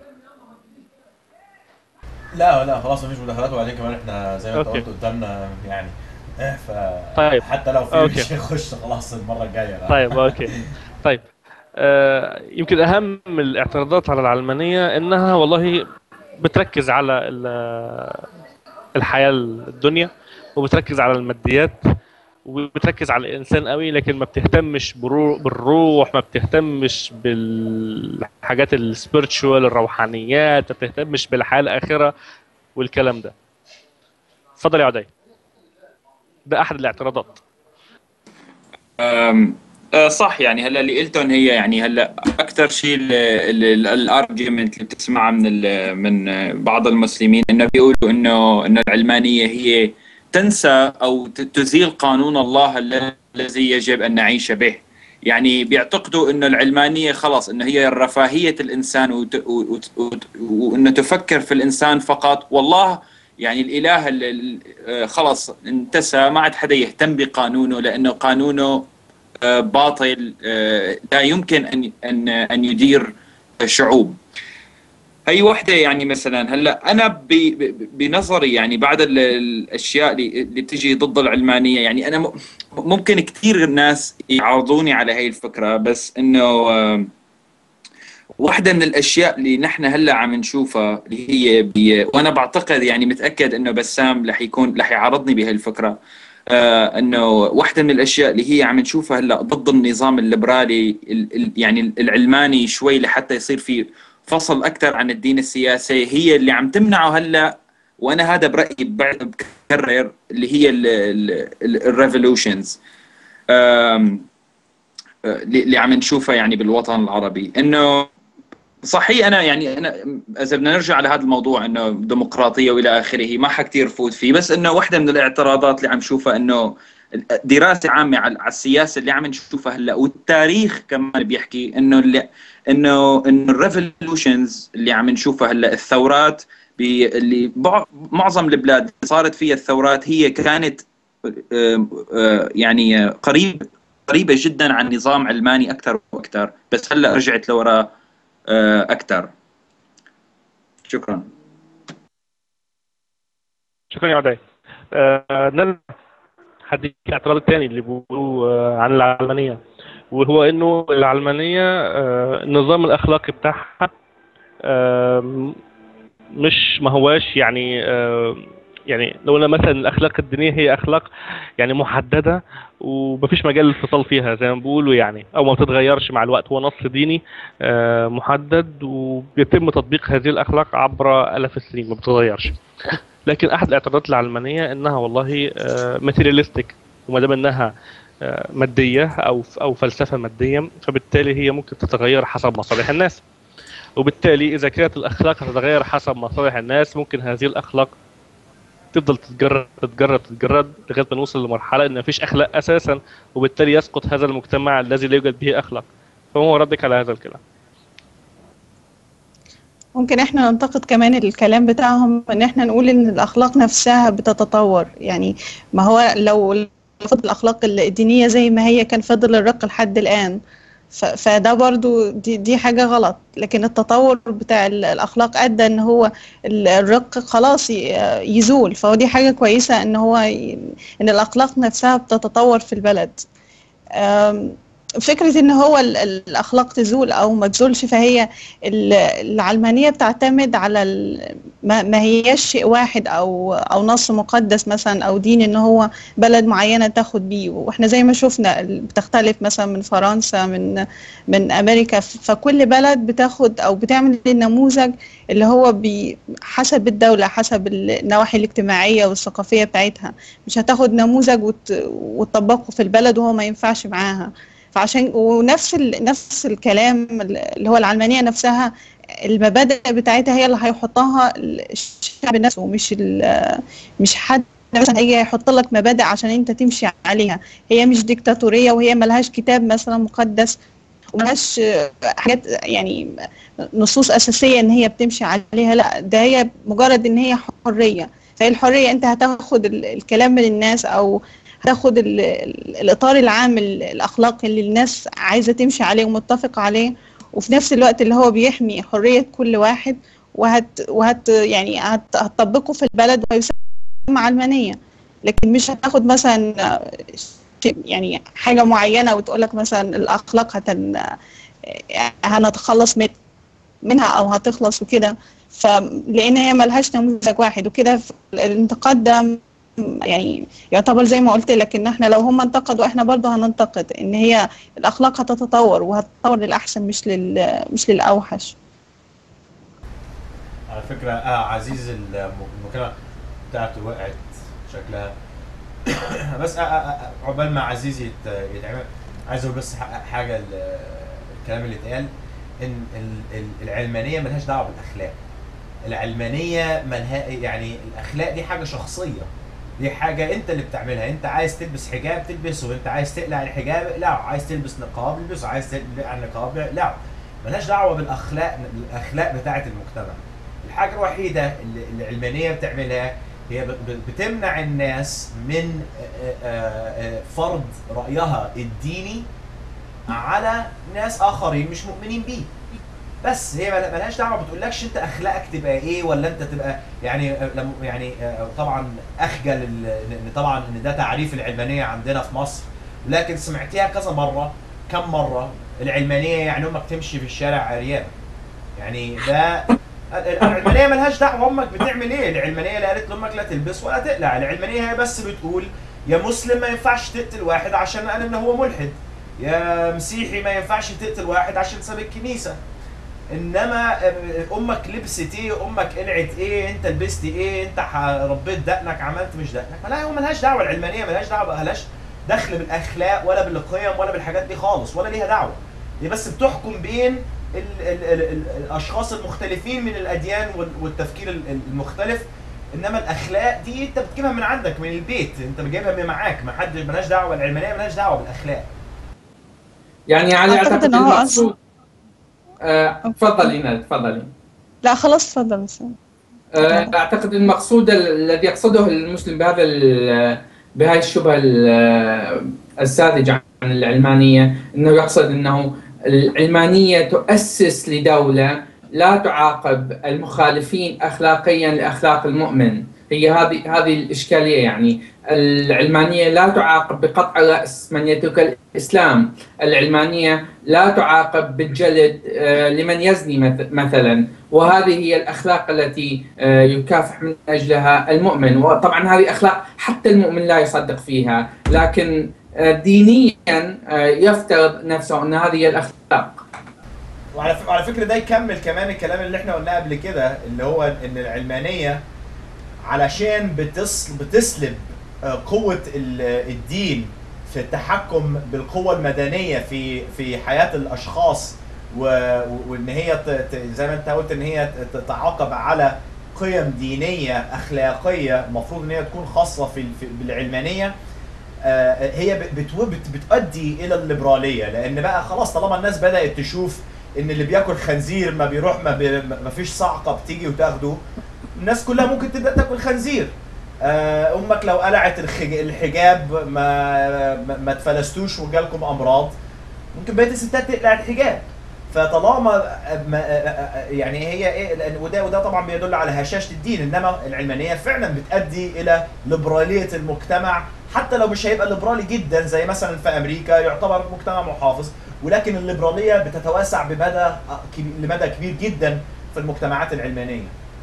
لا لا خلاص مفيش مداخلات وبعدين كمان احنا زي ما انت أوكي. قلت قدامنا يعني إيه، ف طيب. حتى لو في أوكي. شيء يخش خلاص المره الجايه لا. طيب اوكي طيب آه يمكن اهم الاعتراضات على العلمانيه انها والله بتركز على ال- الحياه الدنيا وبتركز على الماديات وبتركز على الانسان قوي لكن ما بتهتمش برو- بالروح ما بتهتمش بالحاجات السبيرتشوال الروحانيات ما بتهتمش بالحياه الاخره والكلام ده اتفضل يا عدي ده احد الاعتراضات أم، أه، صح يعني هلا اللي قلتهم هي يعني هلا اكثر شيء الارجيومنت اللي بتسمعها من ال- من بعض المسلمين انه بيقولوا انه انه العلمانيه هي تنسى او ت- تزيل قانون الله ال- الذي يجب ان نعيش به يعني بيعتقدوا انه العلمانيه خلاص انه هي رفاهيه الانسان وت- وت- وت- وانه تفكر في الانسان فقط والله يعني الاله ال- ال- آه، خلاص انتسى ما عاد حدا يهتم بقانونه لانه قانونه آه، باطل آه، لا يمكن ان ان ان يدير شعوب هي وحده يعني مثلا هلا انا ب- ب- بنظري يعني بعد ال- الاشياء اللي اللي بتجي ضد العلمانيه يعني انا م- ممكن كثير الناس يعارضوني على هي الفكره بس انه آم، واحدة من الأشياء اللي نحن هلا عم نشوفها اللي هي بي وأنا بعتقد يعني متأكد إنه بسام رح يكون رح يعارضني بهي الفكرة آه إنه واحدة من الأشياء اللي هي عم نشوفها هلا ضد النظام الليبرالي ال ال يعني العلماني شوي لحتى يصير في فصل أكثر عن الدين السياسي هي اللي عم تمنعه هلا وأنا هذا برأيي بعد بكرر اللي هي الريفولوشنز اللي عم نشوفها يعني بالوطن العربي انه صحيح انا يعني انا اذا بدنا نرجع لهذا الموضوع انه ديمقراطيه والى اخره ما حكثير فوت فيه بس انه واحده من الاعتراضات اللي عم شوفها انه دراسه عامه على على السياسه اللي عم نشوفها هلا والتاريخ كمان بيحكي انه اللي انه انه الريفولوشنز اللي عم نشوفها هلا الثورات بي- اللي بع- معظم البلاد اللي صارت فيها الثورات هي كانت آه، آه، يعني قريب قريبه جدا عن نظام علماني اكثر واكثر بس هلا رجعت لورا آه، اكثر شكرا شكرا يا عدي آه نرجع حد الاعتراض الثاني اللي بيقولوه آه عن العلمانيه وهو انه العلمانيه آه النظام الاخلاقي بتاعها آه مش ما هواش يعني آه يعني لو قلنا مثلا الاخلاق الدينيه هي اخلاق يعني محدده ومفيش مجال للفصال فيها زي ما بيقولوا يعني او ما بتتغيرش مع الوقت هو نص ديني آه محدد وبيتم تطبيق هذه الاخلاق عبر الاف السنين ما بتتغيرش لكن احد الاعتراضات العلمانيه انها والله ماتيرياليستيك وما دام انها آه، ماديه او او فلسفه ماديه فبالتالي هي ممكن تتغير حسب مصالح الناس وبالتالي اذا كانت الاخلاق هتتغير حسب مصالح الناس ممكن هذه الاخلاق تفضل تتجرد تتجرد تتجرد لغايه ما نوصل لمرحله ان مفيش اخلاق اساسا وبالتالي يسقط هذا المجتمع الذي لا يوجد به اخلاق فما هو ردك على هذا الكلام ممكن احنا ننتقد كمان الكلام بتاعهم ان احنا نقول ان الاخلاق نفسها بتتطور يعني ما هو لو فضل الاخلاق الدينيه زي ما هي كان فضل الرق لحد الان ف- فده برضو دي, دي حاجه غلط لكن التطور بتاع ال- الاخلاق ادى ان هو ال- الرق خلاص ي- يزول فهو دي حاجه كويسه ان هو ي- ان الاخلاق نفسها بتتطور في البلد أم، فكرة ان هو ال- الاخلاق تزول او ما تزولش فهي ال- العلمانية بتعتمد على ال- ما ما هياش شيء واحد او او نص مقدس مثلا او دين ان هو بلد معينة تاخد بيه واحنا زي ما شفنا ال- بتختلف مثلا من فرنسا من من امريكا ف- فكل بلد بتاخد او بتعمل النموذج اللي هو بي حسب الدولة حسب النواحي الاجتماعية والثقافية بتاعتها مش هتاخد نموذج وت... وتطبقه في البلد وهو ما ينفعش معاها فعشان ونفس ال... نفس الكلام اللي هو العلمانية نفسها المبادئ بتاعتها هي اللي هيحطها الشعب نفسه مش ال... مش حد مثلا هيجي يحط لك مبادئ عشان انت تمشي عليها هي مش ديكتاتورية وهي ملهاش كتاب مثلا مقدس وملهاش حاجات يعني نصوص أساسية إن هي بتمشي عليها لا ده هي مجرد إن هي حرية فهي الحرية أنت هتاخد ال- الكلام من الناس أو هتاخد ال- ال- الإطار العام ال- الأخلاقي اللي الناس عايزة تمشي عليه ومتفق عليه وفي نفس الوقت اللي هو بيحمي حرية كل واحد وهت وهت يعني هت- هتطبقه في البلد وهيسمى علمانية لكن مش هتاخد مثلا شيء- يعني حاجة معينة وتقول لك مثلا الأخلاق هتن هنتخلص من منها او هتخلص وكده فلان هي ملهاش نموذج واحد وكده ف- الانتقاد ده يعني يعتبر زي ما قلت لك ان احنا لو هم انتقدوا احنا برضه هننتقد ان هي الاخلاق هتتطور وهتتطور للاحسن مش لل مش للاوحش على فكرة اه عزيز الم- المكالمة بتاعته وقعت شكلها بس آه آه آه عقبال ما عزيز يت- يتعمل عايز اقول بس ح- حاجة ال- الكلام اللي اتقال ان ال- ال- العلمانية ملهاش دعوة بالاخلاق العلمانية ملها يعني الاخلاق دي حاجة شخصية دي حاجه انت اللي بتعملها انت عايز تلبس حجاب تلبسه انت عايز تقلع الحجاب اقلعه عايز تلبس نقاب البسه عايز تقلع النقاب اقلعه ملهاش دعوه بالاخلاق الاخلاق بتاعه المجتمع الحاجه الوحيده اللي العلمانيه بتعملها هي ب- ب- بتمنع الناس من آه، آه، آه، فرض رايها الديني على ناس اخرين مش مؤمنين بيه بس هي مل- ملهاش دعوه بتقولكش انت اخلاقك تبقى ايه ولا انت تبقى يعني آه، لم يعني آه، طبعا اخجل ال- ان طبعا ان ده تعريف العلمانيه عندنا في مصر لكن سمعتيها كذا مره كم مره العلمانيه يعني امك تمشي في الشارع عريانه يعني ده ال- العلمانيه ملهاش دعوه امك بتعمل ايه العلمانيه لا قالت لامك لا تلبس ولا تقلع العلمانيه هي بس بتقول يا مسلم ما ينفعش تقتل واحد عشان قال ان هو ملحد يا مسيحي ما ينفعش تقتل واحد عشان ساب الكنيسه انما امك لبست ايه امك قلعت ايه انت لبست ايه انت ح- ربيت دقنك عملت مش دقنك لا هو ملهاش دعوه العلمانيه ملهاش دعوه ملهاش دخل بالاخلاق ولا بالقيم ولا بالحاجات دي خالص ولا ليها دعوه دي بس بتحكم بين ال ال ال ال الاشخاص المختلفين من الاديان وال- والتفكير ال- ال- المختلف انما الاخلاق دي انت بتجيبها من عندك من البيت انت بتجيبها من معاك ما حد ملهاش دعوه العلمانيه ملهاش دعوه بالاخلاق يعني علي أعتقد اعتقد إن هو المقصود آه، تفضلي ايناد تفضلي لا خلاص اتفضل بس آه، اعتقد المقصود ال- الذي يقصده المسلم بهذا ال- بهذه الشبهه ال- الساذجه عن العلمانيه انه يقصد انه العلمانيه تؤسس لدوله لا تعاقب المخالفين اخلاقيا لاخلاق المؤمن هي هذه هذه الاشكاليه يعني العلمانيه لا تعاقب بقطع راس من يترك الاسلام العلمانيه لا تعاقب بالجلد آه، لمن يزني مث- مثلا وهذه هي الاخلاق التي آه، يكافح من اجلها المؤمن وطبعا هذه اخلاق حتى المؤمن لا يصدق فيها لكن آه، دينيا آه، يفترض نفسه ان هذه هي الاخلاق وعلى ف- وعلى فكره ده يكمل كمان الكلام اللي احنا قلناه قبل كده اللي هو ان العلمانيه علشان بتص بتسلب آه، قوه ال- الدين في التحكم بالقوه المدنيه في في حياه الاشخاص و- وان هي ت- ت- زي ما انت قلت ان هي ت- تتعاقب على قيم دينيه اخلاقيه المفروض ان هي تكون خاصه في في- بالعلمانيه آه، هي ب- بتو- بت- بتؤدي الى الليبراليه لان بقى خلاص طالما الناس بدات تشوف ان اللي بياكل خنزير ما بيروح ما, بي ما فيش صعقه بتيجي وتاخده الناس كلها ممكن تبدا تاكل خنزير آه، امك لو قلعت الخج- الحجاب ما ما, ما تفلستوش وجالكم امراض ممكن بقيه الستات تقلع الحجاب فطالما ما يعني هي ايه لأن- وده وده طبعا بيدل على هشاشه الدين انما العلمانيه فعلا بتؤدي الى ليبراليه المجتمع حتى لو مش هيبقى ليبرالي جدا زي مثلا في امريكا يعتبر مجتمع محافظ ولكن الليبراليه بتتوسع بمدى كبير لمدى كبير جدا في المجتمعات العلمانيه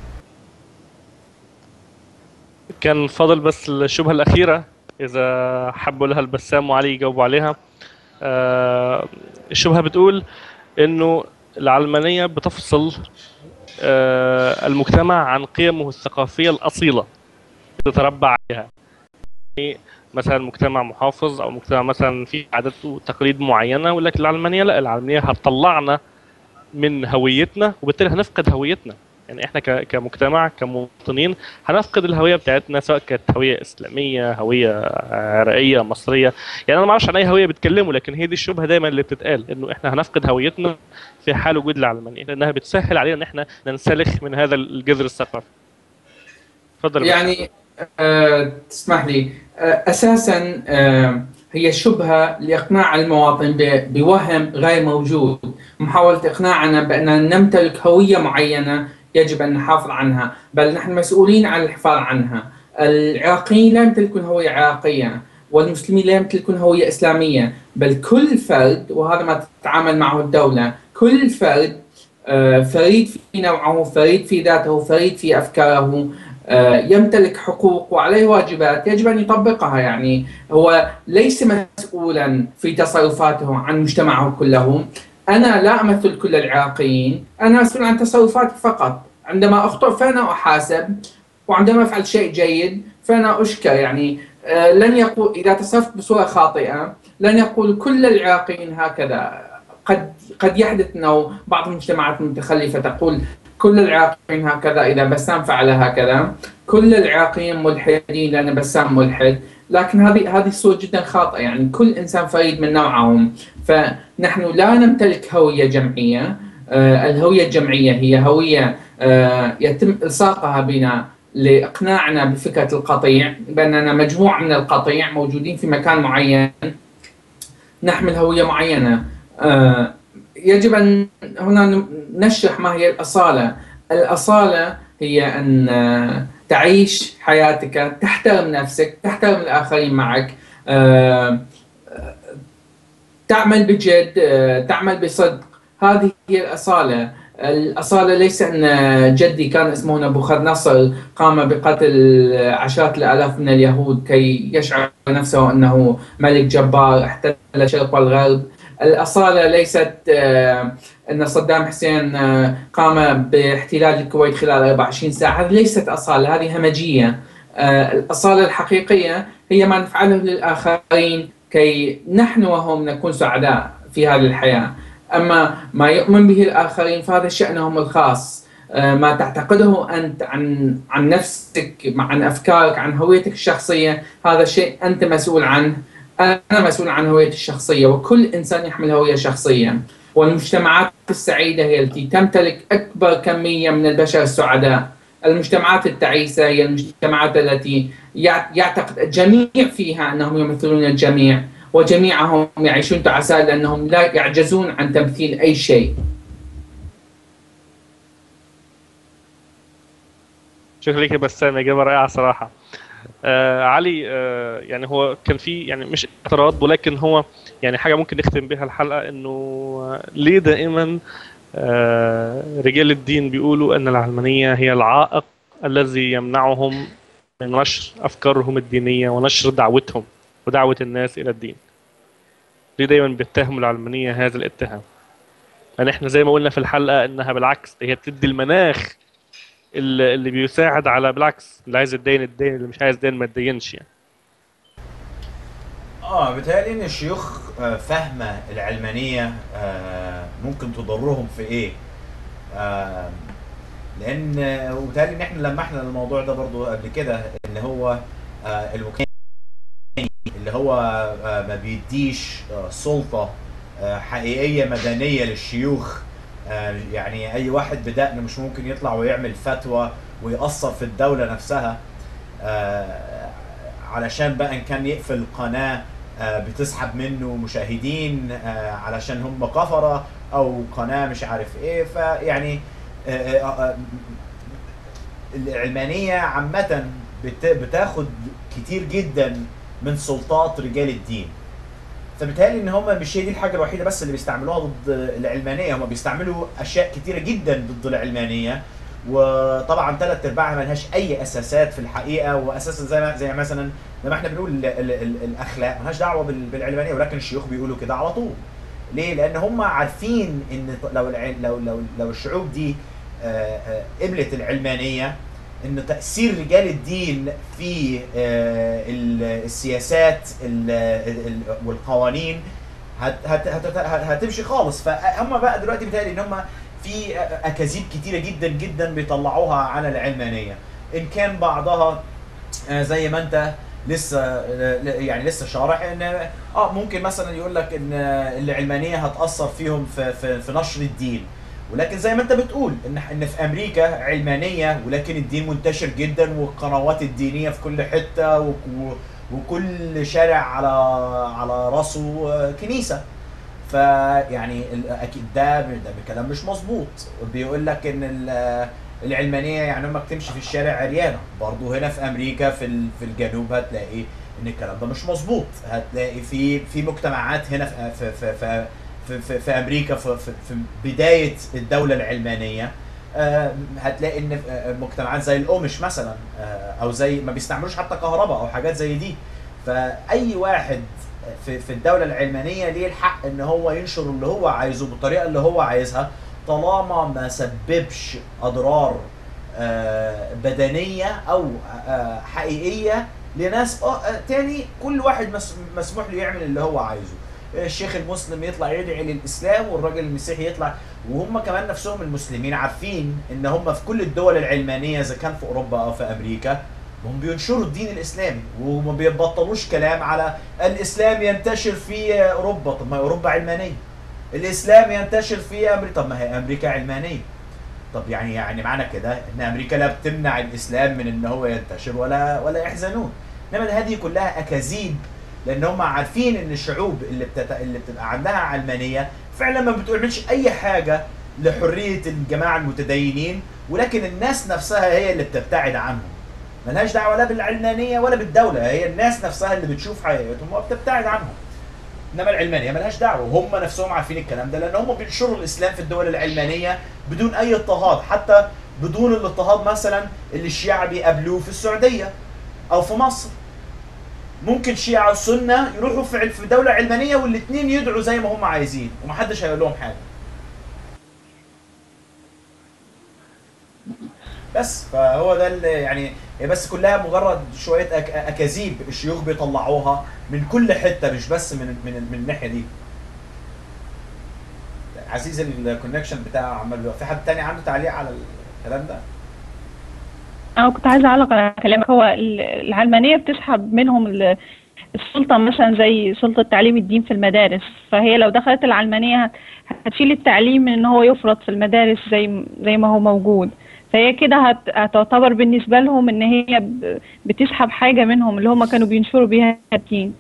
كان فاضل بس الشبهة الأخيرة إذا حبوا لها البسام وعلي يجاوبوا عليها آه، الشبهة بتقول إنه العلمانية بتفصل آه، المجتمع عن قيمه الثقافية الأصيلة اللي تربى عليها يعني مثلا مجتمع محافظ أو مجتمع مثلا فيه عادات وتقاليد معينة ولكن العلمانية لا العلمانية هتطلعنا من هويتنا وبالتالي هنفقد هويتنا يعني احنا ك- كمجتمع كمواطنين هنفقد الهويه بتاعتنا سواء كانت هويه اسلاميه هويه عراقيه مصريه يعني انا ما اعرفش عن اي هويه بيتكلموا لكن هي دي الشبهه دايما اللي بتتقال انه احنا هنفقد هويتنا في حال وجود العلمانيه لانها بتسهل علينا ان احنا ننسلخ من هذا الجذر الثقافي اتفضل يا يعني آه تسمح لي آه اساسا آه هي شبهه لاقناع المواطن ب- بوهم غير موجود محاوله اقناعنا باننا نمتلك هويه معينه يجب ان نحافظ عنها بل نحن مسؤولين عن الحفاظ عنها العراقيين لا يمتلكون هويه عراقيه والمسلمين لا يمتلكون هويه اسلاميه بل كل فرد وهذا ما تتعامل معه الدوله كل فرد آه، فريد في نوعه فريد في ذاته فريد في افكاره آه، يمتلك حقوق وعليه واجبات يجب ان يطبقها يعني هو ليس مسؤولا في تصرفاته عن مجتمعه كله انا لا امثل كل العراقيين انا مسؤول عن تصرفاتي فقط عندما اخطئ فانا احاسب وعندما افعل شيء جيد فانا اشكر يعني آه، لن يقول اذا تصرفت بصوره خاطئه لن يقول كل العراقيين هكذا قد قد يحدث انه بعض المجتمعات المتخلفه تقول كل العراقيين هكذا إذا بسام فعل هكذا كل العراقيين ملحدين لأن بسام ملحد لكن هذه هذه صورة جدا خاطئة يعني كل إنسان فريد من نوعهم فنحن لا نمتلك هوية جمعية آه، الهوية الجمعية هي هوية آه، يتم إلصاقها بنا لإقناعنا بفكرة القطيع بأننا مجموعة من القطيع موجودين في مكان معين نحمل هوية معينة آه، يجب أن هنا نشرح ما هي الأصالة الأصالة هي أن آه، تعيش حياتك تحترم نفسك تحترم الآخرين معك آه، آه، تعمل بجد آه، تعمل بصدق هذه هي الأصالة الأصالة ليس أن جدي كان اسمه نبوخذ نصر قام بقتل عشرات الآلاف من اليهود كي يشعر نفسه أنه ملك جبار احتل الشرق والغرب الأصالة ليست آه، أن صدام حسين آه، قام باحتلال الكويت خلال 24 ساعة هذه ليست أصالة هذه همجية آه، الأصالة الحقيقية هي ما نفعله للآخرين كي نحن وهم نكون سعداء في هذه الحياة أما ما يؤمن به الآخرين فهذا شأنهم الخاص آه، ما تعتقده أنت عن عن نفسك عن أفكارك عن هويتك الشخصية هذا شيء أنت مسؤول عنه أنا مسؤول عن هويتي الشخصية وكل إنسان يحمل هوية شخصية والمجتمعات السعيدة هي التي تمتلك أكبر كمية من البشر السعداء المجتمعات التعيسة هي المجتمعات التي يع- يعتقد الجميع فيها أنهم يمثلون الجميع وجميعهم يعيشون تعساء لأنهم لا يعجزون عن تمثيل أي شيء شكرا لك يا بسام اجابه رائعه صراحه آه علي آه يعني هو كان في يعني مش اعتراض ولكن هو يعني حاجه ممكن نختم بها الحلقه انه آه، ليه دائما آه رجال الدين بيقولوا ان العلمانيه هي العائق الذي يمنعهم من نشر افكارهم الدينيه ونشر دعوتهم ودعوه الناس الى الدين ليه دايما بيتهموا العلمانيه هذا الاتهام يعني احنا زي ما قلنا في الحلقه انها بالعكس هي بتدي المناخ اللي اللي بيساعد على بالعكس اللي عايز يتدين الدين اللي مش عايز يتدين ما يتدينش يعني اه بيتهيألي ان الشيوخ آه، فاهمه العلمانيه آه، ممكن تضرهم في ايه آه، لان وبالتالي ان احنا لمحنا الموضوع ده برضو قبل كده ان هو آه، المكان اللي هو آه، ما بيديش آه، سلطه آه، حقيقيه مدنيه للشيوخ آه، يعني اي واحد بدقن مش ممكن يطلع ويعمل فتوى ويأثر في الدوله نفسها آه، علشان بقى ان كان يقفل قناه آه، بتسحب منه مشاهدين آه، علشان هم كفره او قناه مش عارف ايه فيعني آه، آه، آه، العلمانيه عامه بت- بتاخد كتير جدا من سلطات رجال الدين فبالتالي ان هم مش هي دي الحاجه الوحيده بس اللي بيستعملوها ضد العلمانيه هم بيستعملوا اشياء كتيره جدا ضد العلمانيه وطبعا ثلاث ارباعها ملهاش اي اساسات في الحقيقه واساسا زي ما زي مثلا زي ما احنا بنقول ال ال ال الاخلاق ملهاش دعوه بال- بالعلمانيه ولكن الشيوخ بيقولوا كده على طول ليه؟ لان هم عارفين ان ط- لو الع- لو لو لو الشعوب دي آه، آه، قبلت العلمانيه ان تاثير رجال الدين في آه، ال- السياسات ال- ال- والقوانين هت هت هت هت هتمشي خالص فهم بقى دلوقتي بيتهيألي ان هم في اكاذيب كتيره جدا جدا بيطلعوها على العلمانيه ان كان بعضها آه، زي ما انت لسه آه، يعني لسه شارح ان اه ممكن مثلا يقول لك ان آه، العلمانيه هتاثر فيهم في في, في نشر الدين ولكن زي ما انت بتقول ان ان في امريكا علمانيه ولكن الدين منتشر جدا والقنوات الدينيه في كل حته و- و- وكل شارع على على راسه آه، كنيسه فيعني ال- اكيد ده ده كلام مش مظبوط بيقول لك ان ال- العلمانيه يعني امك تمشي في الشارع عريانه برضه هنا في امريكا في ال- في الجنوب هتلاقي ان الكلام ده مش مظبوط هتلاقي في في مجتمعات هنا في في في, في في, في, في امريكا في, في, في بدايه الدوله العلمانيه آه، هتلاقي ان آه، مجتمعات زي القمش مثلا آه، او زي ما بيستعملوش حتى كهرباء او حاجات زي دي فاي واحد في في الدوله العلمانيه ليه الحق ان هو ينشر اللي هو عايزه بالطريقه اللي هو عايزها طالما ما سببش اضرار آه، بدنيه او آه، حقيقيه لناس آه، آه، تاني كل واحد مس- مسموح له يعمل اللي هو عايزه الشيخ المسلم يطلع يدعي للاسلام والراجل المسيحي يطلع وهم كمان نفسهم المسلمين عارفين ان هم في كل الدول العلمانيه اذا كان في اوروبا او في امريكا هم بينشروا الدين الاسلامي وما بيبطلوش كلام على الاسلام ينتشر في اوروبا طب ما هي اوروبا علمانيه الاسلام ينتشر في امريكا طب ما هي امريكا علمانيه طب يعني يعني معنى كده ان امريكا لا بتمنع الاسلام من ان هو ينتشر ولا ولا يحزنون انما هذه كلها اكاذيب لان هم عارفين ان الشعوب اللي بتت... اللي بتبقى عندها علمانيه فعلا ما بتعملش اي حاجه لحريه الجماعه المتدينين ولكن الناس نفسها هي اللي بتبتعد عنهم ملهاش دعوه لا بالعلمانيه ولا بالدوله هي الناس نفسها اللي بتشوف حقيقتهم وبتبتعد عنهم انما العلمانيه ملهاش دعوه وهم نفسهم عارفين الكلام ده لان هم بينشروا الاسلام في الدول العلمانيه بدون اي اضطهاد حتى بدون الاضطهاد مثلا اللي الشيعة بيقابلوه في السعوديه او في مصر ممكن شيعة وسنة يروحوا في في دولة علمانية والاثنين يدعوا زي ما هم عايزين ومحدش هيقول لهم حاجة بس فهو ده اللي يعني هي بس كلها مجرد شويه أك... اكاذيب الشيوخ بيطلعوها من كل حته مش بس من من, من الناحيه دي عزيز الكونكشن بتاعه عمال بيقف. في حد تاني عنده تعليق على الكلام ده أنا كنت عايزة أعلق على كلامك هو ال- العلمانية بتسحب منهم ال- السلطة مثلا زي سلطة تعليم الدين في المدارس فهي لو دخلت العلمانية هت- هتشيل التعليم من إن هو يفرض في المدارس زي زي ما هو موجود فهي كده هت- هتعتبر بالنسبة لهم إن هي ب- بتسحب حاجة منهم اللي هم كانوا بينشروا بيها الدين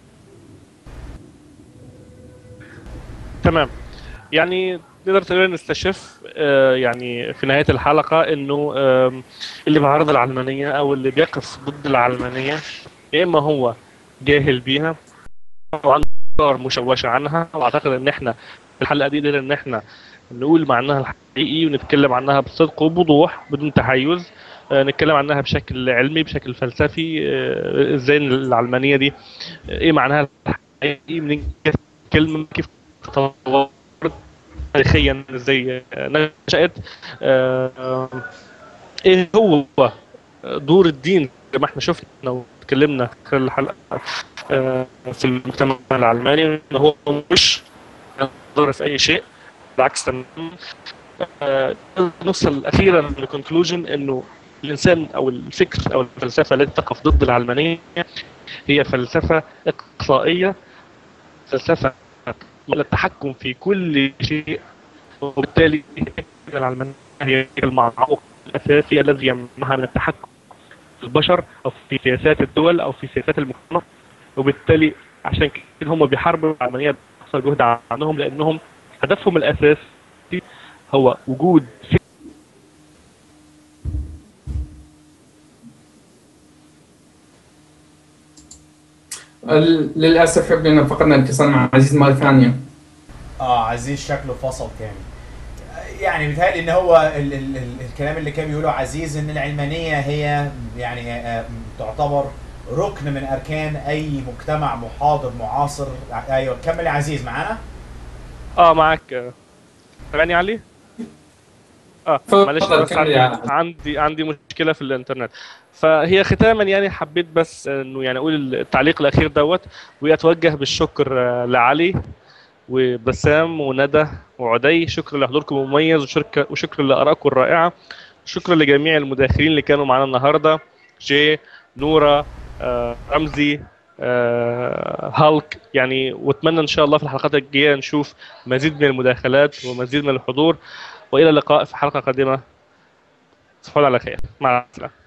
تمام يعني نقدر تقريبا نستشف آه، يعني في نهاية الحلقة انه آم، اللي بيعارض العلمانية او اللي بيقف ضد العلمانية يا اما هو جاهل بيها او عنده افكار مشوشة عنها واعتقد ان احنا في الحلقة دي قدرنا ان احنا نقول معناها الحقيقي ونتكلم عنها بصدق وبوضوح بدون تحيز آه، نتكلم عنها بشكل علمي بشكل فلسفي آه، ازاي إن العلمانية دي آه، ايه معناها الحقيقي منين جت الكلمة كيف تطورت تاريخيا ازاي نشأت آه، ايه هو دور الدين زي ما احنا شفنا واتكلمنا خلال الحلقه آه، في المجتمع العلماني ان هو مش ضر في اي شيء بالعكس تماما آه، نوصل اخيرا لكونكلوجن انه الانسان او الفكر او الفلسفه التي تقف ضد العلمانيه هي فلسفه اقصائيه فلسفه التحكم في كل شيء وبالتالي العلمانية هي المعوق الأساسي الذي يمنعها من التحكم في البشر أو في سياسات الدول أو في سياسات المجتمع وبالتالي عشان كده هم بيحاربوا العلمانية بأقصى جهد عنهم لأنهم هدفهم الأساسي هو وجود ال- للاسف يبدو ان فقدنا الاتصال مع عزيز مره ثانيه اه عزيز شكله فصل تاني يعني بيتهيألي ان هو ال ال ال الكلام اللي كان بيقوله عزيز ان العلمانيه هي يعني آه، تعتبر ركن من اركان اي مجتمع محاضر معاصر ايوه كمل يا عزيز معانا اه معاك آه، سامعني علي؟ اه اتفضل، معلش بس كمل يا عندي, علي. عندي عندي مشكله في الانترنت فهي ختاما يعني حبيت بس انه يعني اقول التعليق الاخير دوت واتوجه بالشكر آه، لعلي وبسام وندى وعدي شكرا لحضوركم المميز وشكرا وشكرا لارائكم الرائعه شكرا لجميع المداخلين اللي كانوا معانا النهارده جي نوره آه، رمزي آه، هالك يعني واتمنى ان شاء الله في الحلقات الجايه نشوف مزيد من المداخلات ومزيد من الحضور والى اللقاء في حلقه قادمه تصبحوا على خير مع السلامه